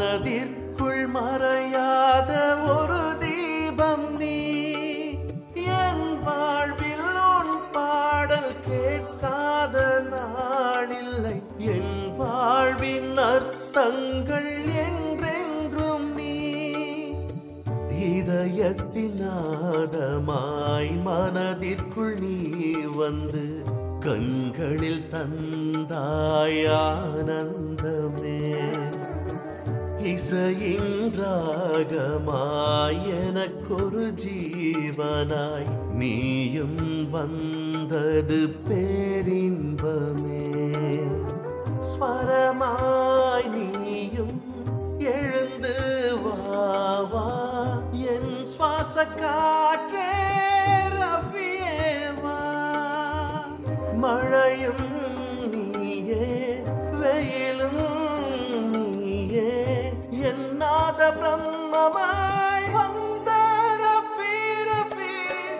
மனதிற்குள் மறையாத ஒரு தீபம் நீ என் வாழ்வில் உன் பாடல் கேட்காத நாளில்லை என் வாழ்வின் அர்த்தங்கள் என்றென்றும் நீ இதயத்தின் நாதமாய் மனதிற்குள் நீ வந்து கண்களில் தந்தாய் ஆனந்தமே இசையின் ராகமாய் எனக்கொரு ஜீவனாய் நீயும் வந்தது பேரின்பமே ஸ்வரமாய் நீயும் எழுந்து வா வா என் சுவாச காற்றே ரஃபியே வா மழையும் நீயே வெயிலும் நீயே என்னாத பிரம்மமாய் வந்த ரஃபி ரஃபி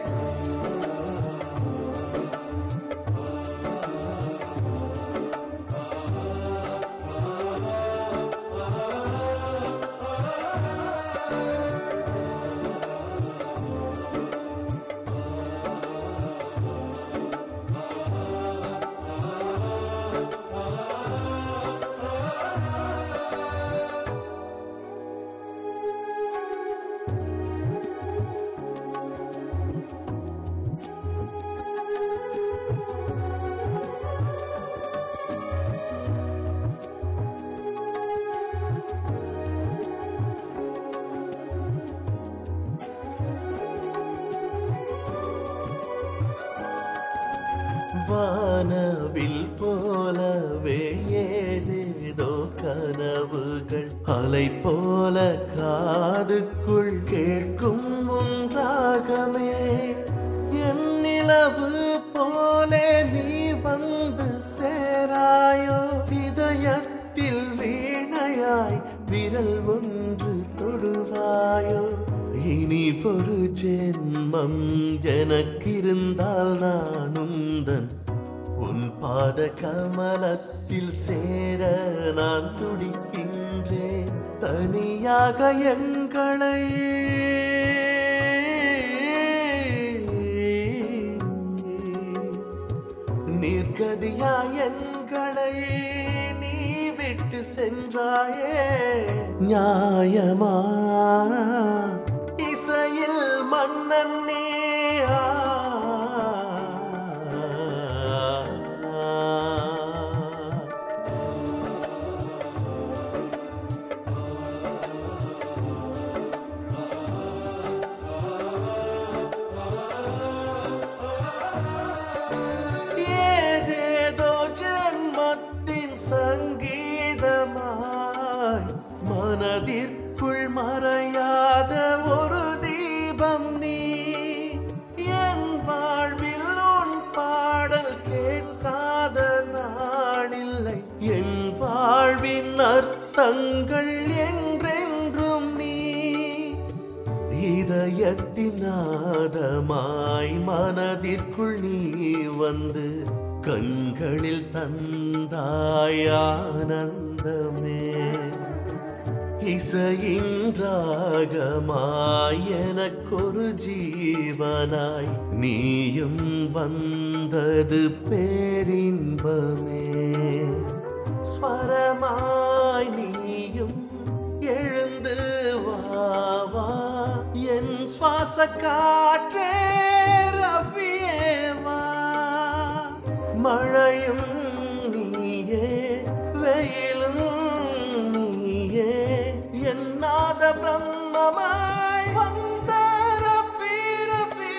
வானவில் போலவே ஏதேதோ கனவுகள் அலை போல காதுக்குள் கேட்கும் ஒன்றாகமே என் நிலவு போலே நீ வந்து சேராயோ இதயத்தில் வீணையாய் விரல் ஒன்று தொடுவாயோ இனி ஒரு ஜென்மம் எனக்கிருந்தால் நான் உந்தன் உன் பாத கமலத்தில் சேர நான் துடிக்கின்றேன் தனியாக எங்களை நிர்கதியா எங்களை நீ விட்டு சென்றாயே நியாயமா இசையில் மன்னன் நீ ஏதேதோ ஜென்மத்தின் சங்கீதமாய் மனதிற்குள் மறையாத ஒரு தீபம் நீ என் வாழ்வில் உன் பாடல் கேட்காத நாளில்லை என் வாழ்வின் அர்த்தங்கள் என்றென்றும் நீ இதயத்தின் நாதமாய் மனதிற்குள் நீ வந்து கண்களில் தந்தாய் ஆனந்தமே இசையின் ராகமாய் எனக்கொரு ஜீவனாய் நீயும் வந்தது பேரின்பமே ஸ்வரமாய் நீயும் எழுந்து வா வா என் சுவாச காற்றே ரஃபியே வா மழையும் நீயே வெயிலும் நீயே என்னாத பிரம்மமாய் வந்த ரஃபி ரஃபி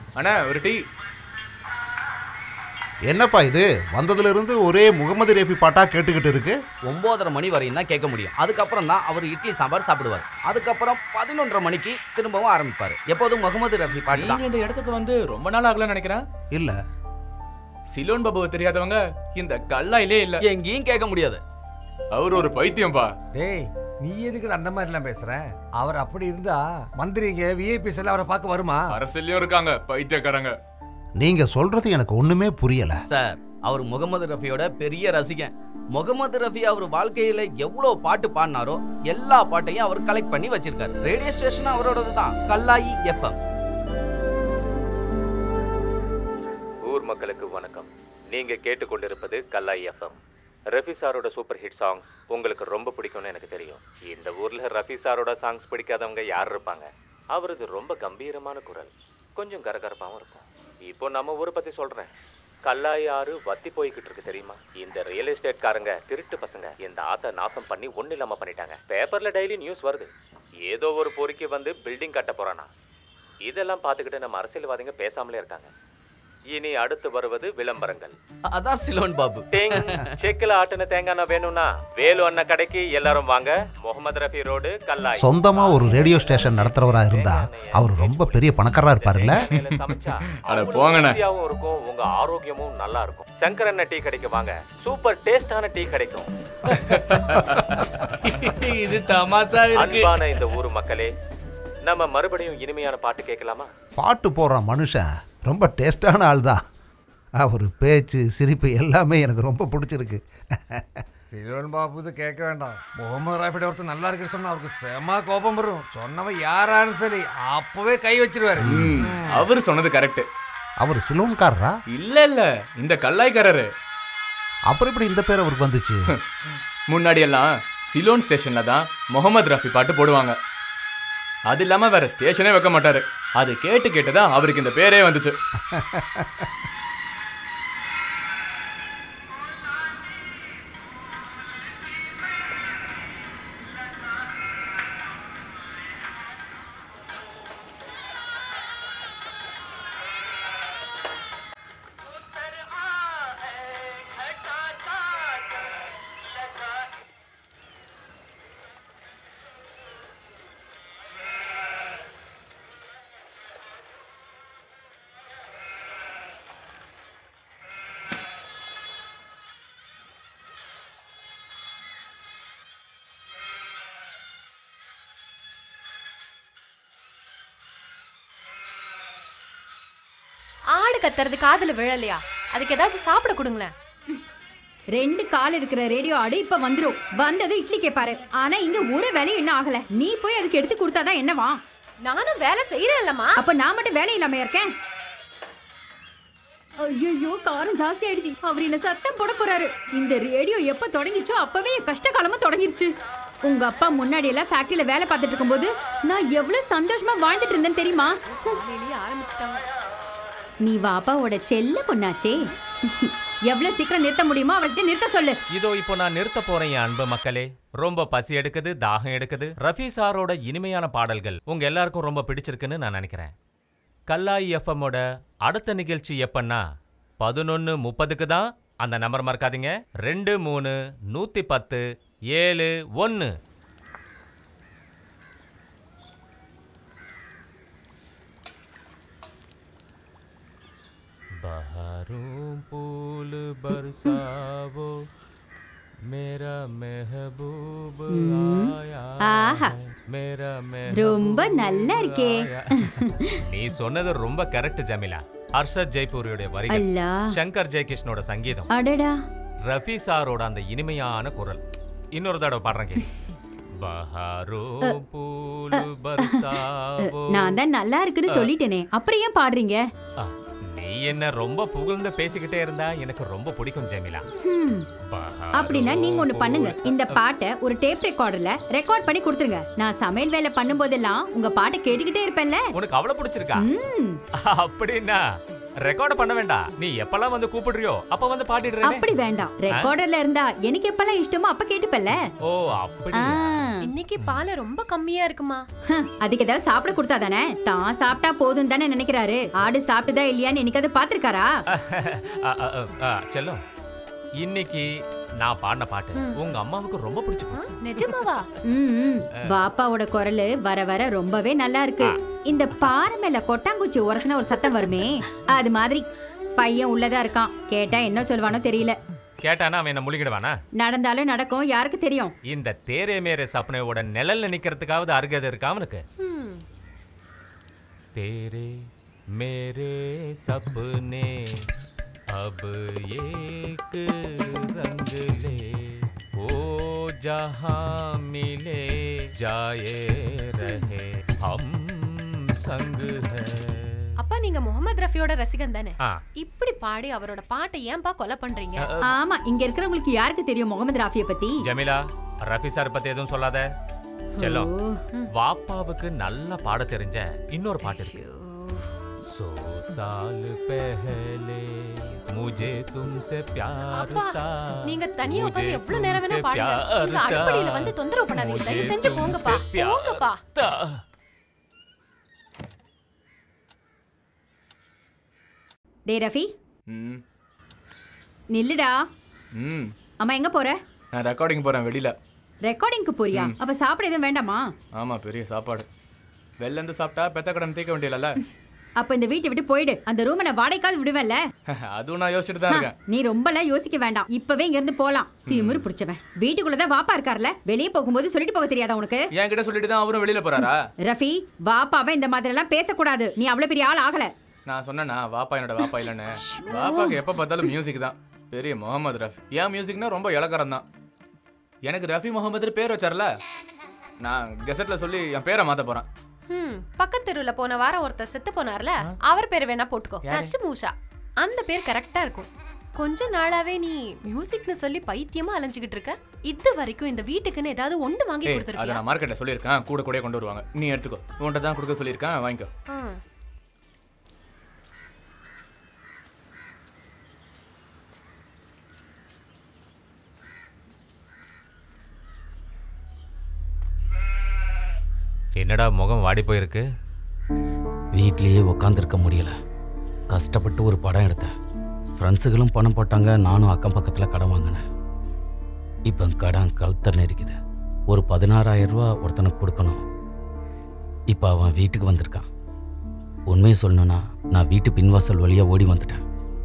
அண்ணா ஒரு டீ என்னப்பா இது வந்ததுல இருந்து ஒரே முகமது ரேஃபி பாட்டா கேட்டுக்கிட்டு இருக்கு ஒன்பதரை மணி வரையும் தான் கேட்க முடியும் அதுக்கப்புறம் தான் அவர் இட்லி சாம்பார் சாப்பிடுவார் அதுக்கப்புறம் பதினொன்றரை மணிக்கு திரும்பவும் ஆரம்பிப்பார் எப்போதும் முகமது ரஃபி பாட்டு நீங்க தான் இந்த இடத்துக்கு வந்து ரொம்ப நாள் ஆகலன்னு நினைக்கிறேன் இல்ல சிலோன் பாபுவை தெரியாதவங்க இந்த கல்லாயிலே இல்ல எங்கேயும் கேட்க முடியாது அவர் ஒரு பைத்தியம்பா டேய் நீ எதுக்கு அந்த மாதிரிலாம் பேசுற அவர் அப்படி இருந்தா மந்திரிங்க விஐபிஸ் எல்லாம் அவரை பார்க்க வருமா அரசியலையும் இருக்காங்க பைத்தியக்காரங்க நீங்க சொல்றது எனக்கு ஒண்ணுமே புரியல சார் அவர் முகமது ரஃபியோட பெரிய ரசிகன் முகமது ரஃபி அவர் வாழ்க்கையில எவ்வளவு பாட்டு பாடினாரோ எல்லா பாட்டையும் அவர் கலெக்ட் பண்ணி வச்சிருக்காரு ரேடியோ ஸ்டேஷன் அவரோடது தான் கல்லாயி எஃப்எம் ஊர் மக்களுக்கு வணக்கம் நீங்க கேட்டுக்கொண்டிருப்பது கல்லாய் எஃப்எம் ரஃபி சாரோட சூப்பர் ஹிட் சாங்ஸ் உங்களுக்கு ரொம்ப பிடிக்கும்னு எனக்கு தெரியும் இந்த ஊர்ல ரஃபி சாரோட சாங்ஸ் பிடிக்காதவங்க யார் இருப்பாங்க அவரது ரொம்ப கம்பீரமான குரல் கொஞ்சம் கரகரப்பாகவும் இருக்கும் இப்போ நம்ம ஊரை பத்தி சொல்றேன் கல்லாய் ஆறு வத்தி போய்கிட்டு இருக்கு தெரியுமா இந்த ரியல் எஸ்டேட் காரங்க திருட்டு பசங்க இந்த ஆத்த நாசம் பண்ணி ஒண்ணு இல்லாம பண்ணிட்டாங்க பேப்பர்ல டெய்லி நியூஸ் வருது ஏதோ ஒரு பொறுக்கி வந்து பில்டிங் கட்ட போறானா இதெல்லாம் பார்த்துக்கிட்டு நம்ம அரசியல்வாதிங்க பேசாமலே இருக்காங்க இனி அடுத்து வருவது விளம்பரங்கள் அதான் சிலோன் பாபு டேங் செக்கில் ஆட்டின தேங்காய் வேணும்னா வேலு அண்ணா கடைக்கு எல்லாரும் வாங்க முகமது ரஃபி ரோடு கல்லாய் சொந்தமா ஒரு ரேடியோ ஸ்டேஷன் நடத்துறவரா இருந்தா அவர் ரொம்ப பெரிய பணக்காரரா இருப்பாருல்ல தேங்காய் எண்ணெயில சமைச்சா அட அவ்வளவு போங்கண்ணே. ருசியாவும் இருக்கும் உங்க ஆரோக்கியமும் நல்லா இருக்கும் சங்கர் அண்ணா டீ கடைக்கு வாங்க சூப்பர் டேஸ்டான டீ கிடைக்கும் இது தமாசா அன்பான இந்த ஊர் மக்களே நம்ம மறுபடியும் இனிமையான பாட்டு கேட்கலாமா பாட்டு போடுற மனுஷன் ரொம்ப டேஸ்டான ஆள் தான் அவர் பேச்சு சிரிப்பு எல்லாமே எனக்கு ரொம்ப பிடிச்சிருக்கு சிலோன் பாபு இது கேட்க வேண்டாம் முகமது ராஃபிட ஒருத்தர் நல்லா இருக்குன்னு சொன்னா அவருக்கு செம கோபம் வரும் சொன்னவன் யாராலும் சரி அப்பவே கை வச்சிருவாரு ம், அவரு சொன்னது கரெக்ட் அவர் சிலோன்காரரா இல்ல இல்ல இந்த கல்லாய்க்காரரு அப்புறம் எப்படி இந்த பேர் அவருக்கு வந்துச்சு முன்னாடி எல்லாம் சிலோன் ஸ்டேஷன்ல தான் முகமது ரஃபி பாட்டு போடுவாங்க அது இல்லாம வேற ஸ்டேஷனே வைக்க மாட்டாரு அது கேட்டு கேட்டு தான் அவருக்கு இந்த பேரே வந்துச்சு ஆடு கத்துறது காதுல விழலையா அதுக்கு ஏதாவது சாப்பிட கொடுங்களேன் ரெண்டு கால் இருக்கிற ரேடியோ ஆடு இப்ப வந்துரும் வந்தது இட்லி கேப்பாரு ஆனா இங்க ஒரு வேலையும் இன்னும் ஆகல நீ போய் அதுக்கு எடுத்து கொடுத்தாதான் என்னவா நானும் வேலை செய்யறேன் இல்லம்மா அப்ப நான் மட்டும் வேலை இல்லாம இருக்கேன் ஐயோ காரம் ஜாஸ்தி ஆயிடுச்சு அவர் என்ன சத்தம் போட போறாரு இந்த ரேடியோ எப்ப தொடங்கிச்சோ அப்பவே என் கஷ்ட காலமும் தொடங்கிருச்சு உங்க அப்பா முன்னாடி எல்லாம் ஃபேக்டரியில வேலை பார்த்துட்டு இருக்கும்போது நான் எவ்வளவு சந்தோஷமா வாழ்ந்துட்டு இருந்தேன் தெரியுமா காலையிலேயே ஆரம்பிச்சிட்டாங்க நீ வாப்பாவோட செல்ல பொண்ணாச்சே எவ்வளவு சீக்கிரம் நிறுத்த முடியுமோ அவர்கிட்ட நிறுத்த சொல்லு இதோ இப்போ நான் நிறுத்த போறேன் என் அன்பு மக்களே ரொம்ப பசி எடுக்குது தாகம் எடுக்குது ரஃபி சாரோட இனிமையான பாடல்கள் உங்க எல்லாருக்கும் ரொம்ப பிடிச்சிருக்குன்னு நான் நினைக்கிறேன் கல்லாய் எஃப்எம்மோட அடுத்த நிகழ்ச்சி எப்பன்னா பதினொன்னு முப்பதுக்கு தான் அந்த நம்பர் மறக்காதீங்க ரெண்டு மூணு நூத்தி பத்து ஏழு ஒன்று बहारों फूल बरसावो मेरा महबूब आया ஆஹா. है, मेरा ரொம்ப महबूब நல்லா இருக்கே आया. நீ சொன்னது ரொம்ப கரெக்ட் ஜமிலா ஹர்ஷத் ஜெய்பூரியோட வரிகள் அல்லா சங்கர் ஜெயகிருஷ்ணோட சங்கீதம் அடடா ரஃபி சாரோட அந்த இனிமையான குரல் இன்னொரு தடவை பாடுறேன் கேளு. பஹாரோ பூல் பர்சாவோ நான் தான் நல்லா இருக்குன்னு சொல்லிட்டேனே அப்புறம் ஏன் பாடுறீங்க ஆ, நீ என்ன ரொம்ப புகழ்ந்து பேசிக்கிட்டே இருந்தா எனக்கு ரொம்ப பிடிக்கும் ஜெமிலா ஹம். பஹாரோ அப்படின்னா நீங்க ஒண்ணு பண்ணுங்க பூல் இந்த பாட்டை ஒரு டேப் ரெக்கார்டர்ல ரெக்கார்ட் பண்ணி கொடுத்துருங்க நான் சமையல் வேலை பண்ணும்போதெல்லாம் உங்க பாட்டை கேட்டுக்கிட்டே இருப்பேன்ல உனக்கு அவ்வளவு பிடிச்சிருக்கா ம், அப்படின்னா ரெக்கார்ட் பண்ண வேண்டாம் நீ எப்பெல்லாம் வந்து கூப்பிடுறியோ அப்ப வந்து பாடிடுறேனே அப்படி வேண்டாம் ரெக்கார்டர்ல இருந்தா எனக்கு எப்பெல்லாம் இஷ்டமோ அப்ப கேட்டுப்பல்ல ஓ அப்படி ஆ இன்னைக்கு பாலை ரொம்ப கம்மியா இருக்குமா ஹம், அதுக்கு ஏதாவது சாப்பிட கொடுத்தா தானே தான் சாப்பிட்டா போதும் தானே நினைக்கிறாரு ஆடு சாப்பிட்டுதா இல்லையான்னு என்னைக்காவது பாத்திருக்காரா ஆ, ஆ, ஆ, ஆ, செல்லம் இன்னைக்கு நான் பாடின பாட்டு உங்க அம்மாவுக்கு ரொம்ப பிடிச்சு போச்சு நிஜமாவா ம், ம். பாப்பாவோட குரல் வர வர ரொம்பவே நல்லா இருக்கு இந்த பாறை மேல கொட்டாங்குச்சி உரசன ஒரு சத்தம் வருமே அது மாதிரி பையன் உள்ளதா இருக்கான் கேட்டா என்ன சொல்வானோ தெரியல கேட்டானா அவன் என்ன முழுகிடுவானா நடந்தாலும் நடக்கும் யாருக்கு தெரியும் இந்த தேரே மேரே சப்னையோட நிழல்ல நிக்கிறதுக்காவது அருகதை இருக்கா அவனுக்கு ம். तेरे मेरे सपने अब एक रंग ले ओ जहां मिले जाए रहे हम संग है அப்பா நீங்க முகமது ரஃபியோட ரசிகன் தானே ஆ இப்படி பாடி அவரோட பாட்டை ஏன்பா கொலை பண்றீங்க ஆமா இங்க இருக்கிறவங்களுக்கு யாருக்கு தெரியும் முகமது ராஃபிய பத்தி ஜமீலா ரஃபி சார் பத்தி எதுவும் சொல்லாத செல்லம் ஓ, வாப்பாவுக்கு நல்லா பாட தெரிஞ்ச இன்னொரு பாட்டு இருக்கு सौ साल पहले मुझे तुमसे प्यार அப்பா था நீங்க தனியா मुझे உட்கார்ந்து எவ்வளவு நேரம் வேணா तुमसे பாடுங்க प्यार இந்த था। அடுப்படியில வந்து தொந்தரவு பண்ணாதீங்க मुझे தயவு செஞ்சு போங்கப்பா तुमसे प्यार போங்கப்பா था। டேய் ரஃபி ம் நில்லுடா ம் அம்மா எங்க போற நான் ரெக்கார்டிங் போகிறேன் வெளியில் ரெக்கார்டிங்க்கு போறியா அப்ப சாப்பிட எதுவும் வேண்டாமா ஆமாம் பெரிய சாப்பாடு வெளிலேருந்து சாப்பிட்டா பெத்த கடன் தீர்க்க வேண்டியதில்ல அப்ப இந்த வீட்டை விட்டு போயிடு அந்த ரூமை நான் வாடகைக்காவது விடுவேன்ல அதுவும் நான் யோசிச்சுட்டு தான் இருக்கேன் நீ ரொம்பலாம் யோசிக்க வேண்டாம் இப்பவே இங்க இருந்து போலாம் திமிரு பிடிச்சவன் வீட்டுக்குள்ளதான் வாப்பா இருக்கார்ல வெளியே போகும்போது சொல்லிட்டு போக தெரியாதா உனக்கு என்கிட்ட சொல்லிட்டு தான் அவரும் வெளியில் போகிறாரா ரஃபி வாப்பாவை இந்த மாதிரி எல்லாம் பேசக்கூடாது நீ அவ்வளவு பெரிய ஆள் ஆகல நான் சொன்னேனா வாப்பா என்னோட வாப்பா இல்லைன்னு வாப்பாக்கு எப்போ பார்த்தாலும் மியூசிக் தான் பெரிய முகமது ரஃபி ஏன் மியூசிக்னா ரொம்ப இலக்காரம் தான் எனக்கு ரஃபி முகமது பேர் வச்சார்ல நான் கெசட்டில் சொல்லி என் பேரை மாற்ற போகிறேன் ம் பக்கத்து தெருவுல போன வாரம் ஒருத்தர் செத்து போனார்ல அவர் பேர் வேணா போட்டுக்கோ நசு மூஷா அந்த பேர் கரெக்டா இருக்கும் கொஞ்ச நாளாவே நீ மியூசிக்னு சொல்லி பைத்தியமா அலைஞ்சுகிட்டு இருக்க இது வரைக்கும் இந்த வீட்டுக்குன்னு ஏதாவது ஒண்ணு வாங்கி ஏய் அதை கொடுத்துருக்கியா நான் மார்க்கெட்டில் சொல்லியிருக்கேன் கூட கூட கொண்டு வருவாங்க நீ எடுத்துக்கோ உன்கிட்ட தான் கொடுக்க சொல்லியிருக்கேன் வாங்கிக்கோ ஆ. என்னடா முகம் வாடி போயிருக்கு வீட்லேயே உட்காந்துருக்க முடியல கஷ்டப்பட்டு ஒரு படம் எடுத்தேன் ஃப்ரெண்ட்ஸுகளும் பணம் போட்டாங்க நானும் அக்கம் பக்கத்தில் கடன் வாங்கினேன் இப்போ கடன் கழுத்தன்னு இருக்குது ஒரு பதினாறாயிரம் ரூபா ஒருத்தனுக்கு கொடுக்கணும் இப்போ அவன் வீட்டுக்கு வந்திருக்கான் உண்மையை சொல்லணும்னா நான் வீட்டு பின்வாசல் வழியாக ஓடி வந்துட்டேன்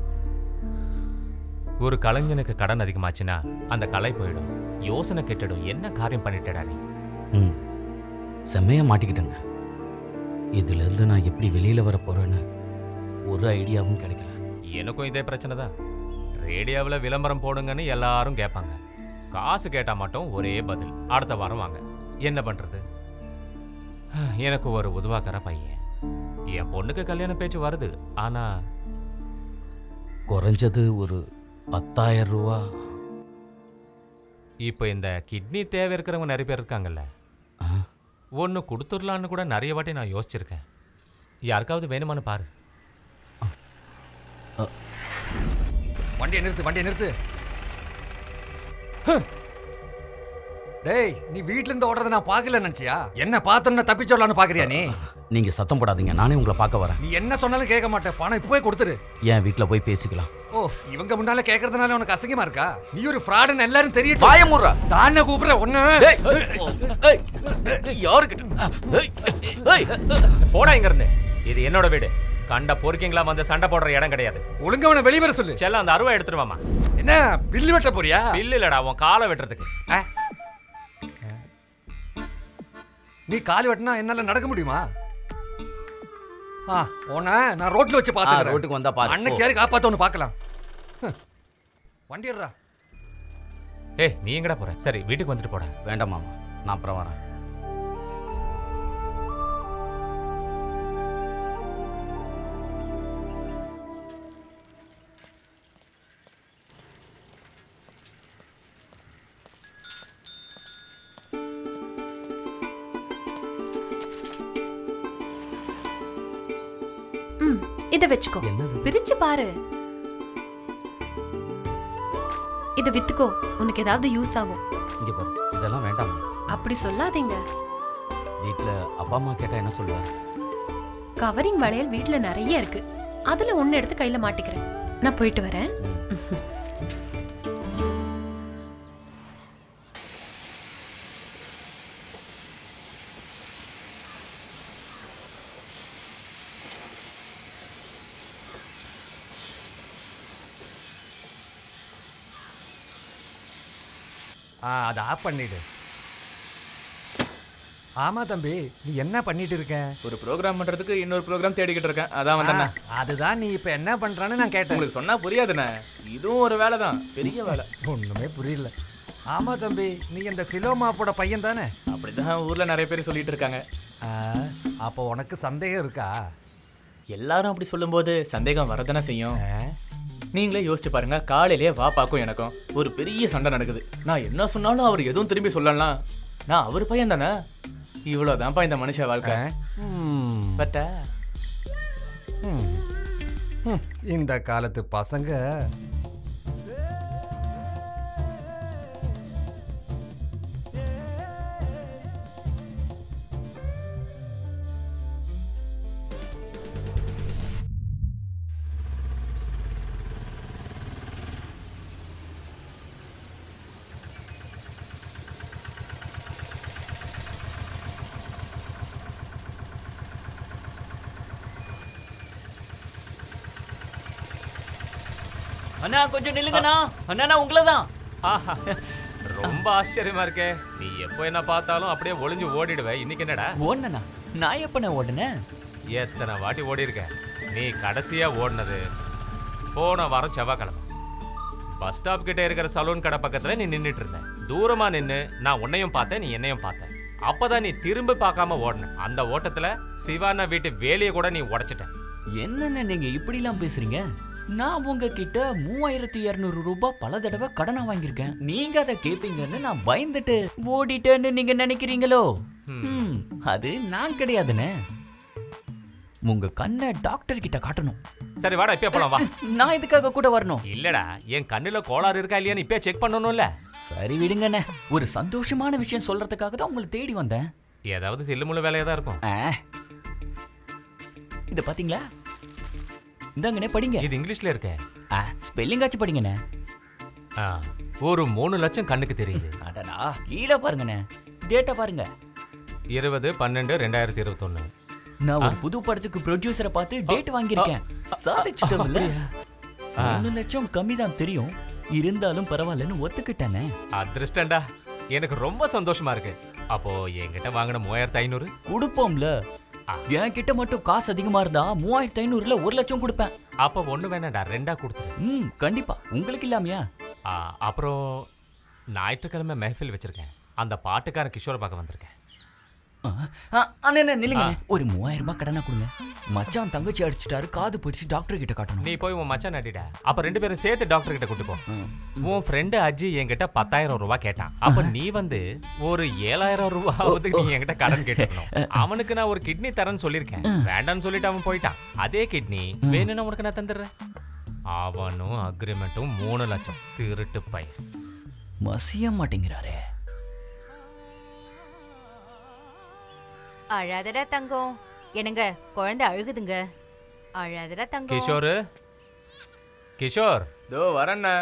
ஒரு கலைஞனுக்கு கடன் அதிகமாச்சுன்னா அந்த கலை போயிடும் யோசனை கெட்டுடும் என்ன காரியம் பண்ணிட்டடா நீ ம் செம்மையாக மாட்டிக்கிட்டேங்க இதுலேருந்து நான் எப்படி வெளியில் வர போகிறேன்னு ஒரு ஐடியாவும் கிடைக்கல எனக்கும் இதே பிரச்சனை தான் ரேடியோவில் விளம்பரம் போடுங்கன்னு எல்லாரும் கேட்பாங்க காசு கேட்டால் மட்டும் ஒரே பதில் அடுத்த வாரம் வாங்க என்ன பண்ணுறது எனக்கு ஒரு உதவாக்கற பையன் என் பொண்ணுக்கு கல்யாண பேச்சு வருது ஆனால் குறைஞ்சது ஒரு பத்தாயிரம் ரூபா இப்போ இந்த கிட்னி தேவை இருக்கிறவங்க நிறைய பேர் இருக்காங்கல்ல ஒன்று கொடுத்துடலான்னு கூட நிறைய வாட்டி நான் யோசிச்சிருக்கேன் யாருக்காவது வேணுமான்னு பாரு வண்டியை நிறுத்து வண்டியை நிறுத்து ஹ். டேய் நீ வீட்ல இருந்து ஓடுறத நான் பார்க்கல நினைச்சியா என்ன பார்த்தோம்னா தப்பிச்சோடலான்னு பாக்குறியா நீ நீங்கள் சத்தம் போடாதீங்க நானே உங்களை பார்க்க வரேன் நீ என்ன சொன்னாலும் கேட்க மாட்டேன் பணம் இப்பவே கொடுத்துரு என் வீட்டில் போய் பேசிக்கலாம் ஓ இவங்க முன்னால கேக்குறதுனால உனக்கு அசிங்கமா இருக்கா நீ ஒரு ஃப்ராடுன்னு எல்லாரும் தெரியும் பயமுறா தானே கூப்பிடுற ஒண்ணு போடா இங்க இருந்து இது என்னோட வீடு கண்ட பொறுக்கிங்களா வந்து சண்டை போடுற இடம் கிடையாது ஒழுங்கா அவனை வெளிய வர சொல்லு செல்ல அந்த அருவா எடுத்துருவாமா என்ன பில்லு வெட்ட போறியா பில்லு இல்லடா உன் காலை வெட்டுறதுக்கு ஆ? நீ கால் வெட்டினா என்னால நடக்க முடியுமா ஆ உன்னை நான் ரோட்ல வச்சு பாத்துக்கிறேன் ரோட்டுக்கு வந்தா பாரு. அன்னைக்கு யாரு காப்பாத்தவனு பார்க்கலாம் ஹ். வண்டி எடுறா ஏய் நீ எங்கடா போற சரி வீட்டுக்கு வந்துட்டு போடா வேண்டாம் மாமா நான் அப்புறம் வரேன் ம் இத வெச்சுக்கோ பிரிச்சு பாரு இத வித்துக்கோ உனக்கு ஏதாவது யூஸ் ஆகும் இங்கே பாரு இதெல்லாம் வேண்டாம் அப்படி சொல்லாதீங்க வீட்டில் அப்பா அம்மா கேட்டால் என்ன சொல்லுவேன் கவரிங் வளையல் வீட்ல நிறைய இருக்கு அதுல ஒண்ணு எடுத்து கையில மாட்டிக்கிறேன் நான் போயிட்டு வரேன் ஆ அதை ஆஃப் பண்ணிடு ஆமா தம்பி நீ என்ன பண்ணிட்டு இருக்க ஒரு ப்ரோக்ராம் பண்றதுக்கு இன்னொரு ப்ரோக்ராம் தேடிக்கிட்டு இருக்கேன் அதான் வந்தேண்ணே ஆ, அதுதான் நீ இப்ப என்ன பண்றான்னு நான் கேட்டேன் உங்களுக்கு சொன்னா புரியாதுண்ணே இதுவும் ஒரு வேலை தான் பெரிய வேலை ஒண்ணுமே புரியல ஆமா தம்பி நீ இந்த சிலோமாப்போட பையன் தானே அப்படிதான் ஊர்ல நிறைய பேர் சொல்லிட்டு இருக்காங்க ஆ, அப்போ உனக்கு சந்தேகம் இருக்கா எல்லாரும் அப்படி சொல்லும்போது சந்தேகம் வரதானே செய்யும் நீங்களே யோசிச்சு பாருங்க காலையிலே வாப்பாக்கும் எனக்கும் ஒரு பெரிய சண்டை நடக்குது நான் என்ன சொன்னாலும் அவர் எதுவும் திரும்பி சொல்லலாம் நான் அவர் பையன் தானே இவ்வளவுதான்ப்பா இந்த மனுஷ வாழ்க்கை ம். பட்ட ம். ம். இந்த காலத்து பசங்க அண்ணா கொஞ்சம் நில்லுங்கண்ணா அண்ணா உங்களை தான் ஆஹா, ரொம்ப ஆச்சரியமா இருக்கே நீ எப்போ என்ன பார்த்தாலும் அப்படியே ஒளிஞ்சு ஓடிடுவ இன்னைக்கு என்னடா ஓடுனண்ணா நான் எப்பண்ணே ஓடுனேன் எத்தனை வாட்டி ஓடி இருக்க நீ கடைசியா ஓடினது போன வாரம் செவ்வாய்க்கிழமை பஸ் ஸ்டாப் கிட்ட இருக்கிற சலூன் கடை பக்கத்துல நீ நின்னுட்டு இருந்த தூரமா நின்னு நான் உன்னையும் பார்த்தேன் நீ என்னையும் பார்த்தேன் அப்பதான் நீ திரும்ப பார்க்காம ஓடின அந்த ஓட்டத்துல சிவானா வீட்டு வேலையை கூட நீ உடைச்சிட்ட என்னண்ணே நீங்க இப்படிலாம் பேசுறீங்க நான் உங்ககிட்ட மூவாயிரத்தி இரநூறு ரூபாய் பல தடவை கடனா வாங்கியிருக்கேன் நீங்க அதை கேட்பீங்கன்னு நான் பயந்துட்டு ஓடிட்டேன்னு நீங்க நினைக்கிறீங்களோ ம், அது நான் கிடையாதுண்ணே உங்க கண்ணை டாக்டர் கிட்ட காட்டணும் சரி வாடா இப்பயே போலாம் வா நான் இதுக்காக கூட வரணும் இல்லடா என் கண்ணுல கோளாறு இருக்கா இல்லையான்னு இப்பயே செக் பண்ணணும்ல சரி விடுங்கண்ணே ஒரு சந்தோஷமான விஷயம் சொல்றதுக்காக தான் உங்களை தேடி வந்தேன் ஏதாவது தில்லுமுள்ளு வேலையா தான் இருக்கும் ஆ. இத பாத்தீங்களா இந்தாங்கண்ணே படிங்க இது இங்கிலீஷ்ல இருக்க ஆ ஸ்பெல்லிங் ஆச்சு படிங்கண்ணே ஆ, ஒரு மூணு லட்சம் கண்ணுக்கு தெரியுது அடடா கீழே பாருங்கண்ணே டேட்டா பாருங்க இருபது பன்னெண்டு ரெண்டாயிரத்தி இருபத்தொன்னு நான் ஒரு புது படத்துக்கு ப்ரொடியூசரை பார்த்து டேட் வாங்கியிருக்கேன் சாதிச்சிட்டோம்ல மூணு லட்சம் கம்மி தான் தெரியும் இருந்தாலும் பரவாயில்லன்னு ஒத்துக்கிட்டேனே அதிர்ஷ்டண்டா எனக்கு ரொம்ப சந்தோஷமா இருக்கு அப்போ என்கிட்ட வாங்கின மூவாயிரத்து ஐநூறு கொடுப்போம்ல என் கிட்ட மட்டும் காசு அதிகமா இருந்தா மூவாயிரத்தி ஐநூறுல ஒரு லட்சம் கொடுப்பேன் அப்ப ஒண்ணு வேணாடா ரெண்டா கொடுத்துரு ம் கண்டிப்பா உங்களுக்கு இல்லாமையா ஆ, அப்புறம் ஞாயிற்றுக்கிழமை மெஹஃபில் வச்சிருக்கேன் அந்த பாட்டுக்காரன் கிஷோரை பார்க்க வந்திருக்கேன் ஆ, ஆ, அண்ணே அண்ணே, நில்லுங்க ஒரு மூவாயிரம் ரூபாய் கடனா கொடுங்க மச்சான் தங்கச்சி அடிச்சிட்டாரு காது பிடிச்சி டாக்டர் கிட்ட காட்டணும் நீ போய் உன் மச்சான் நடிட அப்ப ரெண்டு பேரும் சேர்த்து டாக்டர் கிட்ட கூட்டு போ உன் ஃப்ரெண்டு அஜி என்கிட்ட பத்தாயிரம் ரூபாய் கேட்டான் அப்ப நீ வந்து ஒரு ஏழாயிரம் ரூபாவது நீ என்கிட்ட கடன் கேட்டுக்கணும் அவனுக்கு நான் ஒரு கிட்னி தரேன்னு சொல்லியிருக்கேன் வேண்டாம்னு சொல்லிட்டு அவன் போயிட்டான் அதே கிட்னி வேணும்னா உனக்கு நான் தந்துடுறேன் அவனும் அக்ரிமெண்ட்டும் மூணு லட்சம் திருட்டு பையன் மசிய மாட்டேங்கிறாரே அழாதடா தங்கம் என்னங்க குழந்தை அழுகுதுங்க அழாதடா தங்கம் கிஷோர் கிஷோர் தோ வரேண்ணே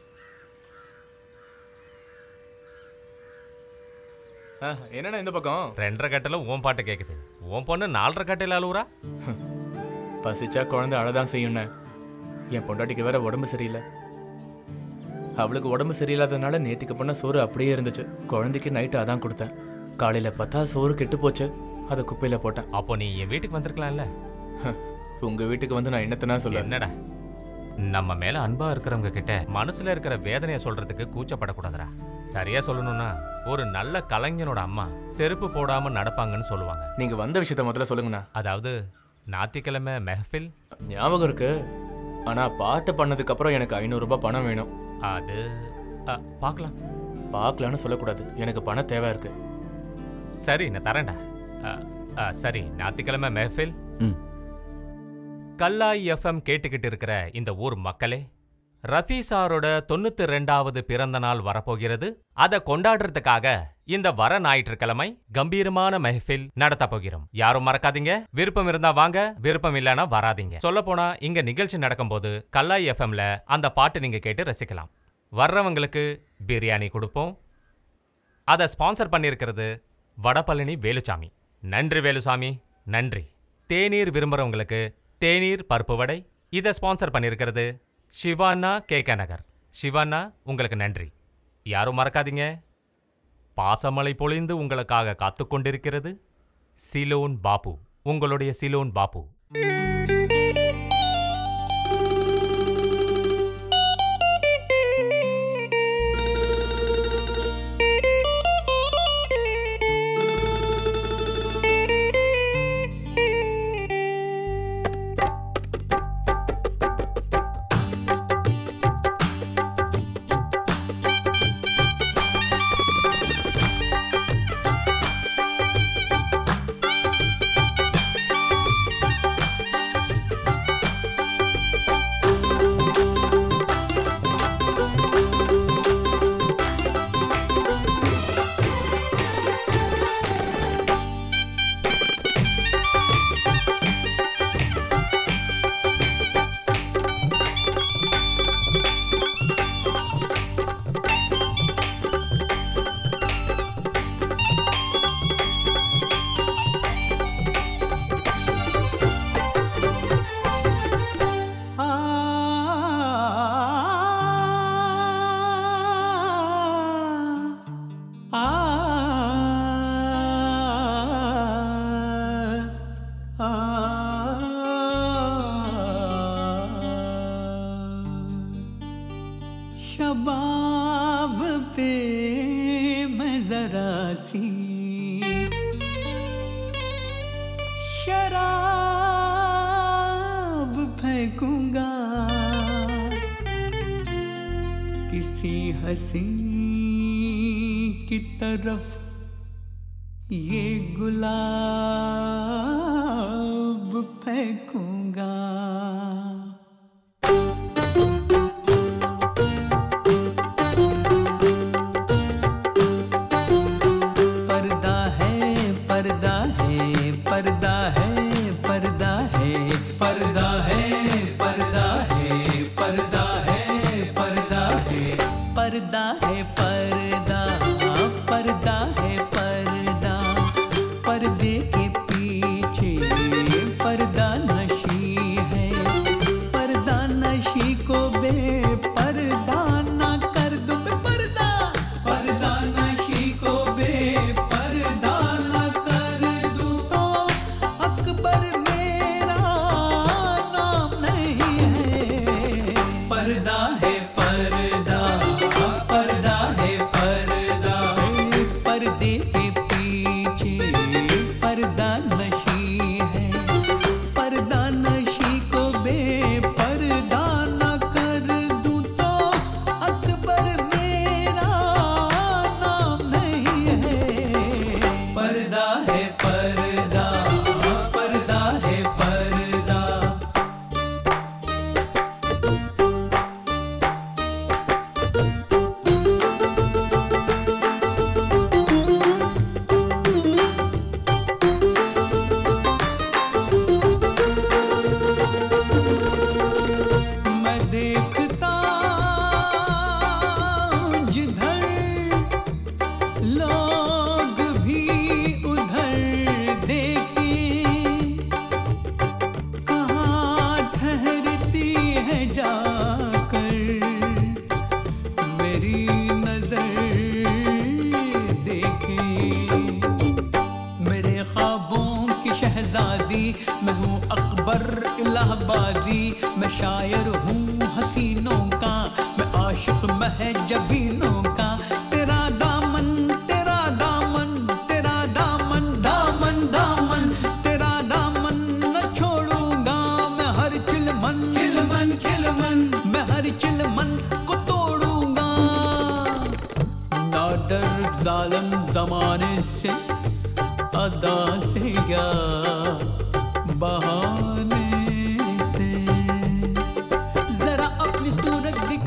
ஆ, என்னண்ணே இந்த பக்கம் ரெண்டரை கட்டில உன் பாட்டு கேக்குது உன் பொண்ணு நாலரை கட்டையில அழுவுறா பசிச்சா குழந்தை அழதான் செய்யுண்ணே என் பொண்டாட்டிக்கு வேற உடம்பு சரியில்லை அவளுக்கு உடம்பு சரியில்லாததுனால நேத்திக்கு பண்ண சோறு அப்படியே இருந்துச்சு குழந்தைக்கு நைட்டு அதான் கொடுத்தேன் காலையில பார்த்தா சோறு கெட்டு போச்சு அதை குப்பையில போட்டேன் அப்போ நீ என் வீட்டுக்கு வந்திருக்கலாம்ல உங்க வீட்டுக்கு வந்து நான் என்னத்தனா சொல்ல என்னடா நம்ம மேல அன்பா இருக்கிறவங்க கிட்ட மனசுல இருக்கிற வேதனைய சொல்றதுக்கு கூச்சப்படக்கூடாதுடா சரியா சொல்லணும்னா ஒரு நல்ல கலைஞனோட அம்மா செருப்பு போடாம நடப்பாங்கன்னு சொல்லுவாங்க நீங்க வந்த விஷயத்த முதல்ல சொல்லுங்கண்ணா அதாவது ஞாயிற்றுக்கிழமை மெஹஃபில் ஞாபகம் இருக்கு ஆனா பாட்டு பண்ணதுக்கு அப்புறம் எனக்கு ஐநூறு ரூபாய் பணம் வேணும் அது அ, பார்க்கலாம் பார்க்கலான்னு சொல்லக்கூடாது எனக்கு பணம் தேவை இருக்கு சரி நான் தரேன்டா அ, அ, சரி ஞாயிற்றுக்கிழமை மெஹஃபில் ம். கல்லாய் எஃப்எம் கேட்டுக்கிட்டு இருக்கிற இந்த ஊர் மக்களே ரஃபி சாரோட தொண்ணூத்தி ரெண்டாவது பிறந்த நாள் வரப்போகிறது அதை கொண்டாடுறதுக்காக இந்த வர ஞாயிற்றுக்கிழமை கம்பீரமான மெஹஃபில் நடத்த போகிறோம் யாரும் மறக்காதீங்க விருப்பம் இருந்தா வாங்க விருப்பம் இல்லைன்னா வராதீங்க சொல்ல போனா இங்க நிகழ்ச்சி நடக்கும்போது கல்லாய் எஃப்எம்ல அந்த பாட்டு நீங்க கேட்டு ரசிக்கலாம் வர்றவங்களுக்கு பிரியாணி கொடுப்போம் அதை ஸ்பான்சர் பண்ணியிருக்கிறது வடபழனி வேலுசாமி நன்றி வேலுசாமி நன்றி தேநீர் விரும்புகிறவங்களுக்கு தேநீர் பருப்பு வடை இதை ஸ்பான்சர் பண்ணியிருக்கிறது சிவானா கேக நகர் சிவானா உங்களுக்கு நன்றி யாரும் மறக்காதீங்க பாசமலை பொழிந்து உங்களுக்காக காத்து கொண்டிருக்கிறது சிலோன் பாபு உங்களுடைய சிலோன் பாபு शबाब पे मैं जरा सी शराब फेंकूंगा किसी हसी की तरफ ये गुलाब फेंकूंगा पर्दा है पर्दा है पर्दा है पर्दा है पर्दा है पर्दा है पर्दा है पर्दा है पर्दा है पर्दा पर्दा है पर्दा पर्दे के पीछे पर्दा नशी है पर्दा नशी को बेपर्दा ना कर दो पर्दा पर्दा नशी को बेपर्दा ना कर दूं तो अकबर मेरा नाम नहीं है पर्दा है पर्दा पर्दा है पर्दा पर्दे के पीछे पर्दा नशी है पर्दा नशी को बेपर्दा ना कर दूं तो अकबर मेरा नाम नहीं है पर्दा है पर्दा पर्दा है पर्दा मैं देखता हूँ जिधर लोग भी उधर देखें कहाँ ठहरती है जाकर मेरी नजर देखें मेरे ख्वाबों की शहजादी मैं हूँ अकबर इलाहाबादी मैं शायर हूँ हसीनों का मैं आशिक महजबीनों का तेरा दामन तेरा दामन तेरा दामन दामन दामन तेरा दामन न छोड़ूंगा मैं हर चिलमन चिलमन चिलमन मैं हर चिलमन को तोड़ूंगा ना डर जालम जमाने से अदा से या बहाने से जरा अपनी सूरत दिखा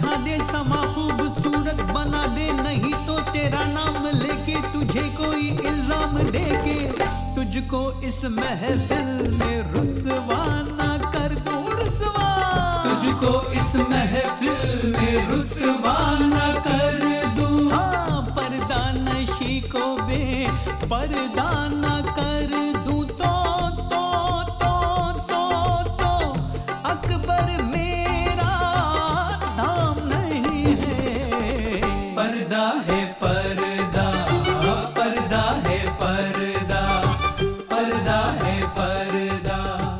मुझे कोई इल्जाम देके तुझको इस महफिल में रुसवा ना कर दूं रुसवा तुझको इस महफिल में रुसवा ना कर दूं हाँ पर्दा नशी को बे पर्दा ना कर दूं तो तो तो तो तो अकबर मेरा नाम नहीं है पर्दा है पर्दा पर्दा है पर्दा पर्दा है पर्दा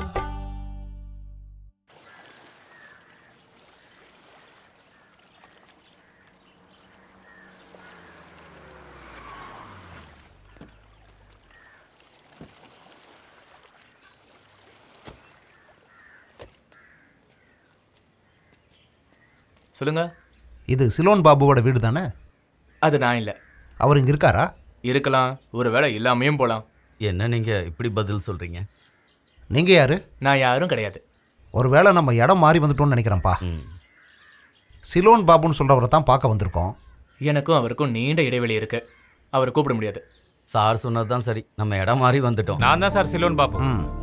சொல்லுங்க இது சிலோன் பாபுவோட வீடு தானே அது நான் இல்லை அவர் இங்கே இருக்காரா இருக்கலாம் ஒருவேளை இல்லாமையும் போலாம் என்ன நீங்க இப்படி பதில் சொல்றீங்க நீங்கள் யாரு நான் யாரும் கிடையாது ஒருவேளை நம்ம இடம் மாறி வந்துட்டோம்னு நினைக்கிறேன்ப்பா சிலோன் பாபுன்னு சொல்கிறவரை தான் பார்க்க வந்திருக்கோம் எனக்கும் அவருக்கும் நீண்ட இடைவெளி இருக்கு அவரை கூப்பிட முடியாது சார் சொன்னது தான் சரி நம்ம இடம் மாறி வந்துட்டோம் நான் தான் சார் சிலோன் பாபு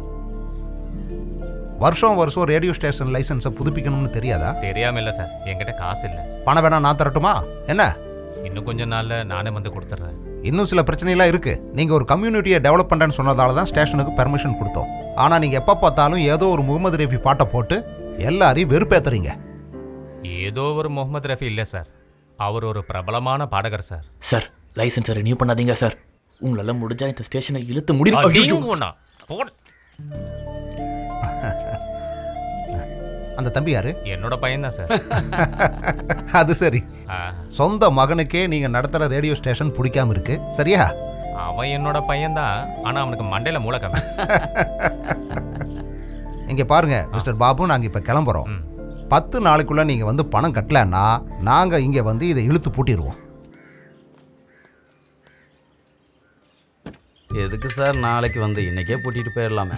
வருஷம் வருஷம் ரேடியோ ஸ்டேஷன் லைசன்ஸை புதுப்பிக்கணும்னு தெரியாதா தெரியாம இல்ல சார் என்கிட்ட காசு இல்ல பணம் வேணா நான் தரட்டுமா என்ன இன்னும் கொஞ்ச நாள்ல நானே வந்து கொடுத்துட்றேன் இன்னும் சில பிரச்சனைலாம் இருக்கு நீங்க ஒரு கம்யூனிட்டியை டெவலப் பண்றேன்னு சொன்னதால தான் ஸ்டேஷனுக்கு பெர்மிஷன் கொடுத்தோம் ஆனா நீங்க எப்ப பார்த்தாலும் ஏதோ ஒரு முகமது ரஃபி பாட்டை போட்டு எல்லாரையும் வெறுப்பேத்துறீங்க ஏதோ ஒரு முகமது ரஃபி இல்ல சார் அவர் ஒரு பிரபலமான பாடகர் சார் சார் லைசன்ஸை ரெனியூ பண்ணாதீங்க சார் உங்களால முடிஞ்சா இந்த ஸ்டேஷனை இழுத்து அடியும் முடியும் உன்னை. போடு. அந்த தம்பி யாரு என்னோட பையன் தான் சார் அது சரி ஆ, சொந்த மகனுக்கே நீங்க நடத்துற ரேடியோ ஸ்டேஷன் பிடிக்காம இருக்கு சரியா அவன் என்னோட பையன் தான் ஆனா அவனுக்கு மண்டையில மூளை கம்மி இங்க பாருங்க மிஸ்டர் பாபு நாங்க இப்ப கிளம்புறோம் பத்து நாளுக்குள்ள நீங்க வந்து பணம் கட்டலன்னா நாங்க இங்க வந்து இதை இழுத்து பூட்டிடுவோம் எதுக்கு சார் நாளைக்கு வந்து இன்னைக்கே பூட்டிட்டு போயிடலாமே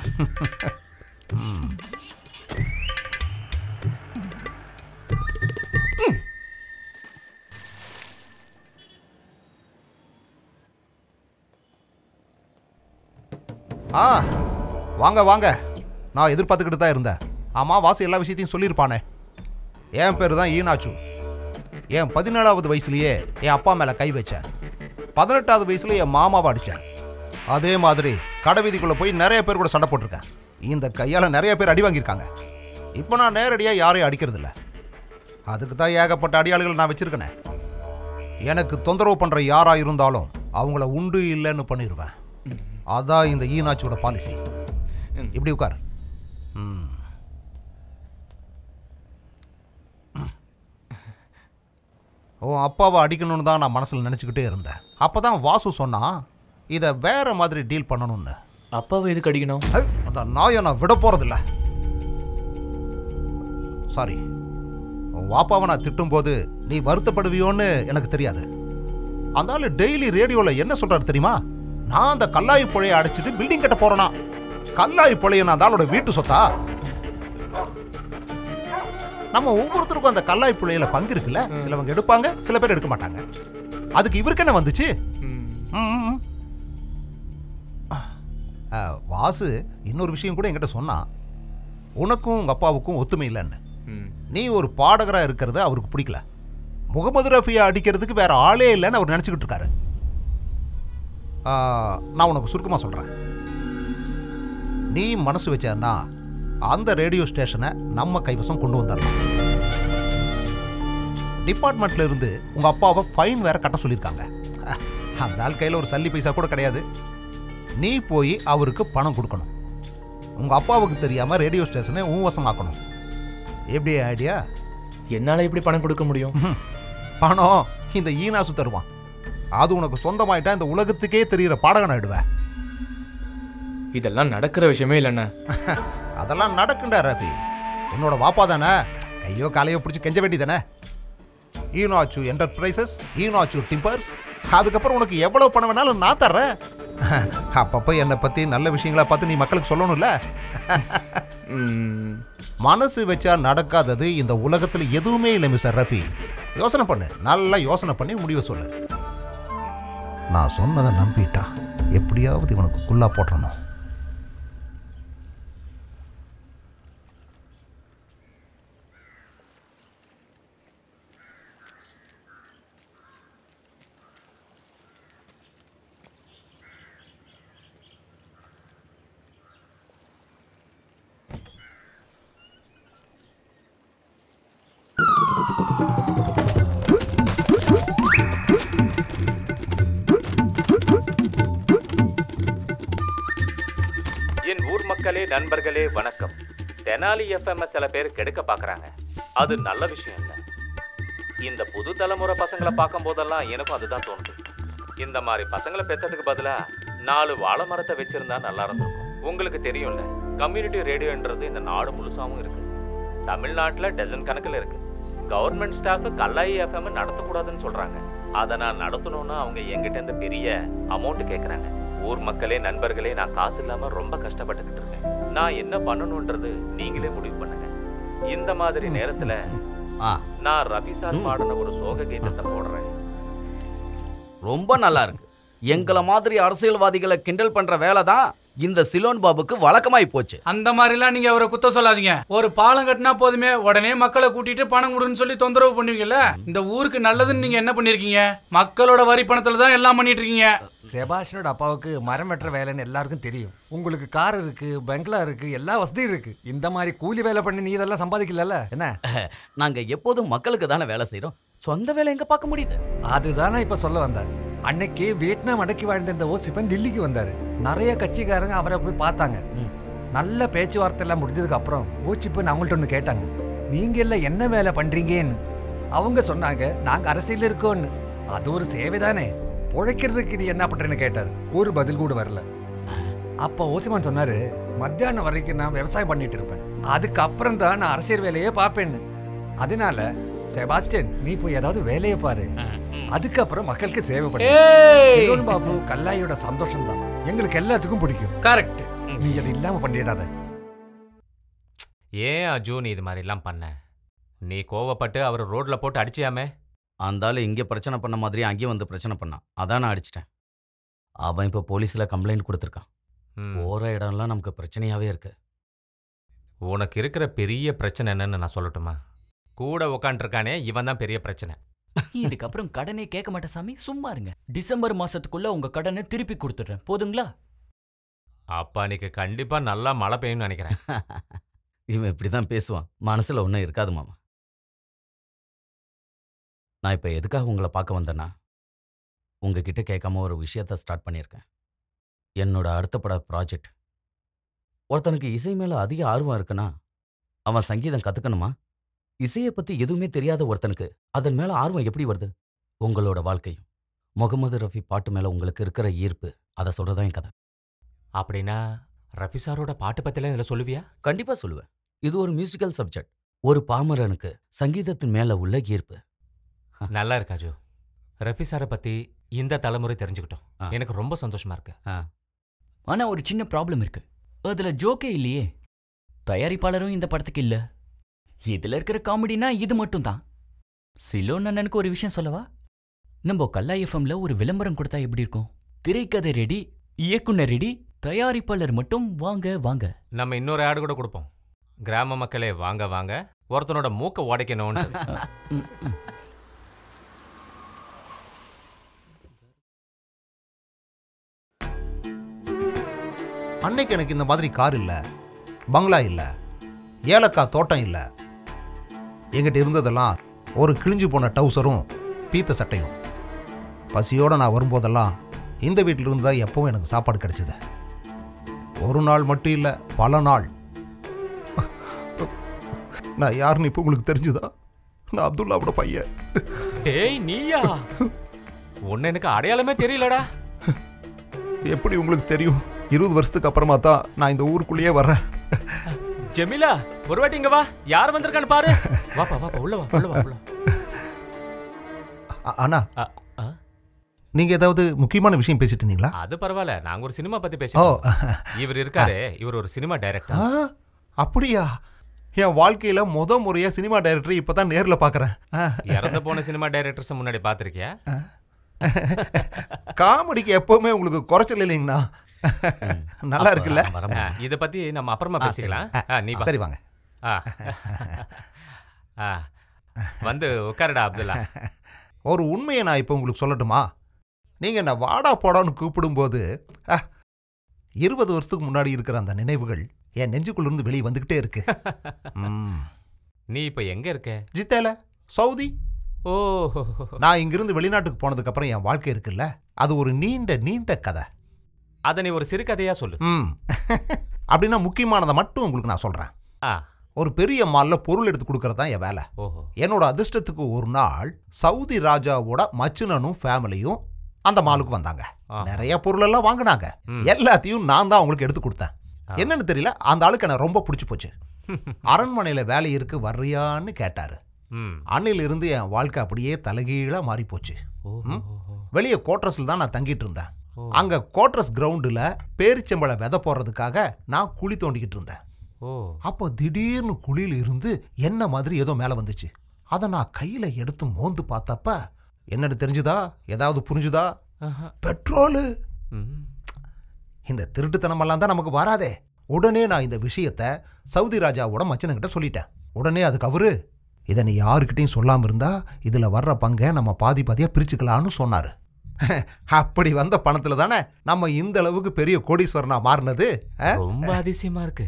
ஆ வாங்க வாங்க நான் எதிர்பார்த்துக்கிட்டு தான் இருந்தேன் ஆமாம் வாசு எல்லா விஷயத்தையும் சொல்லியிருப்பானே என் பேர் தான் ஈனாச்சு என் பதினேழாவது வயசுலயே என் அப்பா மேலே கை வச்சேன் பதினெட்டாவது வயசுல என் மாமாவை அடித்தேன் அதே மாதிரி கடை வீதிக்குள்ளே போய் நிறைய பேர் கூட சண்டை போட்டிருக்கேன் இந்த கையால் நிறைய பேர் அடி வாங்கியிருக்காங்க இப்போ நான் நேரடியாக யாரையும் அடிக்கிறது இல்ல அதுக்கு தான் ஏகப்பட்ட அடியாளுகள் நான் வச்சிருக்கேனே எனக்கு தொந்தரவு பண்ணுற யாராக இருந்தாலும் அவங்கள உண்டு இல்லைன்னு பண்ணிடுவேன் அதான் இந்த ஈனாச்சியோட பாலிசி இப்படி உட்கார் ம். உன் அப்பாவை அடிக்கணும்னு தான் நான் மனசில் நினச்சிக்கிட்டே இருந்தேன் அப்போ தான் வாசு சொன்னான் இதை வேற மாதிரி டீல் பண்ணணும்னு அப்பாவை எதுக்கு அடிக்கணும் ஐ, அந்த நாயை நான் விட போகிறதில்ல சாரி உன் வாப்பாவை நான் திட்டும்போது நீ வருத்தப்படுவியோன்னு எனக்கு தெரியாது அந்த ஆளு டெய்லி ரேடியோவில் என்ன சொல்றாரு தெரியுமா நான் அந்த கல்லாய் புழையை அடைச்சிட்டு பில்டிங் கட்ட போறேனா கல்லாய் புழைய நான் அந்த ஆளோட வீட்டு சொத்தா நம்ம ஒவ்வொருத்தருக்கும் அந்த கல்லாய் புழையில பங்கு இருக்குல்ல சிலவங்க எடுப்பாங்க சில பேர் எடுக்க மாட்டாங்க அதுக்கு இவருக்கு என்ன வந்துச்சு ம், ம், ம். ஆ, வாசு இன்னொரு விஷயம் கூட என்கிட்ட சொன்னான் உனக்கும் உங்க அப்பாவுக்கும் ஒத்துமை இல்லைன்னு நீ ஒரு பாடகரா இருக்கிறது அவருக்கு பிடிக்கல முகமது ரஃபியை அடிக்கிறதுக்கு வேற ஆளே இல்லைன்னு அவர் நினச்சிக்கிட்டு இருக்காரு ஆ, நான் உனக்கு சுருக்கமாக சொல்கிறேன் நீ மனசு வச்சேன்னா அந்த ரேடியோ ஸ்டேஷனை நம்ம கைவசம் கொண்டு வந்துடலாம் டிபார்ட்மெண்ட்ல இருந்து உங்க அப்பாவை ஃபைன் வேற கட்ட சொல்லியிருக்காங்க அஹ், அந்த ஆள் கையில் ஒரு சல்லி பைசா கூட கிடையாது நீ போய் அவருக்கு பணம் கொடுக்கணும் உங்க அப்பாவுக்கு தெரியாம ரேடியோ ஸ்டேஷனை உன் வசமாக்கணும் எப்படி ஐடியா என்னால எப்படி பணம் கொடுக்க முடியும் பணம் இந்த ஈனாசு தருவான் அது உனக்கு சொந்தமாயிட்டா இந்த உலகத்துக்கே தெரிகிற பாடகன் ஆயிடுவேன் இதெல்லாம் நடக்கிற விஷயமே இல்லைண்ணே அதெல்லாம் நடக்குண்டா ரஃபி உன்னோட வாப்பா தானே கையோ காலையோ பிடிச்சி கெஞ்ச வேண்டியதானே ஈனாச்சு என்டர்பிரைசஸ் ஈனாச்சு டிம்பர்ஸ் அதுக்கப்புறம் உனக்கு எவ்வளவு பணம் வேணாலும் நான் தர்றேன் அப்பப்போ என்னை பற்றி நல்ல விஷயங்களா பார்த்து நீ மக்களுக்கு சொல்லணும்ல மனசு வச்சா நடக்காதது இந்த உலகத்தில் எதுவுமே இல்லை மிஸ்டர் ரஃபி யோசனை பண்ணு நல்லா யோசனை பண்ணி முடிவை சொல்லு நான் சொன்னதை நம்பிட்டா எப்படியாவது இவனுக்கு குல்லா போட்டுறணும் என் ஊர் மக்களே நண்பர்களே வணக்கம் தெனாலி எஃப்எம் சில பேர் கெடுக்க பார்க்கறாங்க அது நல்ல விஷயம் இல்லை இந்த புது தலைமுறை பசங்களை பார்க்கும் போதெல்லாம் எனக்கும் அதுதான் தோணுது இந்த மாதிரி பசங்களை பெத்ததுக்கு பதிலா நாலு வாழை மரத்தை வச்சிருந்தா நல்லா இருந்திருக்கும் உங்களுக்கு தெரியும்ல கம்யூனிட்டி ரேடியோன்றது இந்த நாடு முழுசாவும் இருக்கு தமிழ்நாட்டுல டஜன் கணக்குல இருக்கு கவர்மெண்ட் ஸ்டாஃப் கல்லாயி எஃப்எம் நடத்தக்கூடாதுன்னு சொல்றாங்க அதை நான் நடத்தணும்னு அவங்க என்கிட்ட இருந்து பெரிய அமௌண்ட் கேட்குறாங்க ஊர் மக்களே நண்பர்களே நான் காசு இல்லாம ரொம்ப கஷ்டப்பட்டுக்கிட்டு இருக்கேன் நான் என்ன பண்ணணும்ன்றது நீங்களே முடிவு பண்ணுங்க இந்த மாதிரி நேரத்துல நான் ரவி சார் பாடின ஒரு சோக கீதத்தை போடுறேன் ரொம்ப நல்லா இருக்கு எங்களை மாதிரி அரசியல்வாதிகளை கிண்டல் பண்ற வேலை தான் இந்த சிலோன் பாபுக்கு வழக்கமாய் போச்சு அந்த மாதிரிலாம் நீங்க அவரை குத்த சொல்லாதீங்க ஒரு பாலம் கட்டினா போதுமே உடனே மக்களை கூட்டிட்டு பணம் கொடுன்னு சொல்லி தொந்தரவு பண்ணுவீங்கல்ல இந்த ஊருக்கு நல்லதுன்னு நீங்க என்ன பண்ணிருக்கீங்க மக்களோட வரி பணத்துல தான் எல்லாம் பண்ணிட்டு இருக்கீங்க செபாஸ்டினோட அப்பாவுக்கு மரம் வெட்டுற வேலைன்னு எல்லாருக்கும் தெரியும் உங்களுக்கு கார் இருக்கு பெங்களா இருக்கு எல்லா வசதியும் இருக்கு இந்த மாதிரி கூலி வேலை பண்ணி நீ இதெல்லாம் சம்பாதிக்கல என்ன நாங்க எப்போதும் மக்களுக்கு தானே வேலை செய்றோம் சொந்த வேலை எங்க பார்க்க முடியுது அதுதான் நான் இப்ப சொல்ல வந்தேன் அன்னைக்கு வியட்நாம் அடக்கி வாழ்ந்த இந்த ஓசிப்பன் தில்லிக்கு வந்தாரு நிறைய கட்சிக்காரங்க அவரை போய் பார்த்தாங்க நல்ல பேச்சுவார்த்தை எல்லாம் முடிஞ்சதுக்கு அப்புறம் ஓச்சிப்பன் அவங்கள்ட்ட ஒன்று கேட்டாங்க நீங்க எல்லாம் என்ன வேலை பண்றீங்கன்னு அவங்க சொன்னாங்க நாங்க அரசியல் இருக்கோம்னு அது ஒரு சேவை தானே உழைக்கிறதுக்கு நீ என்ன பண்றேன்னு கேட்டார் ஒரு பதில் கூட வரல அப்ப ஓசிமான் சொன்னாரு மத்தியானம் வரைக்கும் நான் விவசாயம் பண்ணிட்டு இருப்பேன் அதுக்கப்புறம் தான் நான் அரசியல் வேலையே பார்ப்பேன்னு அதனால செபாஸ்டியன் நீ போய் ஏதாவது வேலையை பாரு அதுக்கப்புறம் மக்களுக்கு சேவை பண்ணு ஏய்! சிலோன் பாபு கல்லாயோட சந்தோஷம் தான் எங்களுக்கு எல்லாத்துக்கும் பிடிக்கும் கரெக்ட் நீ அது இல்லாம பண்ணிடாத ஏன் அஜு நீ இது மாதிரிலாம் பண்ண நீ கோவப்பட்டு அவர் ரோட்ல போட்டு அடிச்சியாமே அந்த ஆளு இங்கே பிரச்சனை பண்ண மாதிரி அங்கேயும் வந்து பிரச்சனை பண்ணான் அதான் நான் அடிச்சிட்டேன் அவன் இப்போ போலீஸில் கம்ப்ளைண்ட் கொடுத்துருக்கான் போகிற இடம்லாம் நமக்கு பிரச்சனையாகவே இருக்கு உனக்கு இருக்கிற பெரிய பிரச்சனை என்னன்னு நான் சொல்லட்டுமா கூட உக்காண்டிருக்கானே இவன் தான் பெரிய பிரச்சனை இதுக்கப்புறம் கடனே கேட்க மாட்டேன் சாமி சும்மா இருங்க டிசம்பர் மாசத்துக்குள்ள உங்க கடனை திருப்பி கொடுத்துட்றேன் போதுங்களா அப்ப அன்னைக்கு கண்டிப்பா நல்லா மழை பெய்யும்னு நினைக்கிறேன் இவன் இப்படி தான் பேசுவான் மனசில் ஒன்றும் இருக்காது மாமா நான் இப்போ எதுக்காக உங்களை பார்க்க வந்தேன்னா உங்ககிட்ட கேட்காம ஒரு விஷயத்த ஸ்டார்ட் பண்ணியிருக்கேன் என்னோட அடுத்த பட ப்ராஜெக்ட் ஒருத்தனுக்கு இசை மேலே அதிக ஆர்வம் இருக்குன்னா அவன் சங்கீதம் கற்றுக்கணுமா இசையை பற்றி எதுவுமே தெரியாத ஒருத்தனுக்கு அதன் மேலே ஆர்வம் எப்படி வருது உங்களோட வாழ்க்கையும் முகமது ரஃபி பாட்டு மேலே உங்களுக்கு இருக்கிற ஈர்ப்பு அதை சொல்கிறதான் என் கதை அப்படின்னா ரஃபி சாரோட பாட்டு பத்திலாம் இதில் சொல்லுவியா கண்டிப்பாக சொல்லுவேன் இது ஒரு மியூசிக்கல் சப்ஜெக்ட் ஒரு பாமரனுக்கு சங்கீதத்தின் மேலே உள்ள ஈர்ப்பு நல்லா இருக்கு அஜு ரஃபி சாரை பத்தி இந்த தலைமுறை தெரிஞ்சுக்கிட்டோம் எனக்கு ரொம்ப சந்தோஷமா இருக்கு ஆனா ஒரு சின்ன ப்ராப்ளம் இருக்கு அதுல ஜோக்கே இல்லையே தயாரிப்பாளரும் இந்த படத்துக்கு இல்ல இதுல இருக்கிற காமெடினா இது மட்டும் தான் சிலோன் அண்ணனுக்கு ஒரு விஷயம் சொல்லவா நம்ம கல்லா எஃப்எம்ல ஒரு விளம்பரம் கொடுத்தா எப்படி இருக்கும் திரைக்கதை ரெடி இயக்குனர் ரெடி தயாரிப்பாளர் மட்டும் வாங்க வாங்க நம்ம இன்னொரு ஆடு கூட கொடுப்போம் கிராம மக்களே வாங்க வாங்க ஒருத்தனோட மூக்க உடைக்கணும்னு அன்னைக்கு எனக்கு இந்த மாதிரி கார் இல்லை பங்களா இல்லை ஏலக்காய் தோட்டம் இல்லை என்கிட்ட இருந்ததெல்லாம் ஒரு கிழிஞ்சு போன டவுசரும் பீத்த சட்டையும் பசியோடு நான் வரும்போதெல்லாம் இந்த வீட்டில் இருந்து தான் எப்பவும் எனக்கு சாப்பாடு கிடைச்சது ஒரு நாள் மட்டும் இல்லை பல நாள் நான் யாருன்னு இப்போ உங்களுக்கு தெரிஞ்சுதா நான் அப்துல்லாவோட பையன் டேய் நீயா உன்னை எனக்கு அடையாளமே தெரியலடா எப்படி உங்களுக்கு தெரியும் இருபது வருஷத்துக்கு அப்புறமா தான் நான் இந்த ஊருக்குள்ளேயே வர்றேன் ஜெமிலா ஒரு வாட்டி இங்க வா யார் வந்திருக்கான்னு பாரு வாப்பா வாப்பா உள்ள வா உள்ள வா உள்ள வா. அ- அண்ணா நீங்க ஏதாவது முக்கியமான விஷயம் பேசிட்டு இருந்தீங்களா அது பரவாயில்ல நாங்க ஒரு சினிமா பத்தி பேசுறோம் இவர் இருக்காரு இவர் ஒரு சினிமா டைரக்டர் ஆ, அப்படியா என் வாழ்க்கையில முத முறையா சினிமா டைரக்டர் இப்பதான் நேர்ல பாக்குறேன் ஆ. இறந்து போன சினிமா டைரக்டர்ஸ் முன்னாடி பாத்திருக்கியா காமெடிக்கு எப்பவுமே உங்களுக்கு குறைச்சல் இல்லைங்கண்ணா நல்லா இருக்குல்ல ஆ, இத பத்தி நம்ம அப்புறமா ஆ, பேசிக்கலாம் சரி. ஆ, நீ வா. சரி, வாங்க. ஆ. ஆ. வந்து உட்காருடா அப்துல்லா ஒரு உண்மையை நான் இப்போ உங்களுக்கு சொல்லட்டுமா நீங்கள் என்ன வாடா போடான்னு கூப்பிடும்போது ஆ, இருபது வருஷத்துக்கு முன்னாடி இருக்கிற அந்த நினைவுகள் என் நெஞ்சுக்குள்ளிருந்து வெளியே வந்துக்கிட்டே இருக்கு ம். நீ இப்ப எங்க இருக்க ஜித்தேல சவுதி ஓ நான் இங்கிருந்து வெளிநாட்டுக்கு போனதுக்கு அப்புறம் என் வாழ்க்கை இருக்குல்ல அது ஒரு நீண்ட நீண்ட கதை அத நீ ஒரு சிறுகதையா சொல்லு ம் அப்படின்னா முக்கியமானதை மட்டும் உங்களுக்கு நான் சொல்றேன் ஆ ஒரு பெரிய மால்ல பொருள் எடுத்து கொடுக்கறது தான் என் வேலை ஓஹோ என்னோட அதிர்ஷ்டத்துக்கு ஒரு நாள் சவுதி ராஜாவோட மச்சுனனும் ஃபேமிலியும் அந்த மாலுக்கு வந்தாங்க நிறைய பொருள் எல்லாம் வாங்கினாங்க எல்லாத்தையும் நான் தான் அவங்களுக்கு எடுத்து கொடுத்தேன் என்னன்னு தெரியல அந்த ஆளுக்கு எனக்கு ரொம்ப பிடிச்சி போச்சு அரண்மனையில வேலை இருக்கு வர்றியான்னு கேட்டாரு ம் அன்னையில இருந்து என் வாழ்க்கை அப்படியே தலைகீழா மாறி போச்சு ம்? வெளியே கோட்ரஸ்ல தான் நான் தங்கிட்டு இருந்தேன் அங்க கோட்ரஸ் கிரவுண்டுல பேரிச்சம்பழம் விதை போடுறதுக்காக நான் குழி தோண்டிக்கிட்டு இருந்தேன் ஓ அப்போ திடீர்னு குழியில இருந்து என்ன மாதிரி ஏதோ மேல வந்துச்சு அதை நான் கையில எடுத்து மோந்து பார்த்தப்ப என்னன்னு தெரிஞ்சுதா ஏதாவது புரிஞ்சுதா பெட்ரோலு இந்த திருட்டுத்தனமெல்லாம் தான் நமக்கு வராதே உடனே நான் இந்த விஷயத்த சவுதி ராஜாவோட மச்சனங்கிட்ட சொல்லிட்டேன் உடனே அதுக்கு அவரு இதை நீ யாருக்கிட்டையும் சொல்லாம இருந்தா இதுல வர்ற பங்கை நம்ம பாதி பாதியா பிரிச்சுக்கலாம்னு சொன்னாரு அப்படி வந்த பணத்துல தானே நம்ம இந்த அளவுக்கு பெரிய கோடீஸ்வரனா மாறினது ஆ? ரொம்ப அதிசயமா இருக்கு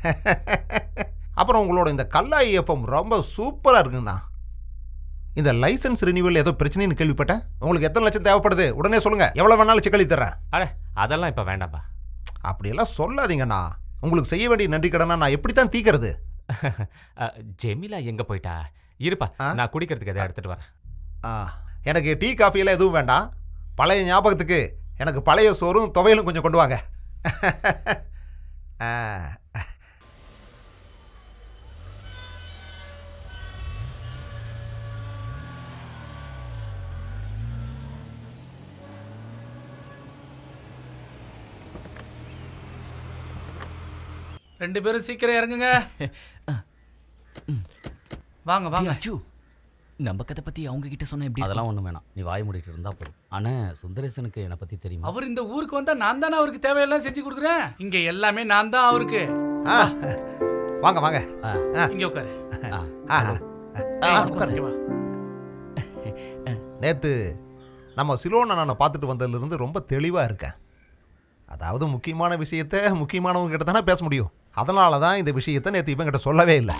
அப்புறம் உங்களோட இந்த கல்லாய் எஃப்எம் ரொம்ப சூப்பரா இருக்குங்கண்ணா இந்த லைசன்ஸ் ரினிவல் ஏதோ பிரச்சனைன்னு கேள்விப்பட்டேன் உங்களுக்கு எத்தனை லட்சம் தேவைப்படுது உடனே சொல்லுங்க எவ்வளவு வேணாலும் சிக்கலி தர்றேன் அட அதெல்லாம் இப்ப வேண்டாம்பா அப்படியெல்லாம் சொல்லாதீங்கண்ணா உங்களுக்கு செய்ய வேண்டிய நன்றி கடனா நான் எப்படி தான் தீக்கிறது அ, ஜெமிலா எங்க போயிட்டா இருப்பா நான் குடிக்கிறதுக்கு எதை எடுத்துட்டு வரேன் ஆ, எனக்கு டீ காஃபி எல்லாம் எதுவும் வேண்டாம் பழைய ஞாபகத்துக்கு எனக்கு பழைய சோறும் துவையலும் கொஞ்சம் கொண்டு வாங்க ஆ, ரெண்டு பேரும் சீக்கிரம் இறங்குங்க வாங்க வாங்க அச்சு நம்ம கதை பத்தி அவங்க கிட்ட சொன்ன எப்படி அதெல்லாம் ஒன்றும் வேணாம் நீ வாய் மூடிட்டு இருந்தா போதும் ஆனா சுந்தரேசனுக்கு என்னை பத்தி தெரியுமா அவர் இந்த ஊருக்கு வந்தா நான் தானே அவருக்கு தேவையெல்லாம் செஞ்சு கொடுக்குறேன் இங்க எல்லாமே நான் தான் அவருக்கு வாங்க வாங்க இங்க உட்காரு ஆ, ஏய், ஆ, இங்க உட்காருங்க. வா. நேத்து நம்ம சிலோன் அண்ணனை பார்த்துட்டு வந்ததுலேருந்து ரொம்ப தெளிவாக இருக்கேன் அதாவது முக்கியமான விஷயத்த முக்கியமானவங்க கிட்ட தானே பேச முடியும் அதனால தான் இந்த விஷயத்த நேற்று இவங்கிட்ட சொல்லவே இல்லை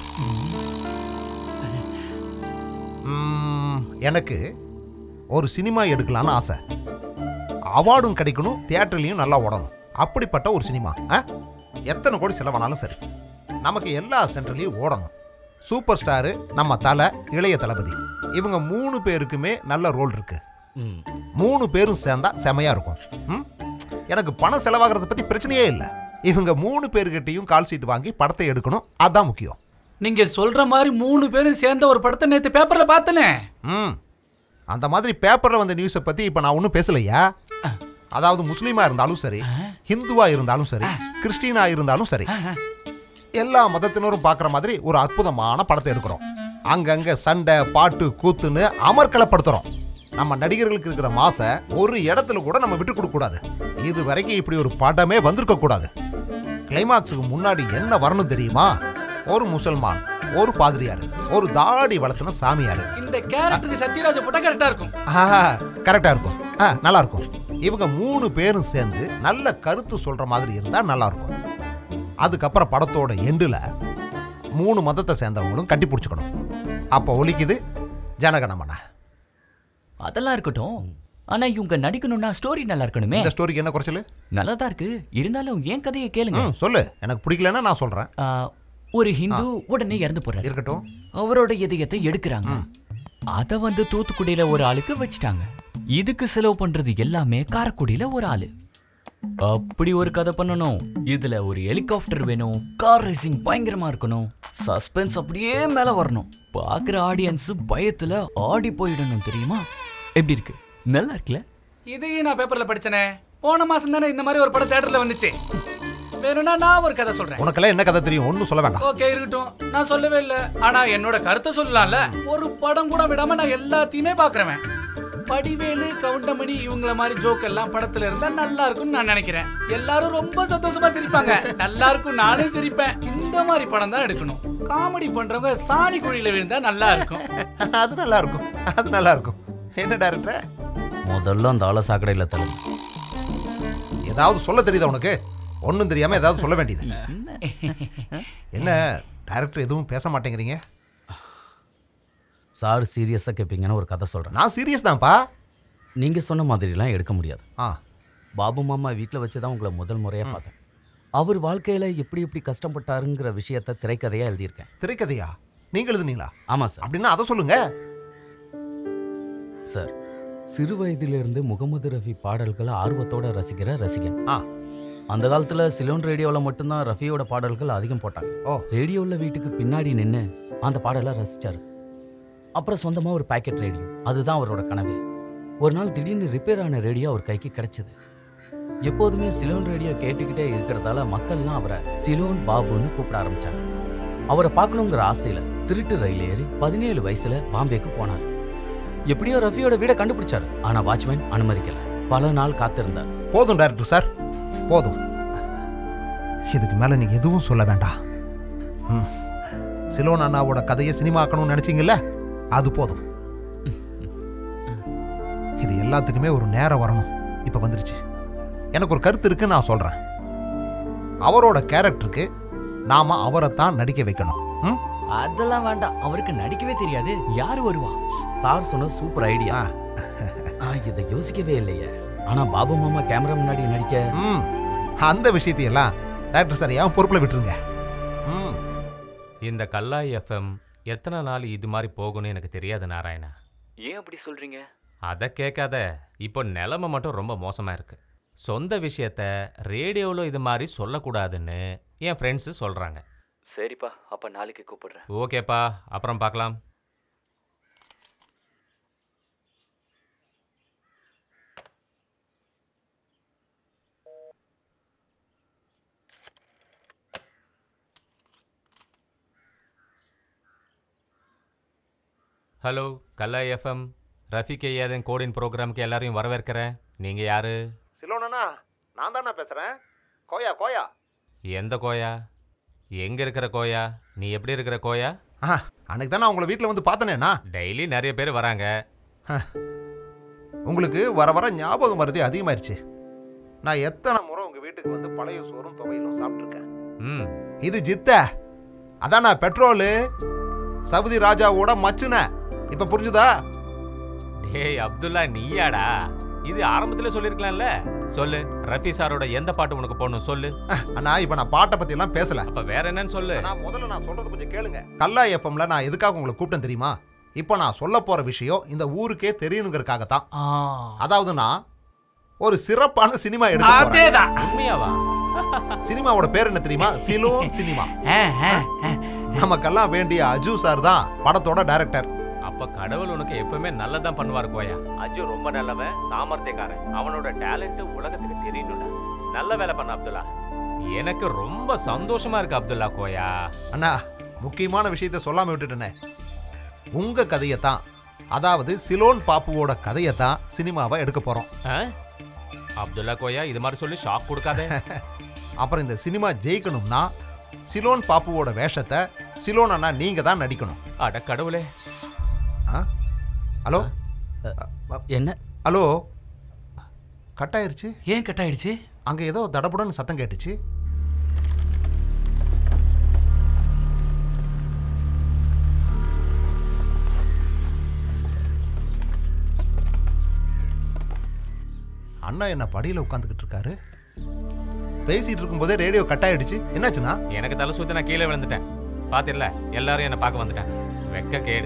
ம், எனக்கு ஒரு சினிமா எடுக்கலான்னு ஆசை அவார்டும் கிடைக்கணும் தியேட்டர்லையும் நல்லா ஓடணும் அப்படிப்பட்ட ஒரு சினிமா ஆ? எத்தனை கோடி செலவானாலும் சரி நமக்கு எல்லா சென்டர்லையும் ஓடணும் சூப்பர் ஸ்டாரு நம்ம தலை இளைய தளபதி இவங்க மூணு பேருக்குமே நல்ல ரோல் இருக்கு மூணு பேரும் சேர்ந்தா செமையா இருக்கும் ம்? எனக்கு பணம் செலவாகிறத பத்தி பிரச்சனையே இல்லை இவங்க மூணு பேர்கிட்டையும் கால் சீட் வாங்கி படத்தை எடுக்கணும் அதான் முக்கியம் நீங்க சொல்ற மாதிரி மூணு பேரும் சேர்ந்த ஒரு படத்தை நேத்து பேப்பர்ல பார்த்தனே ம் அந்த மாதிரி பேப்பர்ல வந்த நியூஸை பத்தி இப்ப நான் ஒன்றும் பேசலையா அதாவது முஸ்லீமா இருந்தாலும் சரி ஹிந்துவா இருந்தாலும் சரி கிறிஸ்டினா இருந்தாலும் சரி எல்லா மதத்தினரும் பார்க்குற மாதிரி ஒரு அற்புதமான படத்தை எடுக்கிறோம் அங்கங்க சண்டை பாட்டு கூத்துன்னு அமர்க்களப்படுத்துறோம் நம்ம நடிகர்களுக்கு இருக்கிற மாச ஒரு இடத்துல கூட நம்ம விட்டு கொடுக்க கூடாது இது வரைக்கும் இப்படி ஒரு படமே வந்திருக்க கூடாது கிளைமாக்ஸுக்கு முன்னாடி என்ன வரணும் தெரியுமா ஒரு முசல்மான் ஒரு பாதிரியார் ஒரு தாடி வளர்த்துன சாமியார் இந்த கேரக்டருக்கு சத்யராஜ போட்டா கரெக்டா இருக்கும் கரெக்டா இருக்கும் ஆ நல்லா இருக்கும் இவங்க மூணு பேரும் சேர்ந்து நல்ல கருத்து சொல்ற மாதிரி இருந்தா நல்லா இருக்கும் அதுக்கப்புறம் படத்தோட எண்டுல மூணு மதத்தை சேர்ந்தவங்களும் கட்டி பிடிச்சிக்கணும் அப்போ ஒலிக்குது ஜனகணமன அதெல்லாம் இருக்கட்டும் ஆனா இவங்க நடிக்கணும்னா ஸ்டோரி நல்லா இருக்கணுமே இந்த ஸ்டோரிக்கு என்ன குறைச்சல் நல்லா தான் இருக்கு இருந்தாலும் ஏன் கதையை கேளுங்க ம், சொல்லு எனக்கு பிடிக்கலன்னா நான் சொல்றேன் ஆ, ஒரு ஹிந்து உடனே இறந்து போறாரு இருக்கட்டும் அவரோட இதயத்தை எடுக்கிறாங்க அத வந்து தூத்துக்குடியில ஒரு ஆளுக்கு வச்சுட்டாங்க இதுக்கு செலவு பண்றது எல்லாமே காரக்குடியில ஒரு ஆளு அப்படி ஒரு கதை பண்ணணும் இதுல ஒரு ஹெலிகாப்டர் வேணும் கார் ரேசிங் பயங்கரமா இருக்கணும் சஸ்பென்ஸ் அப்படியே மேல வரணும் பாக்குற ஆடியன்ஸ் பயத்துல ஆடி போயிடணும் தெரியுமா எப்படி இருக்கு நல்லா இருக்குல்ல இதையும் நான் பேப்பர்ல படிச்சனே போன மாசம் தானே இந்த மாதிரி ஒரு படம் தியேட்டர்ல வந்துச்சு வேணும்னா நான் ஒரு கதை சொல்றேன் உனக்கெல்லாம் என்ன கதை தெரியும் ஒன்றும் சொல்ல வேண்டாம் ஓகே இருக்கட்டும் நான் சொல்லவே இல்ல ஆனா என்னோட கருத்தை சொல்லலாம்ல ஒரு படம் கூட விடாம நான் எல்லாத்தையுமே பாக்குறேன் வடிவேலு கவுண்டமணி இவங்கள மாதிரி ஜோக் எல்லாம் படத்துல இருந்தா நல்லா இருக்கும்னு நான் நினைக்கிறேன் எல்லாரும் ரொம்ப சந்தோஷமா சிரிப்பாங்க நல்லா இருக்கும் நானும் சிரிப்பேன் இந்த மாதிரி படம் தான் எடுக்கணும் காமெடி பண்றவங்க சாணி குழியில விழுந்தா நல்லா இருக்கும் அது நல்லா இருக்கும் அது நல்லா இருக்கும் என்ன டேரக்டர் முதல்ல அந்த ஆளை சாக்கடையில் தள்ளு ஏதாவது சொல்ல தெரியுதா உனக்கு ஒன்றும் தெரியாம ஏதாவது சொல்ல வேண்டியது என்ன டைரக்டர் எதுவும் பேச மாட்டேங்கிறீங்க சார் சீரியஸாக கேட்பீங்கன்னு ஒரு கதை சொல்கிறேன் நான் சீரியஸ் தான்ப்பா நீங்கள் சொன்ன மாதிரிலாம் எடுக்க முடியாது ஆ பாபு மாமா வீட்டில் வச்சு தான் உங்களை முதல் முறையாக பார்த்தேன் அவர் வாழ்க்கையில் எப்படி எப்படி கஷ்டப்பட்டாருங்கிற விஷயத்த திரைக்கதையாக எழுதியிருக்கேன் திரைக்கதையா நீங்க எழுதுனீங்களா ஆமாம் சார் அப்படின்னா அதை சொல்லுங்க சார் சிறு வயதிலிருந்து முகமது ரஃபி பாடல்களை ஆர்வத்தோட ரசிக்கிற ரசிகன் ஆ அந்த காலத்தில் சிலோன் ரேடியோவில் மட்டும்தான் ரஃபியோட பாடல்கள் அதிகம் போட்டாங்க ஓ ரேடியோவில் வீட்டுக்கு பின்னாடி நின்று அந்த பாடலை ரசிச்சார் அப்புறம் சொந்தமாக ஒரு பாக்கெட் ரேடியோ அதுதான் அவரோட கனவு ஒரு நாள் திடீர்னு ரிப்பேர் ஆன ரேடியோ அவர் கைக்கு கிடைச்சது எப்போதுமே சிலோன் ரேடியோ கேட்டுக்கிட்டே இருக்கிறதால மக்கள்லாம் அவரை சிலோன் பாபுன்னு கூப்பிட ஆரம்பிச்சாங்க அவரை பார்க்கணுங்கிற ஆசையில் திருட்டு ரயில் ஏறி பதினேழு வயசுல பாம்பேக்கு போனார் எப்படியோ ரஃபியோட வீடை கண்டுபிடிச்சாரு ஆனா வாட்ச்மேன் அனுமதிக்கல பல நாள் காத்திருந்தார் போதும் டைரக்டர் சார் போதும் இதுக்கு மேல நீங்க எதுவும் சொல்ல வேண்டாம் ம். சிலோன் அண்ணாவோட கதையை சினிமாக்கணும்னு நினைச்சீங்கல்ல அது போதும் இது எல்லாத்துக்குமே ஒரு நேரம் வரணும் இப்ப வந்துருச்சு எனக்கு ஒரு கருத்து இருக்கு நான் சொல்றேன் அவரோட கேரக்டருக்கு நாம அவரைத்தான் நடிக்க வைக்கணும் ம்? அதெல்லாம் வேண்டாம் அவருக்கு நடிக்கவே தெரியாது யார் வருவா சார் சொன்ன சூப்பர் ஐடியா இதை யோசிக்கவே இல்லையே ஆனா பாபு மாமா கேமரா முன்னாடி நடிக்க ம் அந்த விஷயத்தையெல்லாம் டைரக்டர் சார் ஏன் பொறுப்புல விட்டுருங்க ம் இந்த கல்லாய் எஃப்எம் எத்தனை நாள் இது மாதிரி போகும்னு எனக்கு தெரியாது நாராயணா ஏன் அப்படி சொல்றீங்க அதை கேட்காத இப்போ நிலைமை மட்டும் ரொம்ப மோசமாக இருக்கு சொந்த விஷயத்த ரேடியோவில் இது மாதிரி சொல்லக்கூடாதுன்னு என் ஃப்ரெண்ட்ஸு சொல்கிறாங்க சரிப்பா அப்ப நாளைக்கு கூப்பிடுறேன் ஓகேப்பா அப்புறம் பார்க்கலாம் ஹலோ கல்லா எஃப்எம் ரஃபிக் ஐயாதன் கோடின் ப்ரோக்ராமுக்கு எல்லாரையும் வரவேற்கிறேன் நீங்கள் யாரு சிலோனா நான் தானே பேசுறேன் கோயா கோயா எந்த கோயா எங்கே இருக்கிற கோயா நீ எப்படி இருக்கிற கோயா ஆ அன்னைக்கு தான் நான் உங்களை வீட்டில் வந்து பார்த்தனேண்ணா டெய்லி நிறைய பேர் வராங்க உங்களுக்கு வர வர ஞாபகம் மருதி அதிகமாயிருச்சு நான் எத்தனை முறை உங்க வீட்டுக்கு வந்து பழைய சோறும் துவையிலும் சாப்பிட்ருக்கேன் ம் இது ஜித்த அதான் நான் பெட்ரோலு சவுதி ராஜாவோட மச்சுன இப்ப புரிஞ்சுதா டேய் அப்துல்லா நீயாடா இது ஆரம்பத்துல சொல்லிருக்கலாம்ல சொல்லு ரஃபி சாரோட எந்த பாட்டு உனக்கு போடணும் சொல்லு அண்ணா இப்ப நான் பாட்டை பத்தி எல்லாம் பேசல அப்ப வேற என்னன்னு சொல்லு நான் முதல்ல நான் சொல்றது கொஞ்சம் கேளுங்க கல்லா எஃப்எம்ல நான் எதுக்காக உங்களை கூப்பிட்டேன் தெரியுமா இப்போ நான் சொல்ல போற விஷயம் இந்த ஊருக்கே தெரியணுங்கிறதுக்காகத்தான் அதாவது நான் ஒரு சிறப்பான சினிமா எடுக்க போறேன். அதேதான். உண்மையாவா சினிமாவோட பேர் என்ன தெரியுமா சிலோன் சினிமா நமக்கெல்லாம் வேண்டிய அஜு சார் தான் படத்தோட டைரக்டர் அப்ப கடவுள் உனக்கு எப்பவுமே நல்லதான் பண்ணுவார் கோயா அஜு ரொம்ப நல்லவன் சாமர்த்தியக்காரன் அவனோட டேலண்ட் உலகத்துக்கு தெரியணும்டா நல்ல வேலை பண்ண அப்துல்லா எனக்கு ரொம்ப சந்தோஷமா இருக்கு அப்துல்லா கோயா அண்ணா முக்கியமான விஷயத்த சொல்லாம விட்டுட்டேனே உங்க கதையை தான் அதாவது சிலோன் பாப்புவோட கதையை தான் சினிமாவை எடுக்க போறோம் ஆ? அப்துல்லா கோயா இது மாதிரி சொல்லி ஷாக் கொடுக்காதே அப்புறம் இந்த சினிமா ஜெயிக்கணும்னா சிலோன் பாப்புவோட வேஷத்தை சிலோன் அண்ணா நீங்க தான் நடிக்கணும் அட கடவுளே ஆ? ஹலோ என்ன ஹலோ கட் ஆயிருச்சு ஏன் கட் ஆயிடுச்சு அங்க ஏதோ தடபுடன்னு சத்தம் கேட்டுச்சு அண்ணா என்ன படியில உட்காந்துக்கிட்டு இருக்காரு பேசிட்டு இருக்கும்போதே ரேடியோ கட் ஆயிடுச்சு என்னாச்சுன்னா எனக்கு தலை சுத்தி நான் கீழே விழுந்துட்டேன் பாத்திரல எல்லாரும் என்ன பார்க்க வந்துட்டாங்க வெக்க கேடு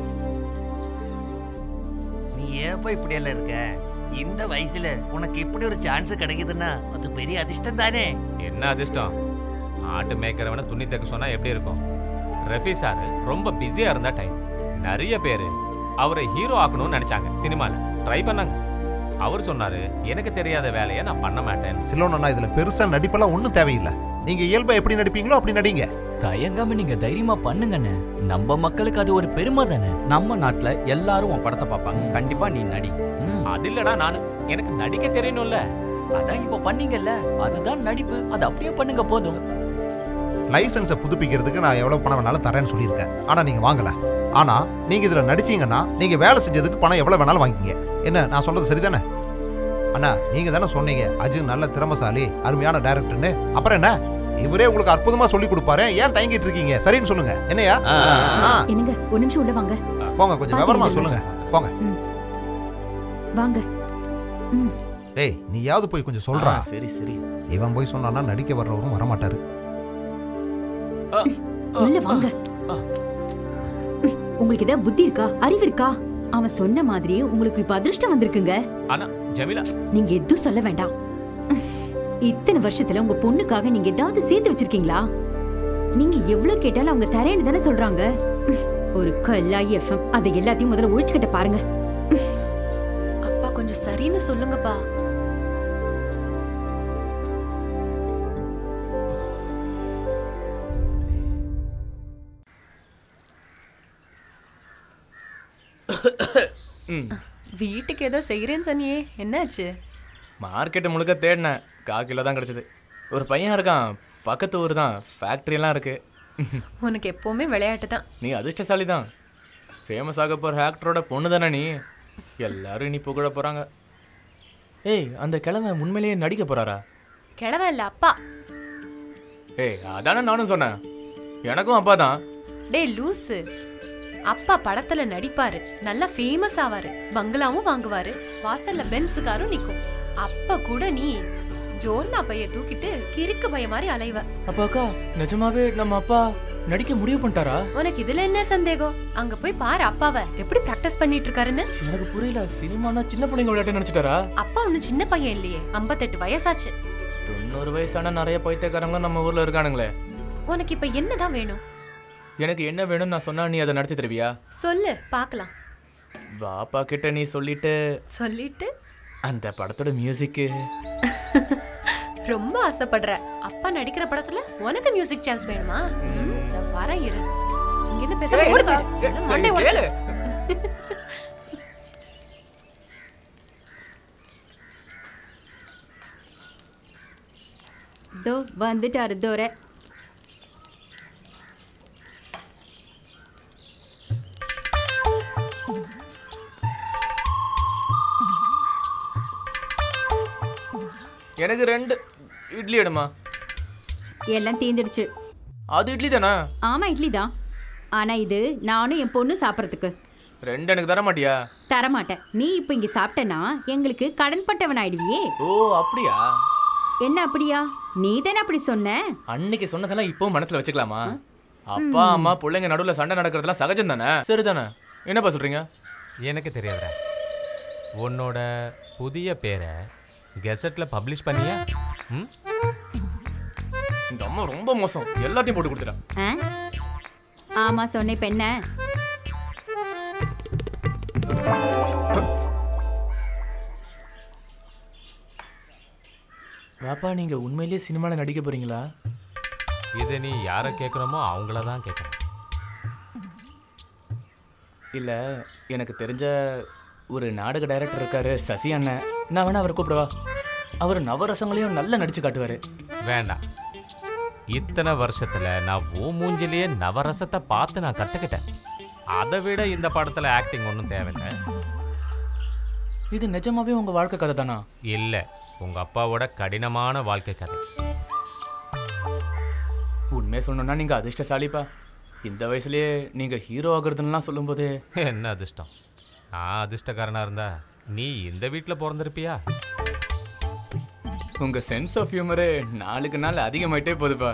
நீ ஏப்பா இப்படி எல்லாம் இருக்க இந்த வயசுல உனக்கு இப்படி ஒரு சான்ஸ் கிடைக்குதுன்னா அது பெரிய அதிர்ஷ்டம் தானே என்ன அதிர்ஷ்டம் ஆட்டு மேய்க்கிறவனை துணி தைக்க சொன்னா எப்படி இருக்கும் ரஃபி சார் ரொம்ப பிஸியா இருந்தா டைம் நிறைய பேர் அவரை ஹீரோ ஆக்கணும்னு நினைச்சாங்க சினிமால ட்ரை பண்ணாங்க அவர் சொன்னாரு எனக்கு தெரியாத வேலையை நான் பண்ண மாட்டேன் சிலோன் அண்ணா இதுல பெருசா நடிப்பெல்லாம் ஒன்றும் தேவையில்லை நீங்க இயல்பா எப்படி நடிப்பீங்களோ அப்படி நடிங்க தயங்காம நீங்க தைரியமா பண்ணுங்கண்ணே நம்ம மக்களுக்கு அது ஒரு பெருமை தானே நம்ம நாட்டுல எல்லாரும் உன் படத்தை பார்ப்பாங்க கண்டிப்பா நீ நடி ம் அது இல்லடா நான் எனக்கு நடிக்க தெரியணும்ல அதான் இப்போ பண்ணீங்கல்ல அதுதான் நடிப்பு அது அப்படியே பண்ணுங்க போதும் லைசன்ஸை புதுப்பிக்கிறதுக்கு நான் எவ்வளவு பணம் வேணாலும் தரேன்னு சொல்லியிருக்கேன் ஆனா நீங்க வாங்கல ஆனா நீங்க இதுல நடிச்சீங்கன்னா நீங்க வேலை செஞ்சதுக்கு பணம் எவ்வளவு வேணாலும் வாங்கிக்கங்க என்ன நான் சொல்றது சரிதானே அண்ணா நீங்க தானே சொன்னீங்க அஜு நல்ல திறமசாலி அருமையான டைரக்டர்னு அப்புறம் என்ன இவரே உங்களுக்கு அற்புதமா சொல்லி கொடுப்பாரு ஏன் தயங்கிட்டு இருக்கீங்க சரின்னு சொல்லுங்க என்னையா ஆ, என்னங்க ஒரு நிமிஷம் உள்ள வாங்க போங்க கொஞ்சம் விவரமா சொல்லுங்க போங்க வாங்க டேய் நீயாவது போய் கொஞ்சம் சொல்றா ஆ, சரி சரி இவன் போய் சொன்னான்னா நடிக்க வர்றவரும் வரமாட்டாரு உள்ள வாங்க உங்களுக்கு ஏதாவது புத்தி இருக்கா அறிவு இருக்கா அவன் சொன்ன மாதிரியே உங்களுக்கு இப்ப அதிர்ஷ்டம் வந்திருக்குங்க ஆனா ஜமீலா நீங்க எதுவும் சொல்ல வேண்டாம் இத்தனை வருஷத்துல உங்க பொண்ணுக்காக நீங்க ஏதாவது சேர்த்து வச்சிருக்கீங்களா நீங்க எவ்வளவு கேட்டாலும் அவங்க தரேன்னு தானே சொல்றாங்க ஒரு கல்லாய் எஃப்எம் அதை எல்லாத்தையும் முதல்ல ஒழிச்சுக்கிட்ட பாருங்க அப்பா கொஞ்சம் சரின்னு சொல்லுங்கப்பா ம் வீட்டுக்கு ஏதோ செய்யறேன்னு சொன்னியே என்னாச்சு மார்க்கெட்டு முழுக்க தேடினேன் கா கிலோ தான் கிடச்சிது ஒரு பையன் இருக்கான் பக்கத்து ஊர் தான் ஃபேக்ட்ரியெல்லாம் இருக்கு உனக்கு எப்பவுமே விளையாட்டு தான் நீ அதிர்ஷ்டசாலி தான் ஃபேமஸ் ஆக போகிற ஆக்டரோட பொண்ணு தானே நீ எல்லாரும் இனி புகழ போகிறாங்க ஏய் அந்த கிழமை உண்மையிலேயே நடிக்க போகிறாரா கிழவன் இல்ல அப்பா ஏய் அதானே நானும் சொன்னேன் எனக்கும் அப்பா தான் டேய் லூசு அப்பா படத்துல நடிப்பாரு நல்லா ஃபேமஸ் ஆவாரு பங்களாவும் வாங்குவாரு வாசல்ல பென்ஸ் காரும் நிக்கும் அப்ப கூட நீ ஜோர்னா பைய தூக்கிட்டு கிறுக்கு பைய மாதிரி அலைவ அப்பா அக்கா நிஜமாவே நம்ம அப்பா நடிக்க முடிவு பண்ணிட்டாரா உனக்கு இதுல என்ன சந்தேகம் அங்க போய் பாரு அப்பாவை எப்படி பிராக்டிஸ் பண்ணிட்டு இருக்காருன்னு எனக்கு புரியல சினிமானா சின்ன பிள்ளைங்க விளையாட்டு நினச்சிட்டாரா அப்பா ஒன்னும் சின்ன பையன் இல்லையே 58 வயசாச்சு தொண்ணூறு வயசான நிறைய பைத்தியக்காரங்களும் நம்ம ஊரில் இருக்கானுங்களே உனக்கு இப்ப என்னதான் வேணும் எனக்கு என்ன வேணும்னு நான் சொன்னா நீ அதை நடத்தி தருவியா சொல்லு பார்க்கலாம் பாப்பா கிட்ட நீ சொல்லிட்டு சொல்லிட்டு அந்த படத்தோட மியூசிக்கு ரொம்ப ஆசைப்படுற அப்பா நடிக்கிற படத்துல உனக்கு மியூசிக் சான்ஸ் வேணுமா ம், இதோ வரேன் இரு இங்க இருந்து பேச ஏய், ஓடி எடுப்பா. போயிரு. ஏய், மண்டை ஏய், உடைச்சு. கேளு. தோ வந்துட்டாரு தோர எனக்கு ரெண்டு இட்லி எடுமா எல்லாம் தீந்துடுச்சு அது இட்லி தானே ஆமா இட்லி தான் ஆனா இது நானும் என் பொண்ணு சாப்பிட்றதுக்கு ரெண்டு எனக்கு தர மாட்டியா தரமாட்டேன் நீ இப்ப இங்க சாப்பிட்டனா எங்களுக்கு கடன் பட்டவன் ஆயிடுவியே ஓ அப்படியா என்ன அப்படியா நீ தானே அப்படி சொன்ன அன்னைக்கு சொன்னதெல்லாம் இப்பவும் மனசுல வச்சுக்கலாமா அப்பா அம்மா பிள்ளைங்க நடுவுல சண்டை நடக்கிறதுலாம் சகஜம் தானே சரிதானே என்னப்பா சொல்றீங்க எனக்கு தெரியாதுடா உன்னோட புதிய பேரை கெசட்டில் பப்ளிஷ் பண்ணியா ம் இந்த அம்மா ரொம்ப மோசம் எல்லாத்தையும் போட்டு கொடுத்துட்டா ஆ? ஆமா சொன்னேன் இப்ப என்ன பாப்பா நீங்க உண்மையிலேயே சினிமால நடிக்க போறீங்களா இதை நீ யாரை கேட்குறோமோ அவங்கள தான் கேட்குறேன் இல்ல எனக்கு தெரிஞ்ச ஒரு நாடக டைரக்டர் இருக்காரு சசி அண்ணன் நான் வேணா அவரை கூப்பிடவா அவர் நவரசங்களையும் நல்லா நடிச்சு காட்டுவாரு வேண்டாம் இத்தனை வருஷத்துல நான் ஓ மூஞ்சிலேயே நவரசத்தை பார்த்து நான் கத்துக்கிட்டேன் அதை விட இந்த படத்துல ஆக்டிங் ஒன்றும் தேவையில்லை இது நிஜமாவே உங்க வாழ்க்கை கதை தானா இல்லை உங்க அப்பாவோட கடினமான வாழ்க்கை கதை உண்மையை சொல்லணும்னா நீங்க அதிர்ஷ்டசாலிப்பா இந்த வயசுலயே நீங்க ஹீரோ ஆகுறதுலாம் சொல்லும்போது என்ன அதிர்ஷ்டம் நான் அதிர்ஷ்டக்காரனா இருந்தா நீ இந்த வீட்டில் பிறந்திருப்பியா உங்க சென்ஸ் ஆஃப் ஹியூமரு நாளுக்கு நாள் அதிகமாயிட்டே போகுதுப்பா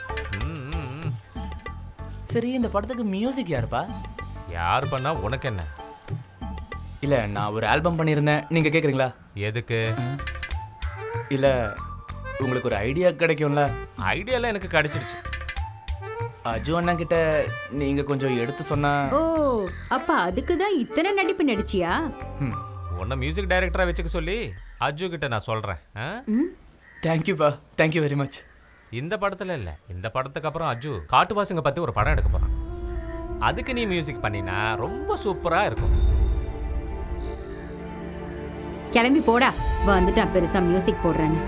சரி இந்த படத்துக்கு மியூசிக் யாருப்பா யார் பண்ணா உனக்கு என்ன இல்ல நான் ஒரு ஆல்பம் பண்ணியிருந்தேன் நீங்க கேக்குறீங்களா எதுக்கு இல்ல உங்களுக்கு ஒரு ஐடியா கிடைக்கும்ல ஐடியாலாம் எனக்கு கிடைச்சிருச்சு அஜு அண்ணா கிட்ட நீங்க கொஞ்சம் எடுத்து சொன்னா ஓ அப்ப அதுக்கு தான் இத்தனை நடிப்பு நடிச்சியா உன்னை மியூசிக் டைரக்டரா வச்சுக்க சொல்லி அஜு கிட்ட நான் சொல்றேன் ஆ? தேங்க்யூப்பா தேங்க்யூ வெரி மச் இந்த படத்துல இல்ல இந்த படத்துக்கு அப்புறம் அஜு காட்டுவாசிங்க பத்தி ஒரு படம் எடுக்க போறான் அதுக்கு நீ மியூசிக் பண்ணினா ரொம்ப சூப்பரா இருக்கும் கிளம்பி போடா வந்துட்டான் பெருசா மியூசிக் போடுறேன்னு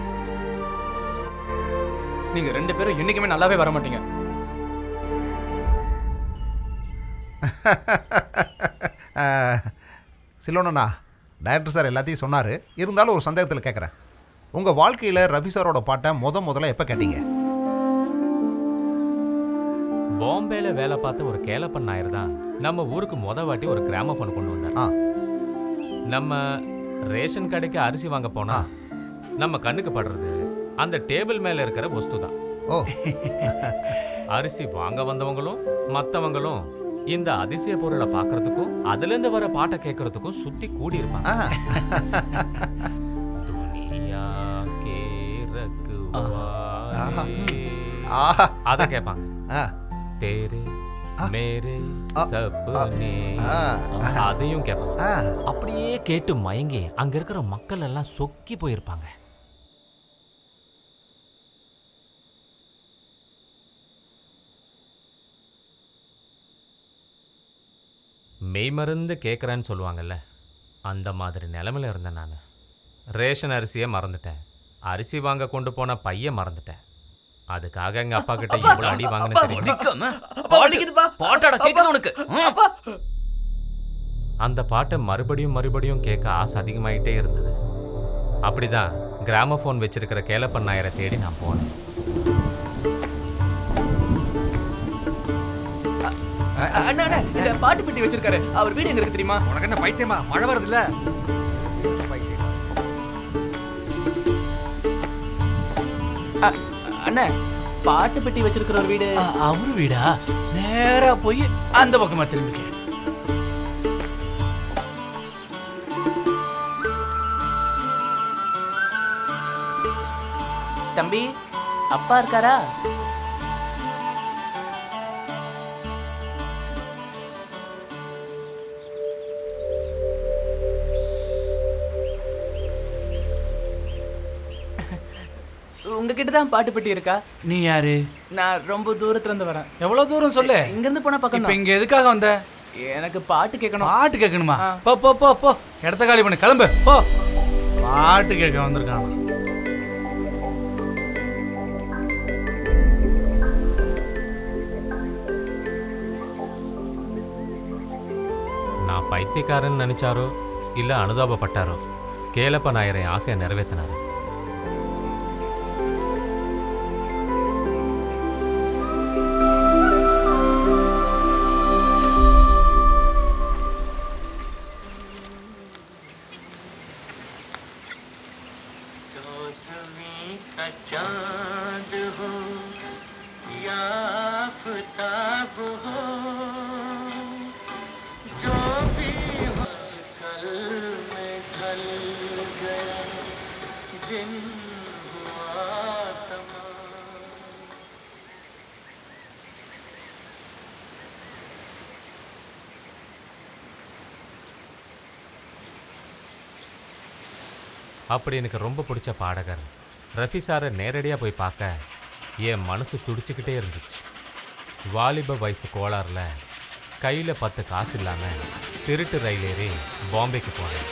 நீங்க ரெண்டு பேரும் என்னைக்குமே நல்லாவே வர மாட்டீங்க சிலோனண்ணா டைரக்டர் சார் எல்லாத்தையும் சொன்னார் இருந்தாலும் ஒரு சந்தேகத்தில் கேட்குறேன் உங்கள் வாழ்க்கையில் ரவி சாரோட பாட்டை முத முதல்ல எப்போ கேட்டீங்க பாம்பேல வேலை பார்த்த ஒரு கேலப்பன் நாயர் தான் நம்ம ஊருக்கு முத வாட்டி ஒரு கிராமபோன் கொண்டு வந்தார் நம்ம ரேஷன் கடைக்கு அரிசி வாங்க போனா நம்ம கண்ணுக்கு படுறது அந்த டேபிள் மேல இருக்கிற வஸ்து தான் ஓ அரிசி வாங்க வந்தவங்களும் மத்தவங்களும் இந்த அதிசய பொருளை பார்க்கறதுக்கும் அதுல இருந்து வர பாட்டை கேட்கறதுக்கும் சுத்தி கூடி இருப்பாங்க துனியா கே ரக்குவாலே. அத கேட்பாங்க தேரே மேரே சப்னே அதையும் கேட்பாங்க அப்படியே கேட்டு மயங்கி அங்க இருக்கிற மக்கள் எல்லாம் சொக்கி போயிருப்பாங்க மெய்மருந்து கேட்குறேன்னு சொல்லுவாங்கல்ல அந்த மாதிரி நிலமையில இருந்தேன் நான் ரேஷன் அரிசியை மறந்துட்டேன் அரிசி வாங்க கொண்டு போன பைய மறந்துட்டேன் அதுக்காக எங்க அப்பா கிட்ட இவ்வளவு அடி வாங்கின தெரியுமா அடிக்குதுப்பா பாட்டாடா கேக்குது உனக்கு அந்த பாட்டை மறுபடியும் மறுபடியும் கேட்க ஆசை அதிகமாயிட்டே இருந்தது அப்படிதான் கிராமபோன் வச்சிருக்கிற கேலப்பன் நாயரை தேடி நான் போனேன் அண்ணா அண்ணா இந்த பாட்டு பெட்டி வச்சிருக்காரு அவர் வீடு எங்க இருக்கு தெரியுமா உனக்கு என்ன பைத்தியமா மழை வருது இல்ல அண்ணே பாட்டு பெட்டி வச்சிருக்கிற ஒரு வீடு அவரு வீடா நேரா போய் அந்த பக்கமா திரும்பிக்க தம்பி அப்பா இருக்காரா உங்ககிட்ட தான் பாட்டு பெட்டி இருக்கா நீ யாரு நான் ரொம்ப தூரத்துல இருந்து வரேன் எவ்வளவு தூரம் சொல்லு இங்க இருந்து போனா பக்கம் இப்ப இங்க எதுக்காக வந்த எனக்கு பாட்டு கேட்கணும் பாட்டு கேட்கணுமா போ போ போ போ இடத்த காலி பண்ணு கிளம்பு போ பாட்டு கேட்க வந்திருக்கான் நான் பைத்தியக்காரன் நினைச்சாரோ இல்ல அனுதாபப்பட்டாரோ கேலப்ப நாயரை ஆசையை நிறைவேற்றினாரு चांद हो या आफताब हो जो भी हो कल में ढल गया दिन हुआ तमाम அப்படி எனக்கு ரொம்ப பிடிச்ச பாடகர் ரஃபி சாரை நேரடியாக போய் பார்க்க என் மனசு துடிச்சுக்கிட்டே இருந்துச்சு வாலிப வயசு கோளாறுல கையில் பத்து காசு இல்லாமல் திருட்டு ரயில் ஏறி பாம்பேக்கு போனேன்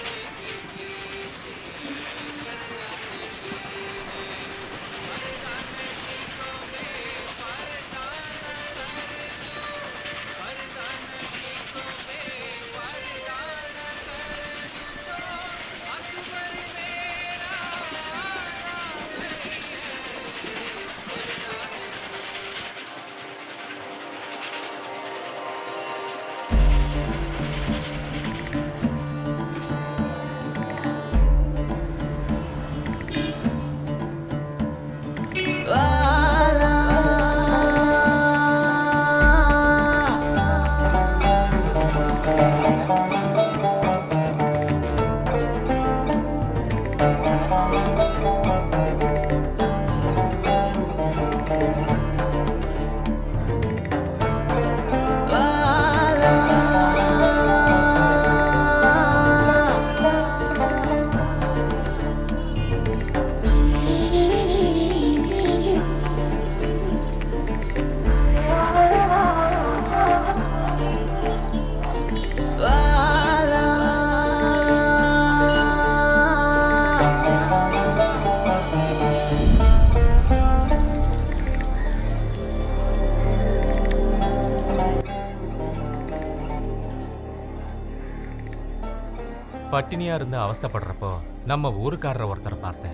பட்டினியா இருந்து அவஸ்தைப்படுறப்போ நம்ம ஊருக்காரரை ஒருத்தரை பார்த்தேன்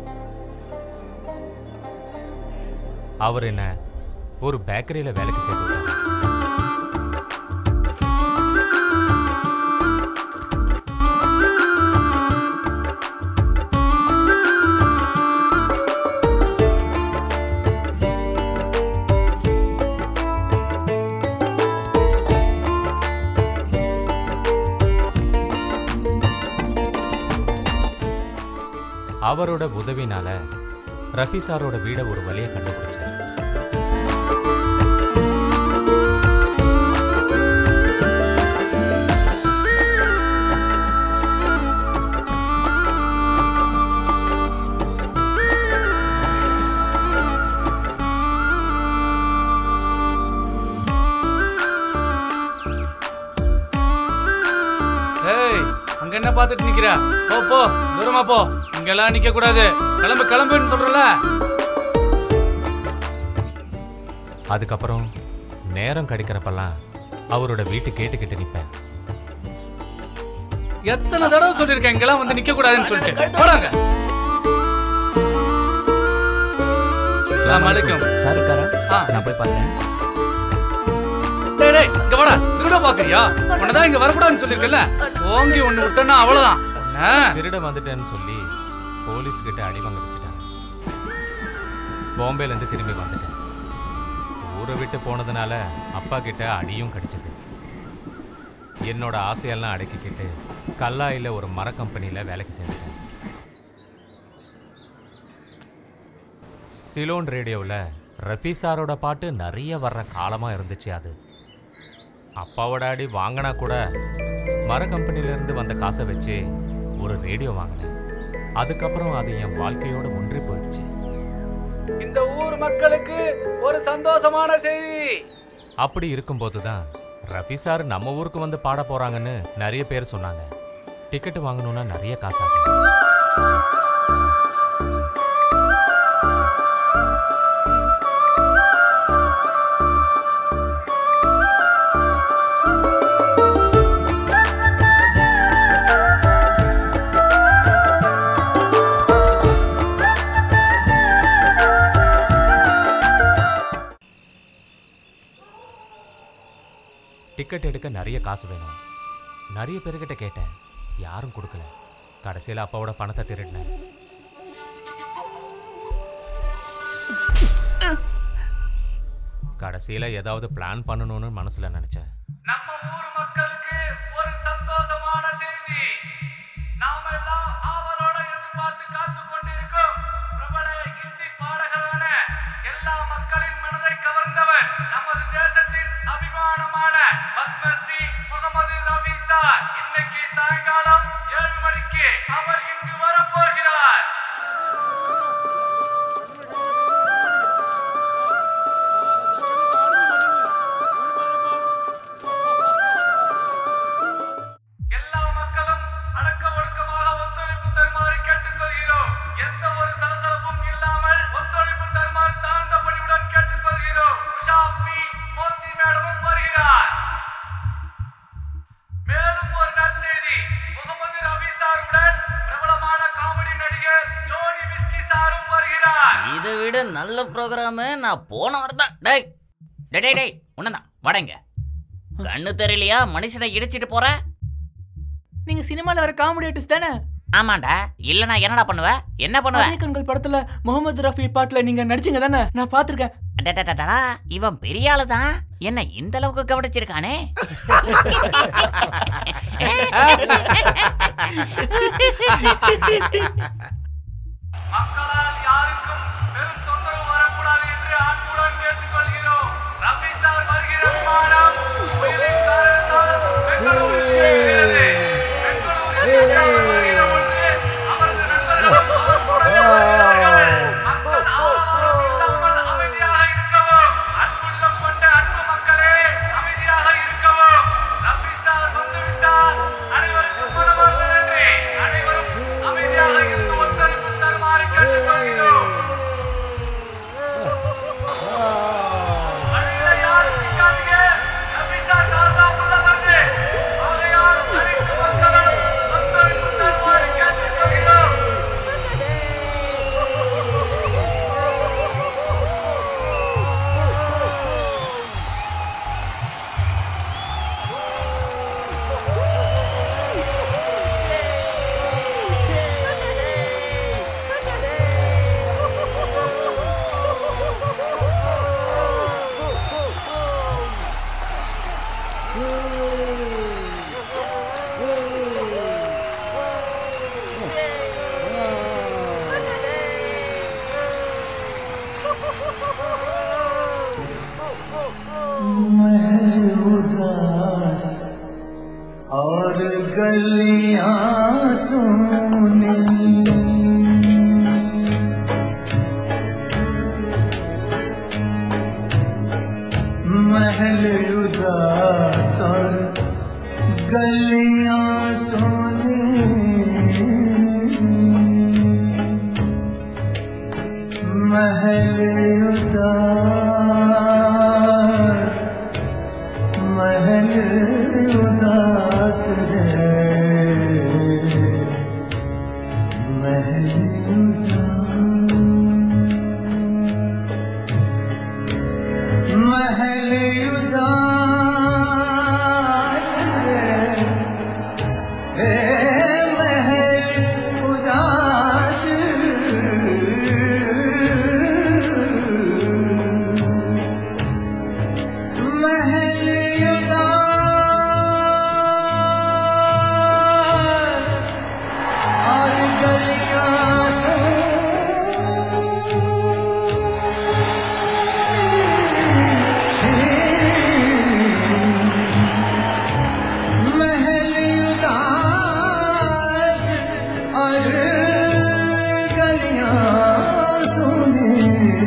அவர் என்ன ஒரு பேக்கரியில வேலைக்கு சேர்த்து விட்டாரு. அவரோட உதவினால ரஃபி சாரோட வீடை ஒரு வழியை கண்டுபிடிச்சேன் ஏய் அங்க என்ன பார்த்துட்டு நிக்கிற போ போ தூரமா போ இங்கெல்லாம் நிக்க கூடாது கிளம்பு கிளம்புன்னு சொல்றல அதுக்கப்புறம் நேரம் கிடைக்கிறப்பெல்லாம் அவரோட வீட்டு கேட்டுக்கிட்டு நிற்பேன் எத்தனை தடவை சொல்லிருக்கேன் இங்கெல்லாம் வந்து நிக்க கூடாதுன்னு சொல்லிட்டு போறாங்க அஸ்ஸலாமு அலைக்கும் சார் இருக்காரா ஆ. நான் போய் பார்க்குறேன் டேய் டேய் இங்க வாடா திருட பாக்குறியா உன்னதான் இங்க வரக்கூடாதுன்னு சொல்லிருக்கல ஓங்கி ஒண்ணு விட்டனா அவ்வளவுதான் என்ன? திருட வந்துட்டேன்னு சொல்லி போலீஸ் கிட்ட அடி வாங்க வச்சுட்டேன் பாம்பேல இருந்து திரும்பி வந்துட்டேன் ஊரை விட்டு போனதுனால அப்பா கிட்ட அடியும் கிடைச்சது என்னோட ஆசையெல்லாம் அடக்கிக்கிட்டு கல்லாயில ஒரு மர கம்பெனியில் வேலைக்கு சேர்ந்துட்டேன் சிலோன் ரேடியோவில் ரஃபி சாரோட பாட்டு நிறைய வர்ற காலமாக இருந்துச்சு அது அப்பாவோட அடி வாங்கினா கூட மர கம்பெனிலேருந்து வந்த காசை வச்சு ஒரு ரேடியோ வாங்கினேன் அதுக்கப்புறம் அது என் வாழ்க்கையோட ஒன்றி போயிடுச்சு இந்த ஊர் மக்களுக்கு ஒரு சந்தோஷமான செய்தி அப்படி இருக்கும்போது தான் ரஃபி சார் நம்ம ஊருக்கு வந்து பாட போறாங்கன்னு நிறைய பேர் சொன்னாங்க டிக்கெட் வாங்கணும்னா நிறைய காசாகும் டிக்கெட் எடுக்க நிறைய காசு வேணும் நிறைய பேர்கிட்ட கேட்டேன் யாரும் கொடுக்கல கடைசியில் அப்பாவோட பணத்தை திருடினேன் கடைசியில் ஏதாவது பிளான் பண்ணணும்னு மனசில் நினச்சேன் நம்ம ஊர் மக்களுக்கு ஒரு சந்தோஷமான செய்தி நாம எல்லாம் ஆவலோட எதிர்பார்த்து காத்து கொண்டிருக்கும் பிரபல இந்தி பாடகரான எல்லா மக்களின் மனதை கவர்ந்தவர் நமது தேசத்தின் அபிமானமான பத்மஸ்ரீ முகமது ரஃபி சார் இன்னைக்கு சாயங்காலம் ஏழு மணிக்கு அவர் இங்கு வரப்போகிறார் எல்லா மக்களும் அடக்க ஒடுக்கமாக ஒத்துழைப்பு தருமாறு கேட்டுக்கொள்கிறோம் எந்த ஒரு சலசலப்பும் இல்லாமல் ஒத்துழைப்பு தருமாறு தாழ்ந்த பணிவுடன் கேட்டுக்கொள்கிறோம் உஷா பி மோத்தி மேடமும் வருகிறார் மேலும் ஒரு நற்செய்தி முகமது ரவி சாருடன் பிரபலமான காமெடி நடிகர் ஜோனி விஸ்கி சாரும் வருகிறார் இதை விட நல்ல ப்ரோக்ராமு நான் போன வாரம் தான் டேய் டேய் டேய் டேய் உன்னதான் வடங்க கண்ணு தெரியலையா மனுஷனை இடிச்சிட்டு போற நீங்க சினிமால வர காமெடி ஆர்டிஸ்ட் தானே ஆமாண்டா இல்லனா என்னடா பண்ணுவ என்ன பண்ணுவ அதே கண்கள் படத்துல முகமது ரஃபி பாட்டுல நீங்க நடிச்சீங்க தானே நான் பாத்திருக்கேன் அடடடடடா, இவன் பெரிய ஆளு தான் என்ன இந்த அளவுக்கு கவனிச்சிருக்கானே மக்களால் யாருக்கும் பெரும் தொந்தரவு வரக்கூடாது என்று அன்புடன் கேட்டுக்கொள்கிறோம் ரஃபி சார் வருகிற விமானம் புயலின் காரணத்தால் பெங்களூருக்கு செல்கிறது. பெங்களூருக்கு அவர் வருகிற பொழுது அவரது நண்பர்களும் அவர் கூடவே வருகிறார்கள். மக்கள் ஆரவாரம் இல்லாமல் அமைதியாக இருக்கவும் அன்புள்ளம் கொண்ட அன்பு மக்களே அமைதியாக இருக்கவும் ரஃபி சார் வந்துவிட்டார் அனைவருக்கும் மனமார்ந்த நன்றி அனைவரும் அமைதியாக இருந்து ஒத்துழைப்பு தருமாறு கேட்டுக்கொள்கிறோம் महल उदास और गलियां सोनी महल उदास और गलियां सोनी महल उदास महल उदास है महल उदास महल उदास है हे महल उदास महल उदास और गलियां महल उदास और गलियां सोनी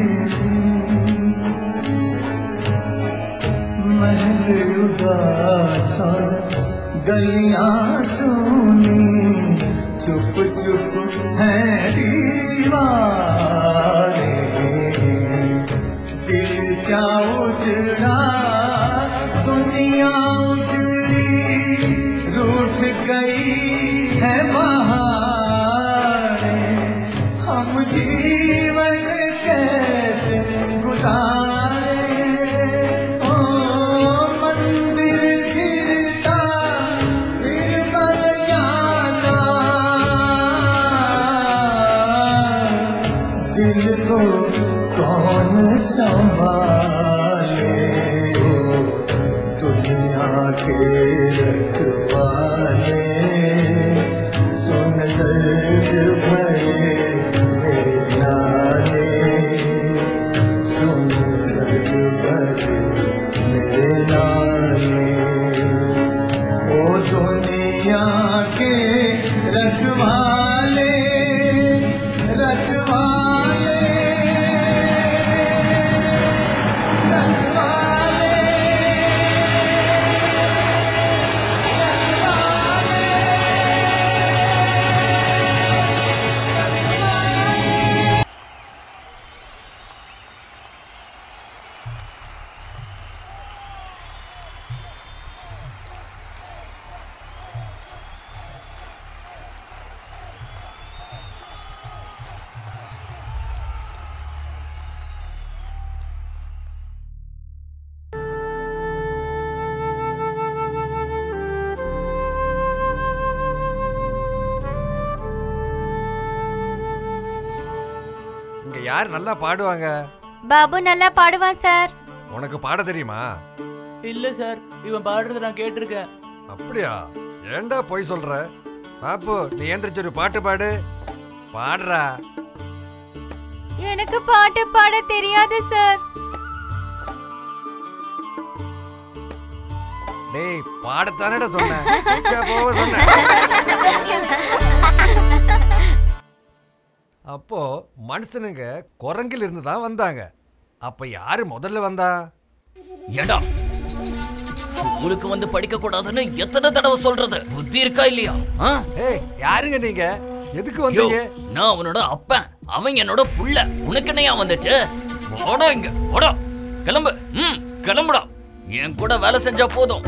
महल उदास और गलियां सोनी चुप चुप है दीवारे दिल क्या उजड़ा दुनिया उजड़ी रूठ गई है बहारे हम जीवन कैसे गुजारे ओ मंदिर गिरता फिर बन जाता दिल को कौन संभाले हो दुनिया के रखवाले सुन दर्द भरे मेरे नाले सुन दर्द भरे मेरे नाले ओ दुनिया के रखवाले रखवाले இங்க யார் நல்லா பாடுவாங்க பாபு நல்லா பாடுவான் சார் உனக்கு பாட தெரியுமா இல்ல சார் இவன் பாடுறத நான் கேட்டிருக்கேன் அப்படியா ஏன்டா போய் சொல்ற பாப்பு நீ எந்திரிச்சு ஒரு பாட்டு பாடு பாடுறா எனக்கு பாட்டு பாட தெரியாது சார் டேய் பாடத்தானடா சொன்னேன் எங்க போக சொன்னேன் அப்போ மனுஷனுங்க குரங்கில் இருந்து தான் வந்தாங்க அப்ப யாரு முதல்ல வந்தா ஏடா உங்களுக்கு வந்து படிக்க கூடாதுன்னு எத்தனை தடவை சொல்றது புத்தி இருக்கா இல்லையா ஆ? ஏய் யாருங்க நீங்க எதுக்கு யோ, வந்தீங்க நான் அவனோட அப்பன் அவன் என்னோட புள்ள உனக்கு என்னையா வந்துச்சு ஓடா இங்க ஓடா கிளம்பு ம் கிளம்புடா என் கூட வேலை செஞ்சா போதும்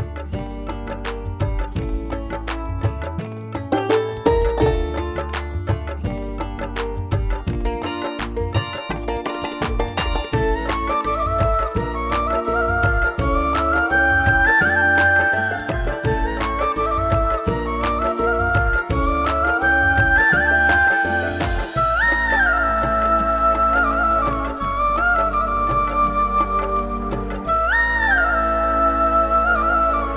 ओ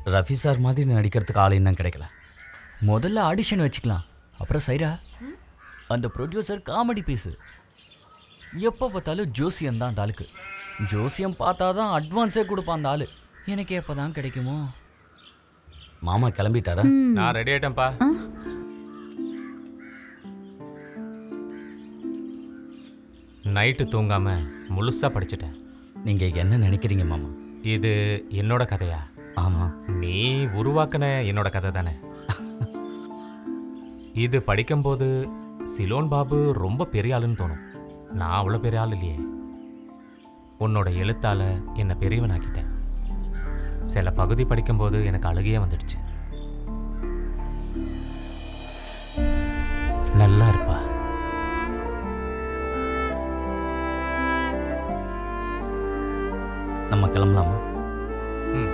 ரஃபி சார் மாதிரி நடிக்கிறதுக்கு ஆள் இன்னும் கிடைக்கல முதல்ல ஆடிஷன் வச்சுக்கலாம் அப்புறம் சைரா அந்த ப்ரொடியூசர் காமெடி பீஸு எப்போ பார்த்தாலும் ஜோசியம் தான் அந்த ஆளுக்கு ஜோசியம் பார்த்தா தான் அட்வான்ஸே கொடுப்பான் அந்த ஆள் எனக்கு எப்போ தான் கிடைக்குமோ மாமா கிளம்பிட்டாரா நான் ரெடி ஆயிட்டேன்ப்பா நைட்டு தூங்காம முழுசா படிச்சிட்டேன் நீங்க என்ன நினைக்கிறீங்க மாமா இது என்னோட கதையா ஆமா நீ உருவாக்குன என்னோட கதை தானே இது படிக்கும்போது சிலோன் பாபு ரொம்ப பெரிய ஆளுன்னு தோணும் நான் அவ்வளோ பெரிய ஆள் இல்லையே உன்னோட எழுத்தால என்னை பெரியவனாக்கிட்டேன் சில பகுதி படிக்கும்போது எனக்கு அழுகையே வந்துடுச்சு நல்லா இருப்பா நம்ம கிளம்பலாமா ம்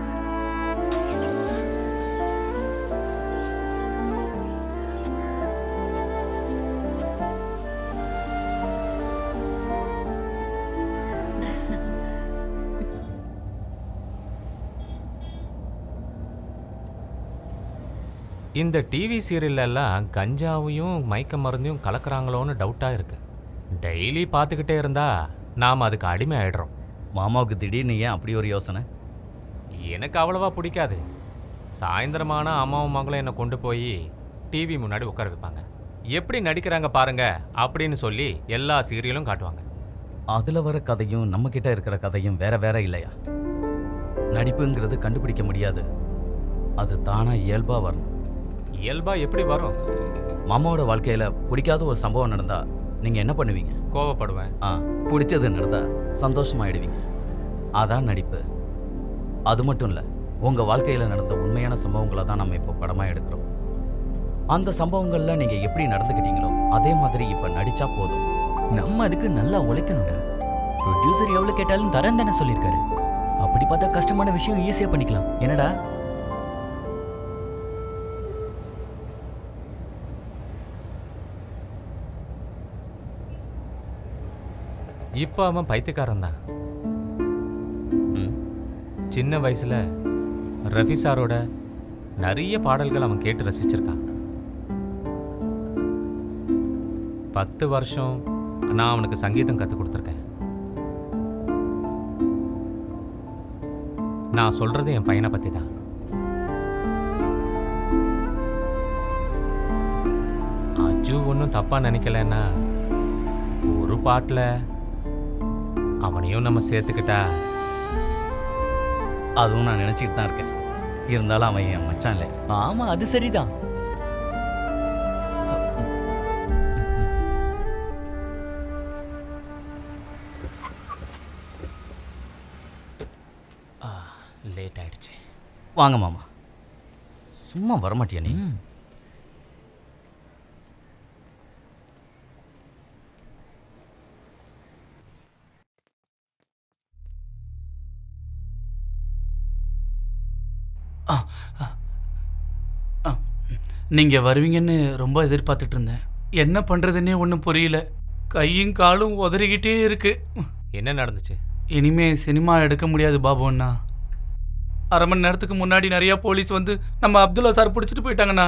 இந்த டிவி சீரியல்லாம் கஞ்சாவையும் மயக்க மருந்தையும் கலக்குறாங்களோன்னு டவுட்டாக இருக்கு டெய்லி பார்த்துக்கிட்டே இருந்தா நாம் அதுக்கு அடிமை ஆயிடுறோம் மாமாவுக்கு திடீர்னு ஏன் அப்படி ஒரு யோசனை எனக்கு அவ்வளவா பிடிக்காது சாயந்தரமான அம்மாவும் மகளும் என்னை கொண்டு போய் டிவி முன்னாடி உட்கார வைப்பாங்க எப்படி நடிக்கிறாங்க பாருங்க அப்படின்னு சொல்லி எல்லா சீரியலும் காட்டுவாங்க அதுல வர கதையும் நம்ம கிட்ட இருக்கிற கதையும் வேற வேற இல்லையா நடிப்புங்கிறது கண்டுபிடிக்க முடியாது அது தானா இயல்பா வரணும் இயல்பா எப்படி வரும் மாமாவோட வாழ்க்கையில பிடிக்காத ஒரு சம்பவம் நடந்தா நீங்க என்ன பண்ணுவீங்க கோவப்படுவேன் ஆ பிடிச்சது நடந்தா சந்தோஷமாயிடுவீங்க அதான் நடிப்பு அது மட்டும் இல்ல உங்க வாழ்க்கையில நடந்த உண்மையான சம்பவங்களை தான் நம்ம இப்போ படமா எடுக்கிறோம் அந்த சம்பவங்கள்ல நீங்க எப்படி நடந்துக்கிட்டீங்களோ அதே மாதிரி இப்ப நடிச்சா போதும் நம்ம அதுக்கு நல்லா உழைக்கணும்டா ப்ரொடியூசர் எவ்வளோ கேட்டாலும் தரேன் தானே சொல்லியிருக்காரு அப்படி பார்த்தா கஷ்டமான விஷயம் ஈஸியாக பண்ணிக்கலாம் என்னடா இப்போ அவன் பைத்தியக்காரன் தான் சின்ன வயசுல ரஃபி சாரோட நிறைய பாடல்கள் அவன் கேட்டு ரசிச்சிருக்கான் பத்து வருஷம் நான் அவனுக்கு சங்கீதம் கற்றுக் கொடுத்துருக்கேன் நான் சொல்றது என் பையனை பற்றி தான் அஜு ஒன்றும் தப்பா நினைக்கலன்னா ஒரு பாட்டில் அவனையும் நம்ம சேர்த்துக்கிட்டா அதுவும் நான் நினைச்சிட்டு தான் இருக்கேன் இருந்தாலும் அவன் என் மச்சான் இல்லை ஆமா அது சரிதான் லேட் ஆயிடுச்சு வாங்க மாமா சும்மா வரமாட்டியா நீ நீங்க வருவீங்கன்னு ரொம்ப எதிர்பார்த்துட்டு இருந்தேன் என்ன பண்றதுன்னே ஒன்றும் புரியல கையும் காலும் உதறிக்கிட்டே இருக்கு என்ன நடந்துச்சு இனிமே சினிமா எடுக்க முடியாது பாபு அண்ணா அரை மணி நேரத்துக்கு முன்னாடி நிறைய போலீஸ் வந்து நம்ம அப்துல்லா சார் பிடிச்சிட்டு போயிட்டாங்கண்ணா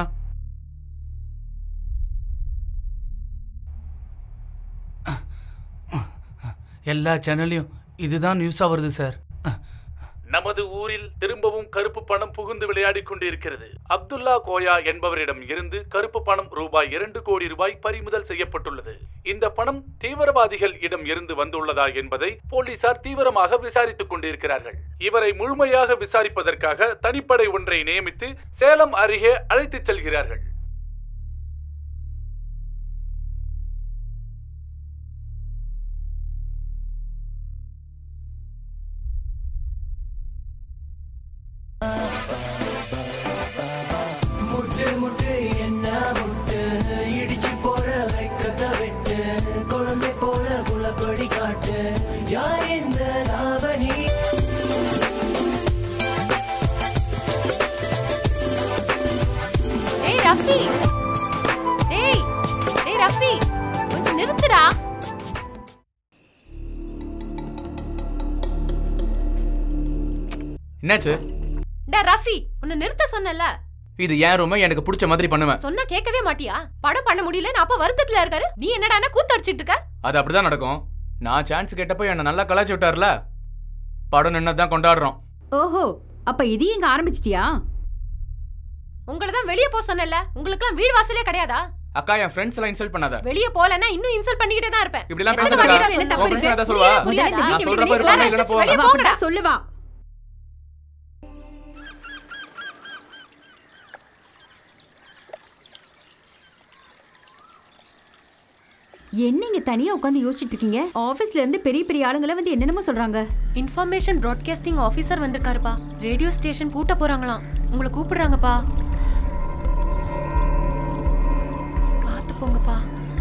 எல்லா சேனல்லையும் இதுதான் நியூஸாக வருது சார் நமது ஊரில் திரும்பவும் கருப்பு பணம் புகுந்து விளையாடிக் கொண்டிருக்கிறது அப்துல்லா கோயா என்பவரிடம் இருந்து கருப்பு பணம் ரூபாய் இரண்டு கோடி ரூபாய் பறிமுதல் செய்யப்பட்டுள்ளது இந்த பணம் தீவிரவாதிகள் இடம் இருந்து வந்துள்ளதா என்பதை போலீசார் தீவிரமாக விசாரித்துக் கொண்டிருக்கிறார்கள் இவரை முழுமையாக விசாரிப்பதற்காக தனிப்படை ஒன்றை நியமித்து சேலம் அருகே அழைத்துச் செல்கிறார்கள் முட்டு முட்டு என்ன முட்டு இடிச்சு போற வைக்கத விட்டு குழந்தை போல குலப்படி காட்டு யார் இந்த லாவணி ஏய் ரஃபி ஏய் ஏய் ரஃபி கொஞ்சம் நிறுத்துடா என்னாச்சு டே ரஃபி உன்னை நிறுத்த சொன்னல இது என் ரூம் எனக்கு பிடிச்ச மாதிரி பண்ணுவேன் சொன்னா கேட்கவே மாட்டியா படம் பண்ண முடியலன்னு அப்பா வருத்தத்துல இருக்காரு நீ என்னடா கூத்தடிச்சிட்டு இருக்க அது அப்படிதான் நடக்கும் நான் சான்ஸ் கேட்டப்போ என்னை நல்லா கலாச்சி விட்டார்ல படம் நின்று தான் கொண்டாடுறோம் ஓஹோ அப்ப இதையும் இங்க ஆரம்பிச்சிட்டியா உங்களை தான் வெளியே போக சொன்னல உங்களுக்குலாம் வீடு வாசலே கிடையாதா அக்கா என் ஃப்ரெண்ட்ஸ் எல்லாம் இன்சல்ட் பண்ணாத வெளியே போலனா இன்னும் இன்சல்ட் பண்ணிக்கிட்டே தான் இருப்பேன் இப்படி எல்லாம் எத்தனை பேசாதடா. வாட்டி தான் உன் சொன்னேன்? friends எல்லாம் சொல்லுவா? புரியாதா? நான் சொல்றப்ப இருப்பா, எல்லாரும் இல்லைன்னா போ. வெளியே அவ போங்கடா. அப்படிதான் சொல்லுவா என்ன இங்க தனியா உட்காந்து யோசிச்சுட்டு இருக்கீங்க ஆபீஸ்ல இருந்து பெரிய பெரிய ஆளுங்கள வந்து என்னென்னமோ சொல்றாங்க இன்ஃபர்மேஷன் ப்ராட்காஸ்டிங் ஆபீசர் வந்திருக்காருப்பா ரேடியோ ஸ்டேஷன் பூட்ட போறாங்களாம் உங்களை கூப்பிடுறாங்கப்பா பார்த்து போங்கப்பா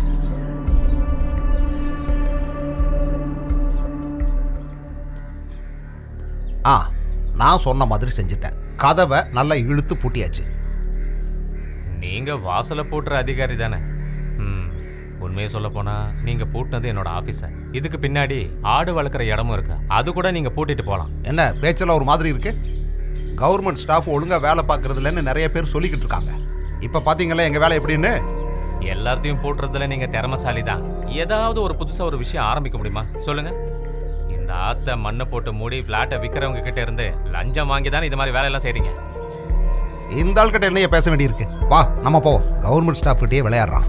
ஆ நான் சொன்ன மாதிரி செஞ்சுட்டேன் கதவை நல்லா இழுத்து பூட்டியாச்சு நீங்க வாசல போட்டுற அதிகாரி தானே ம் உண்மையை சொல்ல போனா நீங்க பூட்டினது என்னோட ஆபீஸர் இதுக்கு பின்னாடி ஆடு வளர்க்குற இடமும் இருக்கு அது கூட நீங்க பூட்டிட்டு போலாம் என்ன பேச்செல்லாம் ஒரு மாதிரி இருக்கு கவர்மெண்ட் ஸ்டாஃப் ஒழுங்கா வேலை பார்க்கறது இல்லைன்னு நிறைய பேர் சொல்லிக்கிட்டு இருக்காங்க இப்போ பார்த்தீங்களா எங்கள் வேலை எப்படின்னு எல்லாத்தையும் போட்டுறதுல நீங்க திறமசாலி தான் ஏதாவது ஒரு புதுசா ஒரு விஷயம் ஆரம்பிக்க முடியுமா சொல்லுங்க இந்த ஆத்த மண்ணை போட்டு மூடி பிளாட்டை விற்கிறவங்க கிட்ட இருந்து லஞ்சம் வாங்கி தானே இது மாதிரி வேலையெல்லாம் செய்றீங்க இந்த ஆள்கிட்ட என்னைய பேச வேண்டியிருக்கு வா நம்ம போவோம் கவர்மெண்ட் ஸ்டாஃப் கிட்டே விளையாடுறான்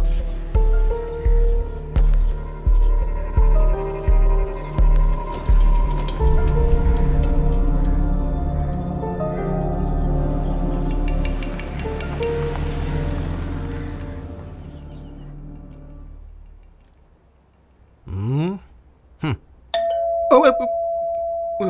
ம் ம். ஓ, ஓ, ஓ.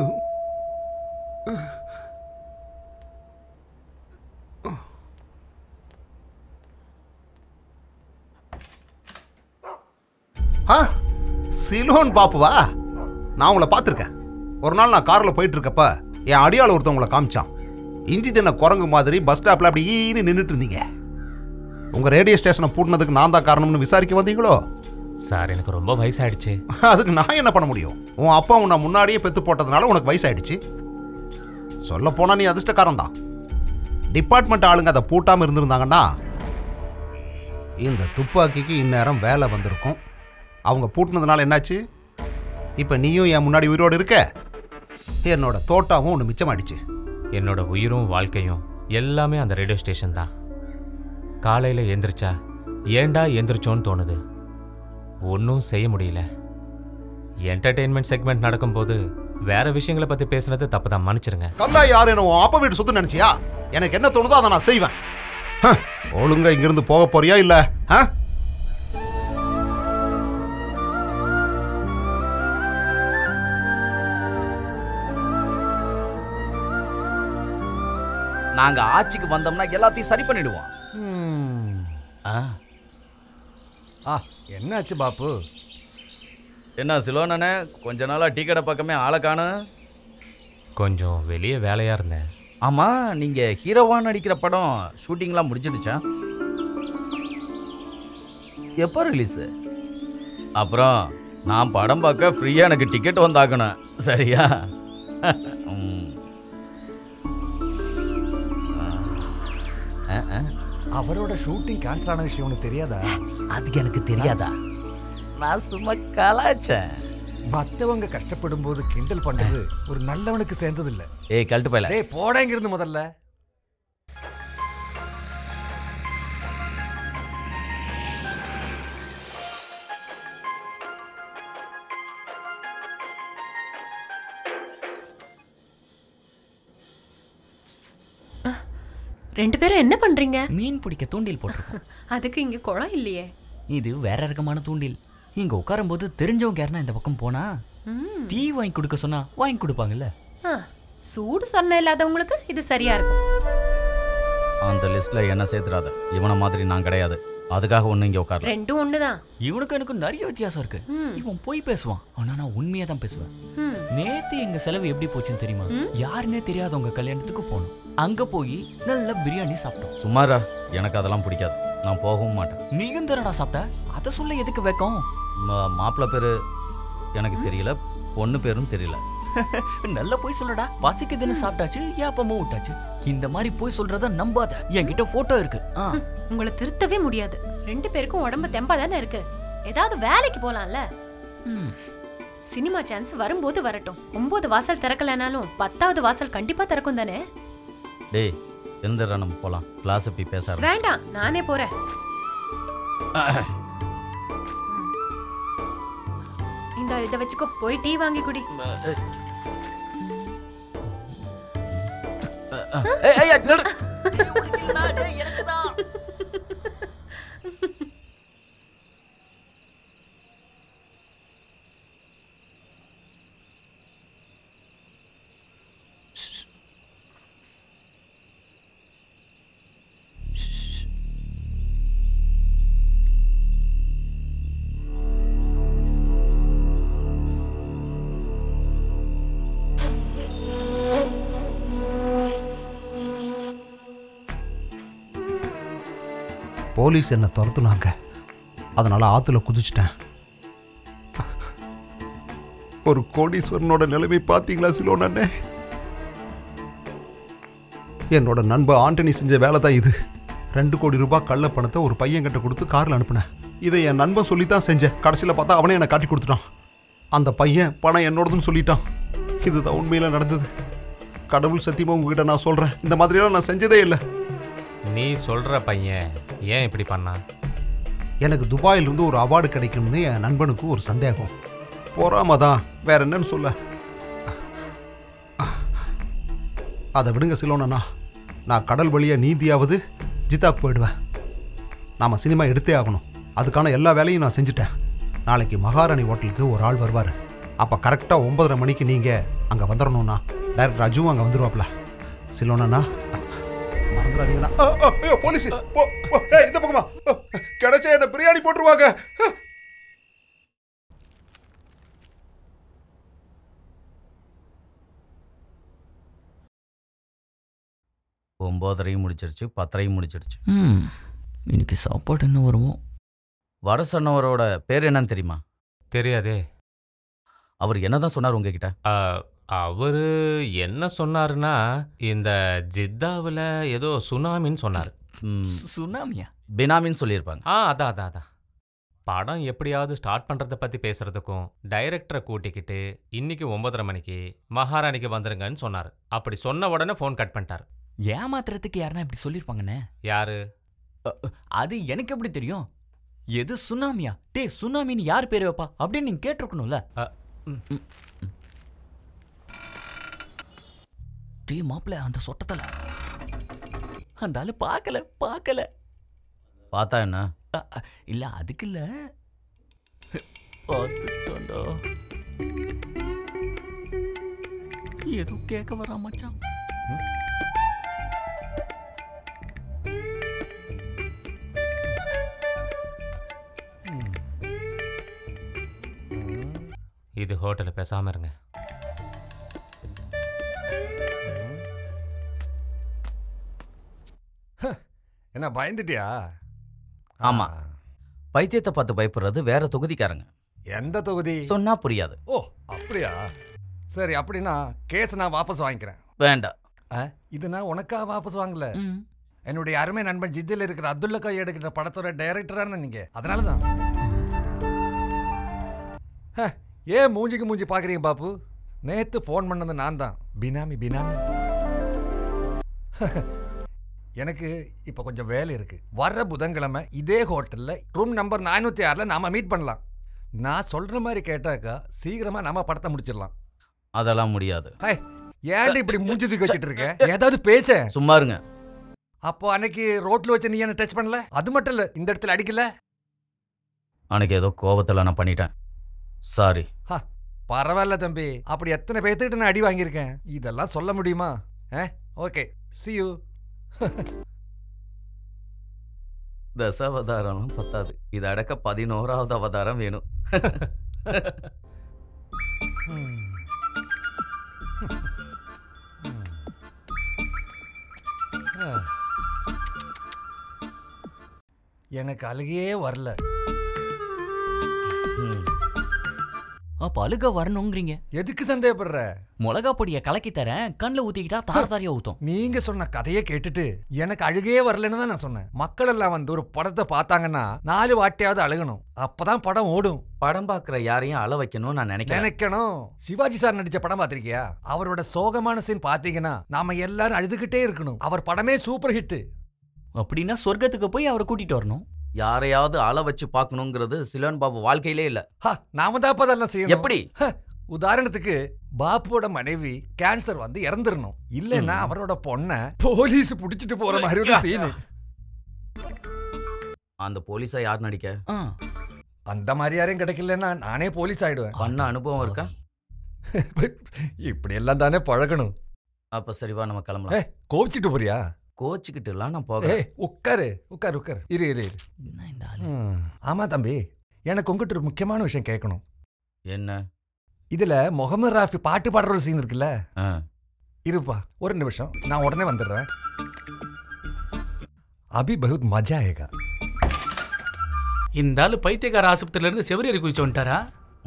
ஆ சிலோன் பாப்புவா நான் உங்களை பார்த்துருக்கேன் ஒரு நாள் நான் காரில் போயிட்டு இருக்கப்ப என் அடியாள் ஒருத்தன் உங்களை காமிச்சான் இஞ்சி தின்ன குரங்கு மாதிரி பஸ் ஸ்டாப்பில் அப்படி ஈன்னு நின்றுட்டு இருந்தீங்க உங்கள் ரேடியோ ஸ்டேஷனை பூட்டினதுக்கு நான் தான் காரணம்னு விசாரிக்க வந்தீங்களோ சார் எனக்கு ரொம்ப வயசாயிடுச்சு அதுக்கு நான் என்ன பண்ண முடியும் உன் அப்பா உன்னை முன்னாடியே பெத்து போட்டதுனால உனக்கு வயசாயிடுச்சு சொல்ல போனா நீ அதிர்ஷ்டக்காரன் தான் டிபார்ட்மெண்ட் ஆளுங்க அதை பூட்டாமல் இருந்திருந்தாங்கன்னா இந்த துப்பாக்கிக்கு இந்நேரம் வேலை வந்திருக்கும் அவங்க பூட்டினதுனால என்னாச்சு இப்போ நீயும் என் முன்னாடி உயிரோடு இருக்க என்னோட தோட்டாவும் ஒன்று மிச்சமாயிடுச்சு என்னோட உயிரும் வாழ்க்கையும் எல்லாமே அந்த ரேடியோ ஸ்டேஷன் தான் காலையில் எந்திரிச்சா ஏன்டா எந்திரிச்சோன்னு தோணுது ஒன்றும் செய்ய முடியல என்டர்டெயின்மெண்ட் செக்மெண்ட் நடக்கும்போது வேற விஷயங்களை பற்றி பேசுனது தப்பு தான் மன்னிச்சிருங்க கல்லா யார் என்ன உன் அப்பா வீட்டு சொத்து நினைச்சியா எனக்கு என்ன தோணுதோ அதை நான் செய்வேன் ஹ, ஒழுங்கா இங்கிருந்து போக போறியா இல்ல ஆ நாங்க ஆட்சிக்கு வந்தோம்னா எல்லாத்தையும் சரி பண்ணிடுவோம் ஆ ஆ என்னாச்சு பாப்பு என்ன சிலோனண்ணே கொஞ்ச நாளா டீ கடை பக்கமே ஆளை காணும் கொஞ்சம் வெளியே வேலையாக இருந்தேன் ஆமா நீங்க ஹீரோவா நடிக்கிற படம் ஷூட்டிங்லாம் முடிஞ்சிடுச்சா எப்போ ரிலீஸு அப்புறம் நான் படம் பார்க்க ஃப்ரீயாக எனக்கு டிக்கெட் வந்தாக்கணும் சரியா ம். ஆ, ஆ. அவரோட ஷூட்டிங் கேன்சல் ஆன விஷயம் உனக்கு தெரியாதா அதுக்கு எனக்கு தெரியாதா நான் சும்மா கலாச்சேன் மத்தவங்க கஷ்டப்படும் போது கிண்டல் பண்ணது ஒரு நல்லவனுக்கு சேர்ந்தது இல்ல ஏய் கழட்டு போயல டேய் போடா இங்கிருந்து முதல்ல ரெண்டு பேரும் என்ன பண்றீங்க மீன் பிடிக்க தூண்டில் போட்டிருக்கோம் அதுக்கு இங்க குளம் இல்லையே இது வேற ரகமான தூண்டில் இங்க உட்காரும்போது தெரிஞ்சவங்க யாருன்னா இந்த பக்கம் போனா ம். டீ வாங்கி கொடுக்க சொன்னா வாங்கி கொடுப்பாங்கல்ல ஆ, சூடு சொன்ன இல்லாதவங்களுக்கு இது சரியா இருக்கும் அந்த லிஸ்ட்ல என்ன சேர்த்துறாத இவனை மாதிரி நான் கிடையாது அதுக்காக ஒண்ணு இங்க உட்காரல ரெண்டும் ஒண்ணுதான் இவனுக்கு எனக்கு நிறைய வித்தியாசம் இருக்கு ம். இவன் போய் பேசுவான் ஆனா நான் உண்மையா தான் பேசுவேன் ம். நேத்து எங்க செலவு எப்படி போச்சுன்னு தெரியுமா யாருன்னே தெரியாதவங்க கல்யாணத்துக்கு போனோம் அங்க போய் நல்ல பிரியாணி சாப்பிட்டோம் சுமாரா எனக்கு அதெல்லாம் பிடிக்காது நான் போகவும் மாட்டேன் நீயும் தரடா சாப்பிட்ட அதை சொல்ல எதுக்கு வைக்கும் மாப்பிள்ளை பேரு எனக்கு தெரியல பொண்ணு பேரும் தெரியல நல்லா போய் சொல்லடா பசிக்குதுன்னு சாப்பிட்டாச்சு ஏப்பமும் விட்டாச்சு இந்த மாதிரி போய் சொல்றத நம்பாத என்கிட்ட போட்டோ இருக்கு ஆ உங்களை திருத்தவே முடியாது ரெண்டு பேருக்கும் உடம்பு தெம்பா தானே இருக்கு ஏதாவது வேலைக்கு போலாம்ல சினிமா சான்ஸ் வரும்போது வரட்டும் ஒன்பது வாசல் திறக்கலனாலும் பத்தாவது வாசல் கண்டிப்பா திறக்கும் தானே டேய் எந்திரா நம்ம போகலாம் கிளாஸ் போய் பேச ஆரம்பி. வேண்டாம் நானே போறேன் இந்த இத வச்சுக்கோ போய் டீ வாங்கி குடி ஏய், ஏய், ஏய், நில்லு. போலீஸ் என்னை துரத்துனாங்க அதனால ஆத்துல குதிச்சிட்டேன் ஒரு கோடீஸ்வரனோட நிலைமை பார்த்தீங்களா சிலோனே என்னோட நண்பன் ஆண்டனி செஞ்ச வேலை தான் இது ரெண்டு கோடி ரூபாய் கள்ள பணத்தை ஒரு பையன் கிட்ட கொடுத்து காரில் அனுப்புனேன் இதை என் நண்பன் சொல்லி தான் செஞ்சேன் கடைசியில் பார்த்தா அவனே என்னை காட்டி கொடுத்துட்டான் அந்த பையன் பணம் என்னோடதுன்னு சொல்லிட்டான் இதுதான் உண்மையில் நடந்தது கடவுள் சத்தியமா உங்ககிட்ட நான் சொல்கிறேன் இந்த மாதிரியெல்லாம் நான் செஞ்சதே இல்லை நீ சொல்ற பையன் ஏன் இப்படி பண்ணான் எனக்கு துபாயிலிருந்து ஒரு அவார்டு கிடைக்கும்னு என் நண்பனுக்கு ஒரு சந்தேகம் போறாம தான் வேற என்னன்னு சொல்ல அதை விடுங்க சிலோனண்ணா நான் கடல் வழியா நீந்தியாவது ஜித்தாக்கு போயிடுவேன் நாம சினிமா எடுத்தே ஆகணும் அதுக்கான எல்லா வேலையும் நான் செஞ்சுட்டேன் நாளைக்கு மகாராணி ஹோட்டலுக்கு ஒரு ஆள் வருவார் அப்போ கரெக்டாக ஒன்பதரை மணிக்கு நீங்கள் அங்கே வந்துடணும்ண்ணா டைரக்டர் ராஜுவும் அங்கே வந்துருவாப்ல சிலோனண்ணா மறந்துடாதீங்கண்ணா ஆ, ஆ, ஐயோ, போலீஸ் போ, போ, ஏய், இந்த பக்கமா ஆ, கிடைச்சா என்ன பிரியாணி போட்டுருவாங்க ஆ. ஒம்போதரையும் முடிச்சிருச்சு பத்தரையும் முடிச்சிருச்சு ம் இன்னைக்கு சாப்பாடு என்ன வருமோ வர சொன்னவரோட பேர் என்னன்னு தெரியுமா தெரியாதே அவர் என்னதான் சொன்னார் உங்ககிட்ட அவர் என்ன சொன்னாருன்னா இந்த ஜித்தாவில் ஏதோ சுனாமின்னு சொன்னார் சுனாமியா பினாமின்னு சொல்லியிருப்பாங்க ஆ அதான் அதான் அதான் படம் எப்படியாவது ஸ்டார்ட் பண்ணுறத பற்றி பேசுறதுக்கும் டைரக்டரை கூட்டிக்கிட்டு இன்னைக்கு ஒன்பதரை மணிக்கு மகாராணிக்கு வந்துருங்கன்னு சொன்னார் அப்படி சொன்ன உடனே ஃபோன் கட் பண்ணிட்டார் ஏமாத்துறதுக்கு யாருன்னா இப்படி சொல்லியிருப்பாங்கண்ணே யாரு அது எனக்கு எப்படி தெரியும் எது சுனாமியா டேய் சுனாமின்னு யார் பேர் வைப்பா அப்படின்னு நீங்க கேட்டிருக்கணும்ல ம், ம். டேய் மாப்பிள்ள அந்த சொட்டத்தல அந்த ஆளு பார்க்கல பார்க்கல பார்த்தா என்ன அ, அ, இல்ல அதுக்கு இல்ல பார்த்துட்டோண்டா ஏதோ கேட்க வரா மச்சான் இது ஹோட்டலில் பேசாமல் இருங்க என்ன பயந்துட்டியா ஆமா பைத்தியத்தை பார்த்து பயப்படுறது வேற தொகுதிக்காரங்க எந்த தொகுதி சொன்னா புரியாது ஓ அப்படியா சரி அப்படின்னா கேஸ் நான் வாபஸ் வாங்கிக்கிறேன் வேண்டாம் ஆ, இது நான் உனக்கா வாபஸ் வாங்கல என்னுடைய அருமை நண்பன் ஜித்தில் இருக்கிற அப்துல்லா கை எடுக்கிற படத்தோட டைரக்டரா இருந்த நீங்க அதனால தான் ஹ, ஏன் மூஞ்சிக்கு மூஞ்சி பாக்குறீங்க பாப்பு நேத்து ஃபோன் பண்ணது நான் தான் பினாமி பினாமி எனக்கு இப்போ கொஞ்சம் வேலை இருக்கு வர்ற புதன்கிழமை இதே ஹோட்டல்ல ரூம் நம்பர் நானூத்தி ஆறுல நாம மீட் பண்ணலாம் நான் சொல்ற மாதிரி கேட்டாக்கா சீக்கிரமா நம்ம படத்தை முடிச்சிடலாம் அதெல்லாம் முடியாது ஹை, ஏன்டி இப்படி மூஞ்சி தூக்கி வச்சிட்டு இருக்க ஏதாவது பேச சும்மா இருங்க அப்போ அன்னைக்கு ரோட்ல வச்சு நீ என்ன டச் பண்ணல அது மட்டும் இல்ல இந்த இடத்துல அடிக்கல அன்னைக்கு ஏதோ கோவத்தில் நான் பண்ணிட்டேன் சாரி ஹா, பரவாயில்ல தம்பி அப்படி எத்தனை பேர்த்துக்கிட்ட நான் அடி வாங்கியிருக்கேன் இதெல்லாம் சொல்ல முடியுமா ஓகே see you தசாவதாரம்லாம் பத்தாது இது அடக்க பதினோராவது அவதாரம் வேணும் எனக்கு அழுகையே வரல அப்ப அழுக வரணுங்கிறீங்க எதுக்கு சந்தேகப்படுற மிளகா பொடியை கலக்கி தரேன் கண்ணில் ஊத்திக்கிட்டா தார தாரியா ஊத்தும் நீங்க சொன்ன கதையை கேட்டுட்டு எனக்கு அழுகையே வரலன்னு தான் நான் சொன்னேன் மக்கள் எல்லாம் வந்து ஒரு படத்தை பார்த்தாங்கன்னா நாலு வாட்டியாவது அழுகணும் அப்பதான் படம் ஓடும் படம் பார்க்குற யாரையும் அழ வைக்கணும்னு நான் நினைக்கிறேன் நினைக்கணும் சிவாஜி சார் நடிச்ச படம் பார்த்திருக்கியா அவரோட சோகமான சீன் பாத்தீங்கன்னா நாம எல்லாரும் அழுதுகிட்டே இருக்கணும் அவர் படமே சூப்பர் ஹிட் அப்படின்னா சொர்க்கத்துக்கு போய் அவரை கூட்டிட்டு வரணும் யாரையாவது அழ வச்சு பார்க்கணுங்கிறது சிலோன் பாபு வாழ்க்கையிலே இல்ல நாம தான் அப்ப அதெல்லாம் செய்யணும் எப்படி ஹ, உதாரணத்துக்கு பாப்புவோட மனைவி கேன்சர் வந்து இறந்துடணும் இல்லைன்னா ம். அவரோட பொண்ண போலீஸ் புடிச்சிட்டு போற மாதிரி ஒரு சீனு அந்த போலீஸா யார் நடிக்க அந்த மாதிரி யாரையும் கிடைக்கலன்னா நானே போலீஸ் ஆயிடுவேன் பண்ண அனுபவம் இருக்கா இப்படி எல்லாம் தானே பழகணும் அப்ப சரிவா நம்ம ஏ கிளம்பலாம் கோவிச்சிட்டு போறியா கோச்சிக்கிட்டுலாம் நான் ஏய் போகிறேன் உட்காரு உட்காரு உட்காரு இரு இரு இரு ம், ஆமா தம்பி எனக்கு உங்ககிட்ட ஒரு முக்கியமான விஷயம் கேட்கணும் என்ன இதுல முகமது ராஃபி பாட்டு பாடுற ஒரு சீன் இருக்குல்ல ஆ. இருப்பா ஒரு நிமிஷம் நான் உடனே வந்துடுறேன் அபி பகுத் மஜா ஆயேகா இந்த ஆளு பைத்தியக்கார ஆஸ்பத்திரியில இருந்து செவரியரி குதிச்சு வந்துட்டாரா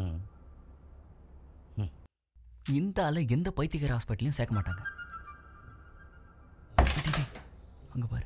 இந்த ஆளை எந்த பைத்தியக்கார ஹாஸ்பிட்டலையும் சேர்க்க மாட்டாங்க டேய், டேய், அங்க பாரு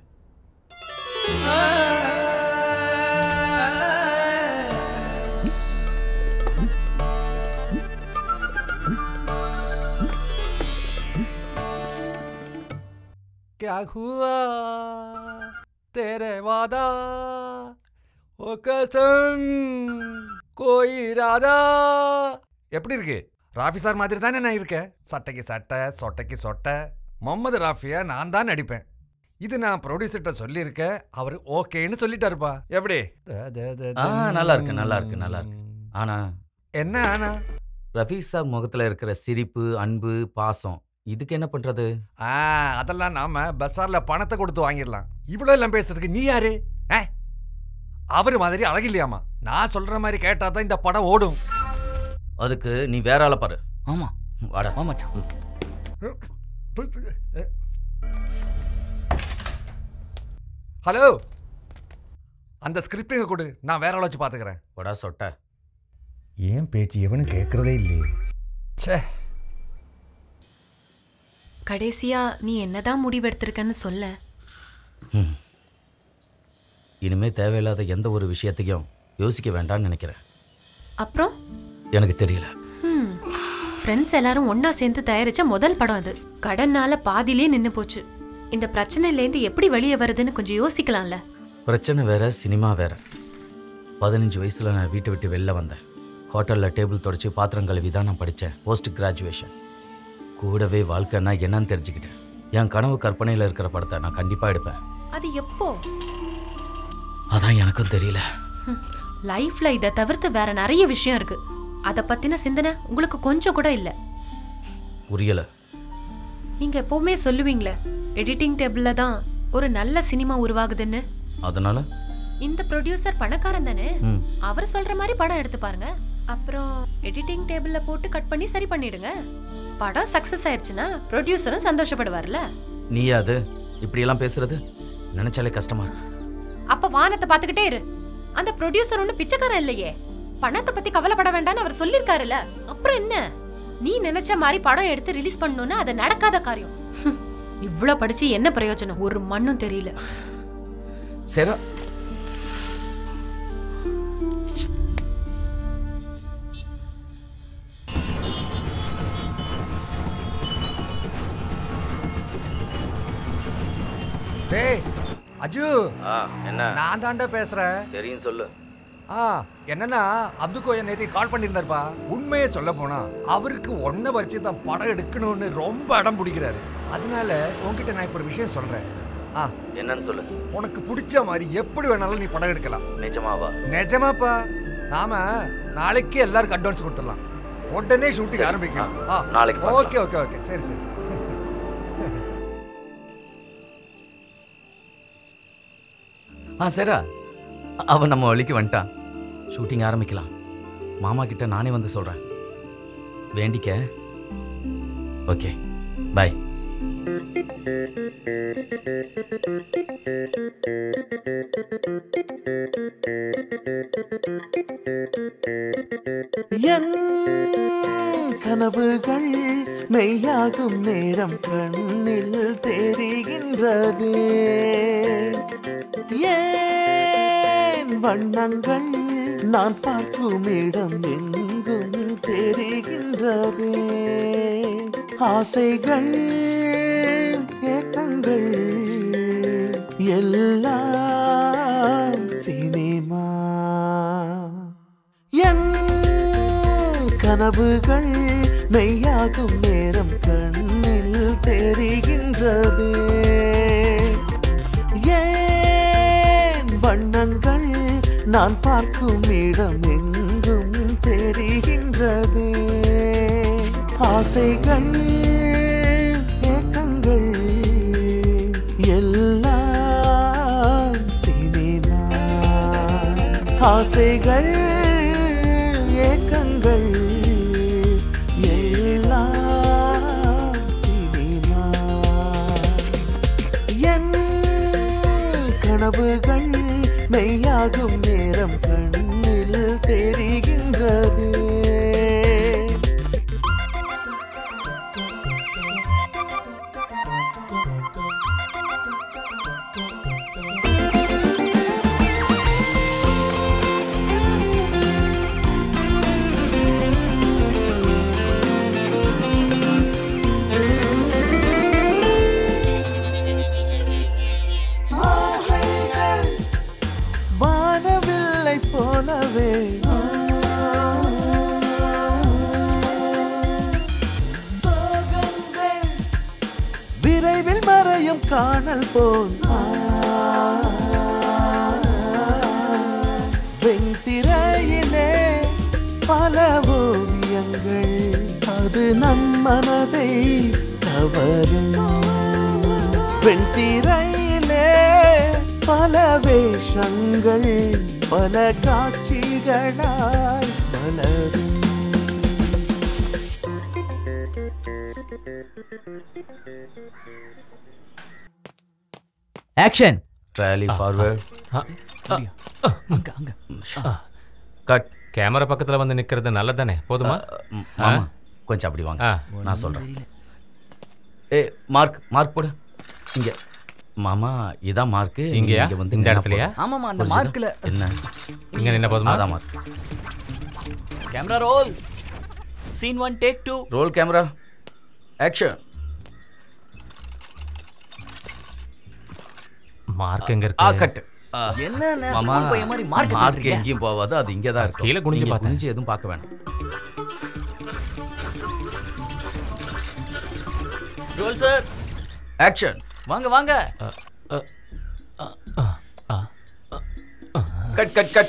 क्या हुआ तेरे वादा ओ कसम कोई इरादा எப்படி இருக்கு ராஃபி சார் மாதிரி தானே நான் இருக்கேன் சட்டைக்கு சட்டை சொட்டைக்கு சொட்டை முகமது ராஃபியா நான் தான் நடிப்பேன் இது நான் ப்ரொடியூசர்கிட்ட சொல்லியிருக்கேன் அவர் ஓகேன்னு சொல்லிட்டாருப்பா எப்படி ஆ நல்லா இருக்கு நல்லா இருக்கு நல்லா இருக்கு ஆனா என்ன ஆனா ரஃபி சார் முகத்துல இருக்கிற சிரிப்பு அன்பு பாசம் இதுக்கு என்ன பண்றது ஆ அதெல்லாம் நாம பஸார்ல பணத்தை கொடுத்து வாங்கிடலாம் இவ்வளோ எல்லாம் பேசுறதுக்கு நீ யாரு ஏ அவர் மாதிரி அழகில்லையாமா நான் சொல்ற மாதிரி கேட்டா தான் இந்த படம் ஓடும் அதுக்கு நீ வேற ஆளை பாரு ஆமா வாடா ஆமாச்சான் ஹலோ அந்த ஸ்கிரிப்டிங்க கொடு நான் வேற ஆளை வச்சு பாத்துக்கிறேன் வாடா சொட்ட ஏன் பேச்சு எவனும் கேட்கறதே இல்லையே ச்சே கடைசியா நீ என்னதான் முடிவெடுத்திருக்கன்னு சொல்ல இனிமே தேவையில்லாத எந்த ஒரு விஷயத்தையும் யோசிக்க வேண்டாம்னு நினைக்கிறேன் அப்புறம் எனக்கு தெரியல ஃப்ரெண்ட்ஸ் எல்லாரும் ஒண்ணா சேர்ந்து தயாரிச்ச முதல் படம் அது கடன்னால பாதியிலே நின்னு போச்சு இந்த பிரச்சனையிலேருந்து எப்படி வெளியே வருதுன்னு கொஞ்சம் யோசிக்கலாம்ல பிரச்சனை வேற சினிமா வேற பதினஞ்சு வயசுல நான் வீட்டை விட்டு வெளில வந்தேன் ஹோட்டலில் டேபிள் தொடச்சி பாத்திரம் கழுவி தான் நான் படித்தேன் போஸ்ட் கிராஜுவேஷன் கூடவே வாழ்க்கைன்னா என்னன்னு தெரிஞ்சுக்கிட்டேன் என் கனவு கற்பனையில் இருக்கிற படத்தை நான் கண்டிப்பாக எடுப்பேன் அது எப்போ அதான் எனக்கும் தெரியல லைஃப்ல இதை தவிர்த்து வேற நிறைய விஷயம் இருக்கு அத பத்தின சிந்தனை உங்களுக்கு கொஞ்சம் கூட இல்ல புரியல நீங்க எப்பவுமே சொல்லுவீங்களே எடிட்டிங் டேபிள்ல தான் ஒரு நல்ல சினிமா உருவாகுதுன்னு அதனால இந்த ப்ரொடியூசர் பணக்காரன் தானே ம். அவர் சொல்ற மாதிரி படம் எடுத்து பாருங்க அப்புறம் எடிட்டிங் டேபிள்ல போட்டு கட் பண்ணி சரி பண்ணிடுங்க படம் சக்சஸ் ஆயிருச்சுன்னா ப்ரொடியூசரும் சந்தோஷப்படுவார்ல நீயா அது இப்படியெல்லாம் பேசுறது நினைச்சாலே கஷ்டமா இருக்கு அப்ப வானத்தை பாத்துக்கிட்டே இரு அந்த ப்ரொடியூசர் ஒண்ணு பிச்சைக்காரன் இல்லையே பணத்தை பத்தி கவலைப்பட வேண்டாம்னு அவர் சொல்லிருக்காருல்ல அப்புறம் என்ன நீ நினைச்ச மாதிரி படம் எடுத்து ரிலீஸ் பண்ணணும்னா அது நடக்காத காரியம் ஹம், இவ்ளோ படிச்சு என்ன பிரயோஜனம் ஒரு மண்ணும் தெரியல சரி டேய் அஜு ஆ என்ன நான் தாண்டா பேசுறேன் தெரியும் சொல்லு ஆ என்னன்னா அப்துல் என் நேத்தி கால் பண்ணியிருந்தாருப்பா உண்மையை சொல்ல போனா அவருக்கு ஒன்ன வச்சு தான் படம் எடுக்கணும்னு ரொம்ப அடம் பிடிக்கிறாரு அதனால உன்கிட்ட நான் இப்ப ஒரு விஷயம் சொல்றேன் ஆ என்னன்னு சொல்லு உனக்கு பிடிச்ச மாதிரி எப்படி வேணாலும் நீ படம் எடுக்கலாம் நிஜமாவா நிஜமாப்பா நாம நாளைக்கு எல்லாருக்கும் அட்வான்ஸ் கொடுத்துடலாம் உடனே ஷூட்டிங் சரி. ஆரம்பிக்கலாம் ஆ, நாளைக்கு பார்க்கலாம். ஓகே ஓகே ஓகே சரி சரி சரி ஆ சரிடா அவன் நம்ம வழிக்கு வந்துட்டான் ஷூட்டிங் ஆரம்பிக்கலாம் மாமா கிட்ட நானே வந்து சொல்கிறேன் வேண்டிக்க ஓகே பாய் என் கனவுகள் மெய்யாகும் நேரம் கண்ணில் தெரிகின்றது ஏன் வண்ணங்கள் நான் பார்க்கும் இடம் எங்கும் தெரிகின்றது ஆசைகள் ஏக்கங்கள் எல்லாம் சினிமா என் கனவுகள் மெய்யாகும் நேரம் கண்ணில் தெரிகின்றது ஏன் வண்ணங்கள் நான் பார்க்கும் இடம் எங்கும் தெரிகின்றது ஆசைகள் ஏக்கங்கள் எல்லாம் சினிமா ஆசைகள் ஏக்கங்கள் எல்லாம் சினிமா என் கனவுகள் மெய்யாகும் நேரம் கண்ணில் தெரிகின்றது ஆசைகள் வானவில்லை போலவே சோகங்கள் விரைவில் மறையும் காணல் போல் வெண்திரையிலே பல ஓவியங்கள் அது நம் மனதை கவரும் வெண்திரையிலே பல வேஷங்கள் பல காட்சிகளாய் மலரும் ஆக்ஷன் ட்ராலி ஃபார்வர்ட் அங்க அங்க கட் கேமரா பக்கத்துல வந்து நிக்கிறது நல்லதானே போதுமா மாமா கொஞ்சம் அப்படி வாங்க ஆ. நான் சொல்றேன் ஏ மார்க் மார்க் போடு இங்க மாமா இதான் மார்க் இங்கயா? வந்து இந்த நின்னா இடத்துலயா? போதும். ஆமாமா, அந்த புரிஞ்சுதா? மார்க்ல. என்ன இங்க நின்னா போதுமா? அதான் mark camera roll scene one take two roll camera action mark எங்க ஆ இருக்கு கட் என்னண்ணே, மாமா school பையன் மாதிரி mark மார்க் எடுத்துட்டு எங்கேயும் போகாது அது இங்கே தான் இருக்கு கீழே குனிஞ்சு நீங்க பார்த்தேன். குனிஞ்சு எதுவும் பார்க்க வேணாம் ரோல் சார் ஆக்ஷன் வாங்க வாங்க கட் கட் கட்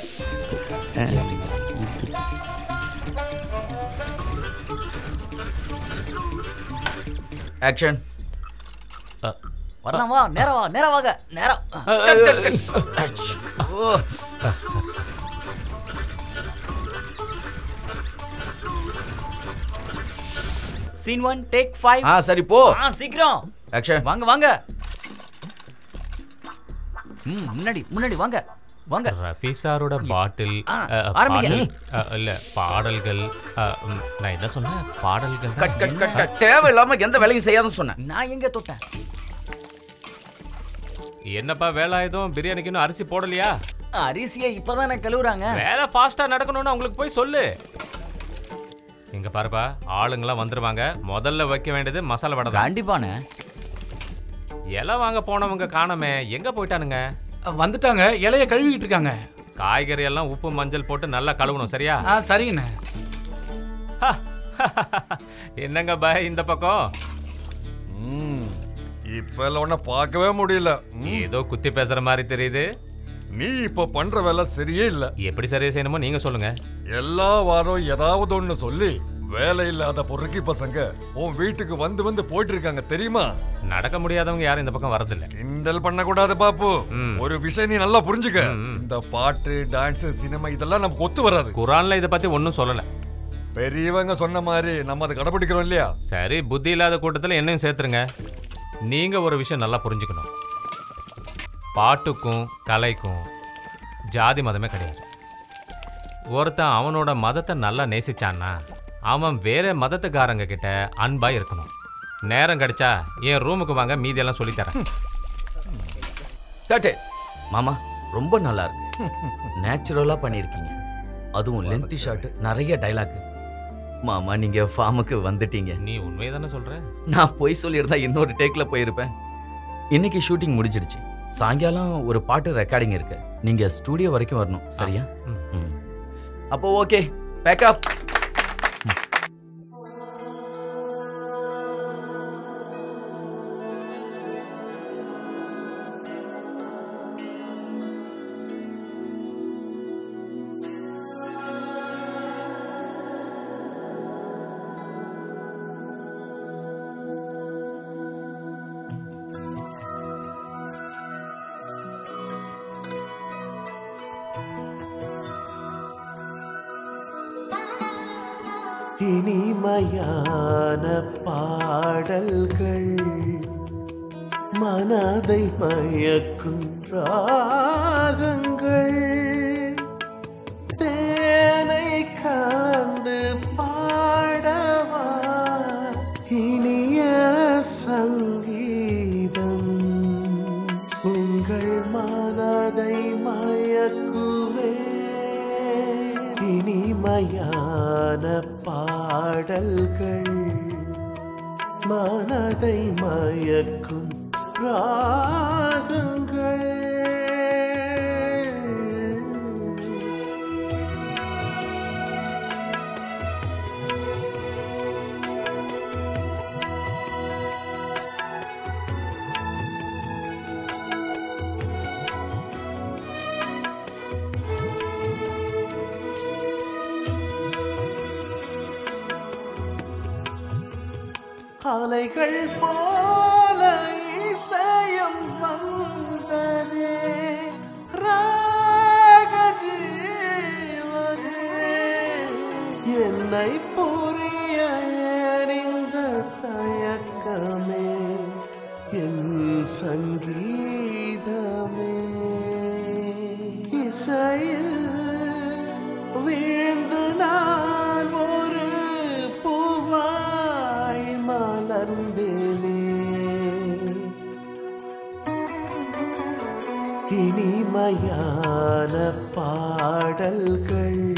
ஆக்ஷன் வரலாம் வா நேரம் வா நேரம் வாங்க நேரம் சீன் ஒன் டேக் ஃபைவ் ஆ சரி போ ஆ சீக்கிரம் ஆக்ஷன் வாங்க வாங்க ம் முன்னாடி முன்னாடி வாங்க வாங்க ரஃபி சாரோட பாட்டில் ஆ, அ, ஆரம்பிங்க. பாடல், அ, இல்ல பாடல்கள் அ, ம், நான் என்ன சொன்னேன் பாடல்கள் தான். கட் கட் கட் கட் தேவையில்லாம எந்த வேலையும் செய்யாதுன்னு சொன்னேன் நான் எங்க தொட்டேன் என்னப்பா வேலாயுதம் பிரியாணிக்கு இன்னும் அரிசி போடலையா அரிசியை இப்பதானே கழுவுறாங்க வேலை ஃபாஸ்டா நடக்கணும்னு அவங்களுக்கு போய் சொல்லு இங்க பாருப்பா ஆளுங்கெல்லாம் வந்துருவாங்க முதல்ல வைக்க வேண்டியது மசாலா வடை தான் கண்டிப்பாண்ணே இலை வாங்க போனவங்க காணோமே எங்க போயிட்டானுங்க வந்துட்டாங்க இலைய கழுவிக்கிட்டு இருக்காங்க காய்கறி எல்லாம் உப்பு மஞ்சள் போட்டு நல்லா கழுவணும் சரியா ஆ சரிங்கண்ணே என்னங்க பாய் இந்த பக்கம் இப்ப எல்லாம் உன்னை பார்க்கவே முடியல ஏதோ குத்தி பேசுற மாதிரி தெரியுது நீ இப்ப பண்ற வேலை சரியே இல்ல எப்படி சரியா செய்யணுமோ நீங்க சொல்லுங்க எல்லா வாரம் ஏதாவது ஒண்ணு சொல்லி வேலை இல்லாத பொறுக்கி பசங்க உன் வீட்டுக்கு வந்து வந்து போயிட்டு இருக்காங்க தெரியுமா நடக்க முடியாதவங்க யாரும் இந்த பக்கம் வரதில்ல கிண்டல் பண்ண கூடாது பாப்பு ஒரு விஷயம் நீ நல்லா புரிஞ்சுக்க இந்த பாட்டு டான்ஸ் சினிமா இதெல்லாம் நமக்கு ஒத்து வராது குரான்ல இத பத்தி ஒன்றும் சொல்லல பெரியவங்க சொன்ன மாதிரி நம்ம அதை கடைபிடிக்கிறோம் இல்லையா சரி புத்தி இல்லாத கூட்டத்துல என்னையும் சேர்த்துருங்க நீங்க ஒரு விஷயம் நல்லா புரிஞ்சுக்கணும் பாட்டுக்கும் கலைக்கும் ஜாதி மதமே கிடையாது ஒருத்தன் அவனோட மதத்தை நல்லா நேசிச்சான்னா அவன் வேற மதத்துக்காரங்க கிட்ட அன்பா இருக்கணும் நேரம் கிடைச்சா என் ரூமுக்கு வாங்க மீதியெல்லாம் சொல்லித்தரேன் டாட்டே மாமா ரொம்ப நல்லா இருக்கு நேச்சுரலாக பண்ணியிருக்கீங்க அதுவும் லென்த்தி ஷாட் நிறைய டைலாக் மாமா நீங்க ஃபார்முக்கு வந்துட்டீங்க நீ உண்மையை தானே சொல்ற நான் பொய் சொல்லியிருந்தா இன்னொரு டேக்ல போயிருப்பேன் இன்னைக்கு ஷூட்டிங் முடிஞ்சிடுச்சு சாயங்காலம் ஒரு பாட்டு ரெக்கார்டிங் இருக்கு நீங்க ஸ்டூடியோ வரைக்கும் வரணும் சரியா ம். அப்போ ஓகே பேக்கப் இனிமையான பாடல்கள் மனதை மயக்கும் ராகங்கள் தேனை கலந்து பாடவா இனிய சங்கீதம் உங்கள் மனதை மயக்குவே இனிமையான பாடல்கள் மனதை மயக்கும் ராகங்கள் அலைகள் போல இசையம் வந்ததே ராக ஜீவனே என்னை புரிய எறிந்த தயக்கமே என் சங்கீதமே இசையில் வீழ்ந்து நான் ஒரு பூவாய் மலர்ந்தேனே இனிமையான பாடல்கள்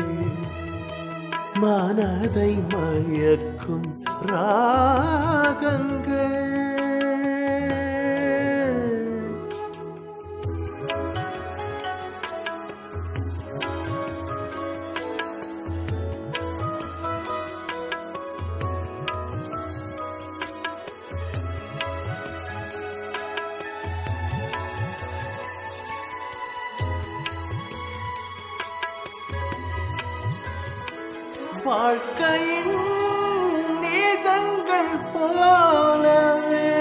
மனதை மயக்கும் ராகங்கள் வாழ்க்கையின் நீதங்கள் போலவே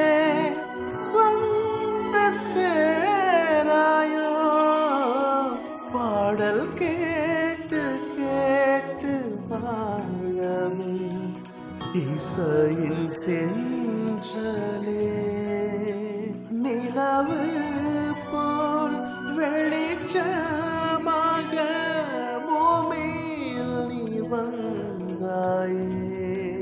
வந்து சேராயோ பாடல் கேட்டு கேட்டு வாழமே இசையின் தென்றலே நிலவு போல் வெளிச்சமாக பூமியில் நீ வந்தாயே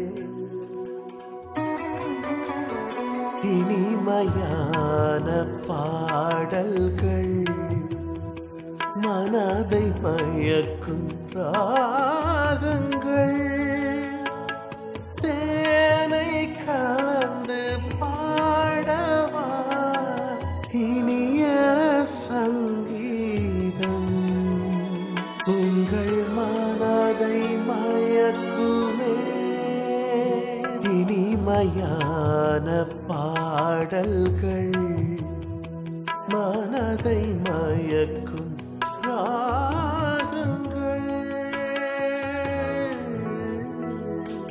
இனிமையான பாடல்கள் மனதை மயக்கும் ராகங்கள் தேனை கலந்து பாடவா இனிய சங்கீதம் உங்கள் மனதை மயக்குமே இனிமையான பாடல்கள் மனதை மயக்கும் ராகங்கள்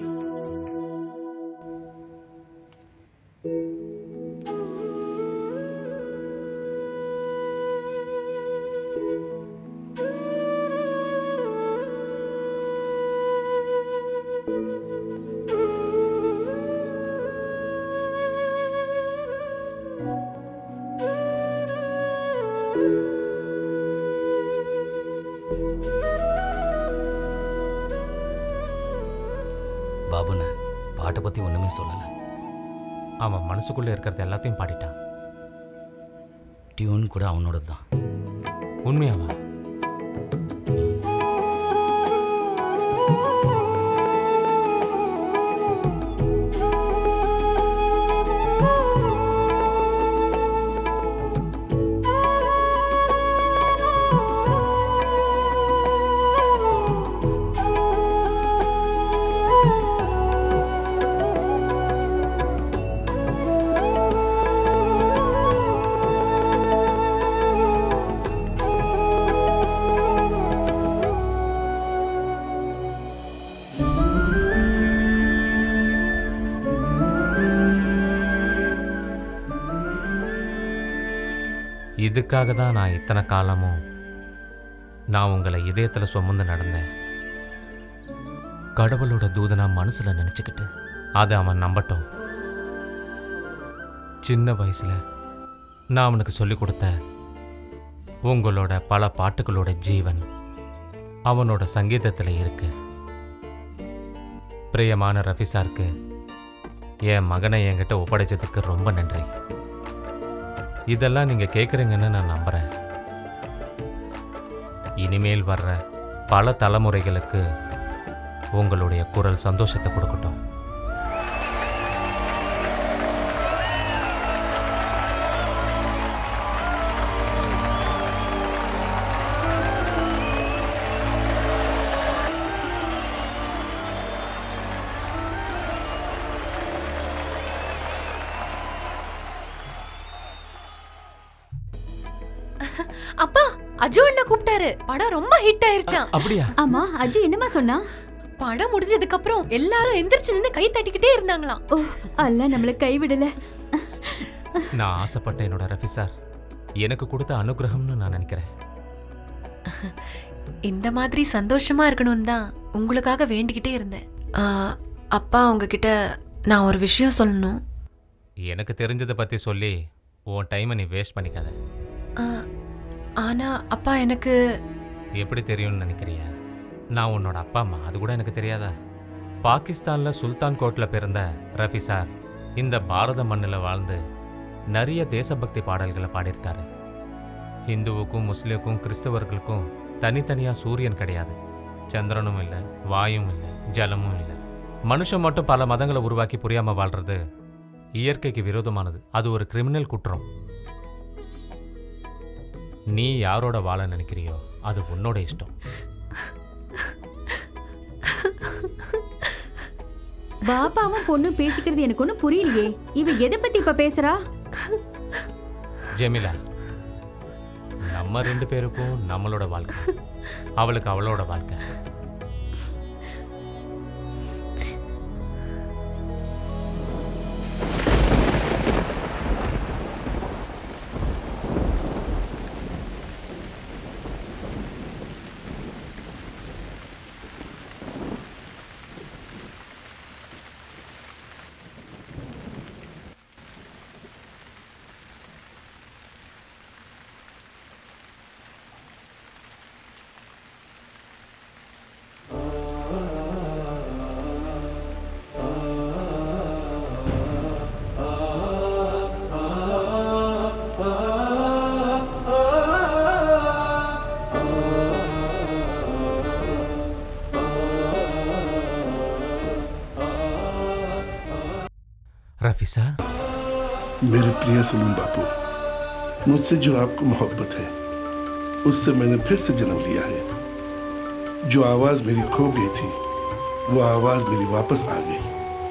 பற்றி ஒன்றுமே சொல்லலை அவன் மனசுக்குள்ள இருக்கிறது எல்லாத்தையும் பாடிட்டான் டியூன் கூட அவனோட தான் உண்மையாவா இதுக்காக தான் நான் இத்தனை காலமும் நான் உங்களை இதயத்தில் சுமந்து நடந்தேன் கடவுளோட தூதனா மனசில் நினச்சிக்கிட்டு அதை அவன் நம்பட்டும் சின்ன வயசுல நான் அவனுக்கு சொல்லிக் கொடுத்த உங்களோட பல பாட்டுகளோட ஜீவன் அவனோட சங்கீதத்தில் இருக்கு பிரியமான ரஃபி சாருக்கு என் மகனை என்கிட்ட ஒப்படைச்சதுக்கு ரொம்ப நன்றி இதெல்லாம் நீங்கள் கேட்குறீங்கன்னு நான் நம்புகிறேன் இனிமேல் வர்ற பல தலைமுறைகளுக்கு உங்களுடைய குரல் சந்தோஷத்தை கொடுக்கட்டும் அப்பா அஜு அண்ணா கூப்பிட்டாரு படம் ரொம்ப ஹிட் ஆயிருச்சாம் அப்படியா ஆமா அஜு என்னமா சொன்னா படம் முடிஞ்சதுக்கு அப்புறம் எல்லாரும் எந்திரிச்சு நின்னு கை தட்டிக்கிட்டே இருந்தாங்களாம் ஓ அல்ல நம்மள கைவிடல நான் ஆசைப்பட்ட என்னோட ரஃபி சார் எனக்கு கொடுத்த அனுகிரகம்னு நான் நினைக்கிறேன் இந்த மாதிரி சந்தோஷமா இருக்கணும்னு தான் உங்களுக்காக வேண்டிக்கிட்டே இருந்தேன் ஆ, அப்பா உங்ககிட்ட நான் ஒரு விஷயம் சொல்லணும் எனக்கு தெரிஞ்சதை பற்றி சொல்லி உன் டைமை நீ வேஸ்ட் பண்ணிக்காத ஆ, ஆனா அப்பா எனக்கு எப்படி தெரியும்னு நினைக்கிறியா நான் உன்னோட அப்பா அம்மா அது கூட எனக்கு தெரியாதா பாகிஸ்தானில் சுல்தான் கோட்டில் பிறந்த ரஃபி சார் இந்த பாரத மண்ணில் வாழ்ந்து நிறைய தேசபக்தி பாடல்களை பாடியிருக்காரு இந்துவுக்கும் முஸ்லிமுக்கும் கிறிஸ்தவர்களுக்கும் தனித்தனியாக சூரியன் கிடையாது சந்திரனும் இல்லை வாயும் இல்லை ஜலமும் இல்லை மனுஷன் மட்டும் பல மதங்களை உருவாக்கி புரியாமல் வாழ்றது இயற்கைக்கு விரோதமானது அது ஒரு கிரிமினல் குற்றம் நீ யாரோட வாழ நினைக்கிறியோ அது உன்னோட இஷ்டம் பாப்பாவும் பொண்ணும் பேசிக்கிறது எனக்கு ஒண்ணும் புரியலையே இவ எதை பத்தி இப்ப பேசுறா ஜெமிலா நம்ம ரெண்டு பேருக்கும் நம்மளோட வாழ்க்கை அவளுக்கு அவளோட வாழ்க்கை रफी साहब मेरे प्रिय सलीम बापू मुझसे जो आपको मोहब्बत है उससे मैंने फिर से जन्म लिया है जो आवाज मेरी खो गई थी वो आवाज मेरी वापस आ गई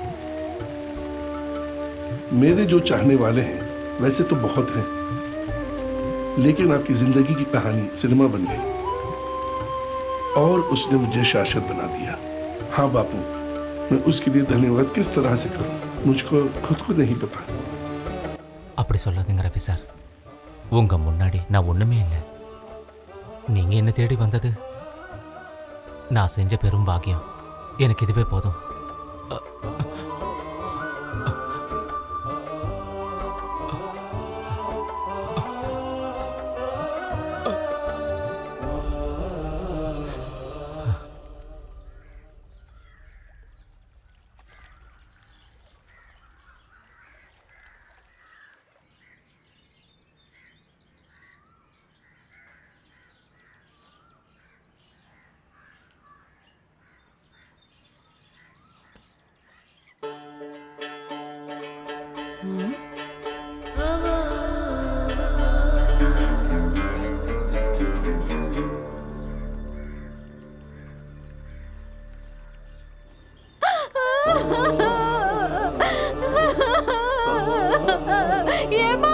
मेरे जो चाहने वाले हैं वैसे तो बहुत हैं लेकिन आपकी जिंदगी की कहानी सिनेमा बन गई और उसने मुझे शाश्वत बना दिया हाँ बापू मैं उसके लिए धन्यवाद किस तरह से करूं मुझको खुद को नहीं पता அப்படி சொல்லாதீங்க ரஃபி சார் உங்க முன்னாடி நான் ஒண்ணுமே இல்லை நீங்க என்ன தேடி வந்தது நான் செஞ்ச பெரும் பாக்கியம் எனக்கு இதுவே போதும் ஏமா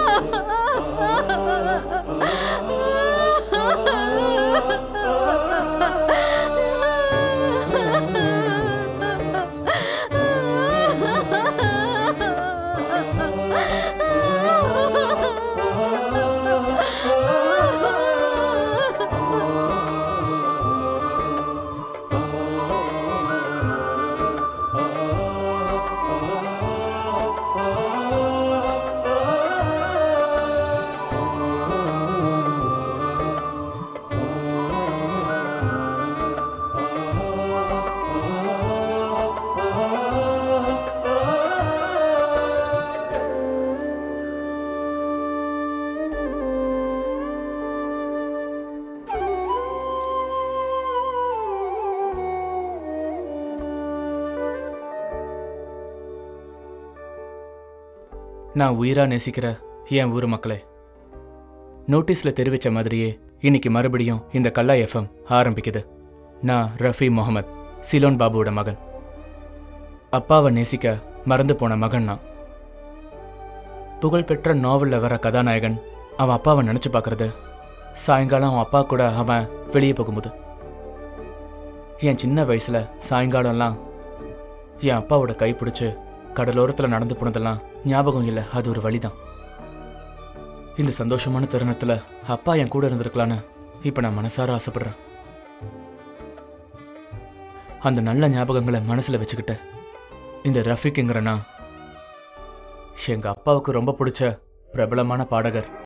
நான் உயிரா நேசிக்கிற என் ஊர் மக்களே நோட்டீஸ்ல தெரிவிச்ச மாதிரியே இன்னைக்கு மறுபடியும் இந்த கல்லா எஃப்எம் ஆரம்பிக்குது நான் ரஃபி முகமது சிலோன் பாபுவோட மகன் அப்பாவை நேசிக்க மறந்து போன மகன் நான் புகழ்பெற்ற நாவல்ல வர கதாநாயகன் அவன் அப்பாவை நினைச்சு பார்க்கறது சாயங்காலம் அவன் அப்பா கூட அவன் வெளியே போகும்போது என் சின்ன வயசுல சாயங்காலம்லாம் என் அப்பாவோட கை பிடிச்சு கடலோரத்தில் நடந்து போனதெல்லாம் ஞாபகம் இல்லை அது ஒரு வழிதான் இந்த சந்தோஷமான தருணத்தில் அப்பா என் கூட இருந்திருக்கலான்னு இப்போ நான் மனசார ஆசைப்படுறேன் அந்த நல்ல ஞாபகங்களை மனசில் வச்சுக்கிட்ட இந்த ரஃபிக்குங்கிற நான் எங்கள் அப்பாவுக்கு ரொம்ப பிடிச்ச பிரபலமான பாடகர்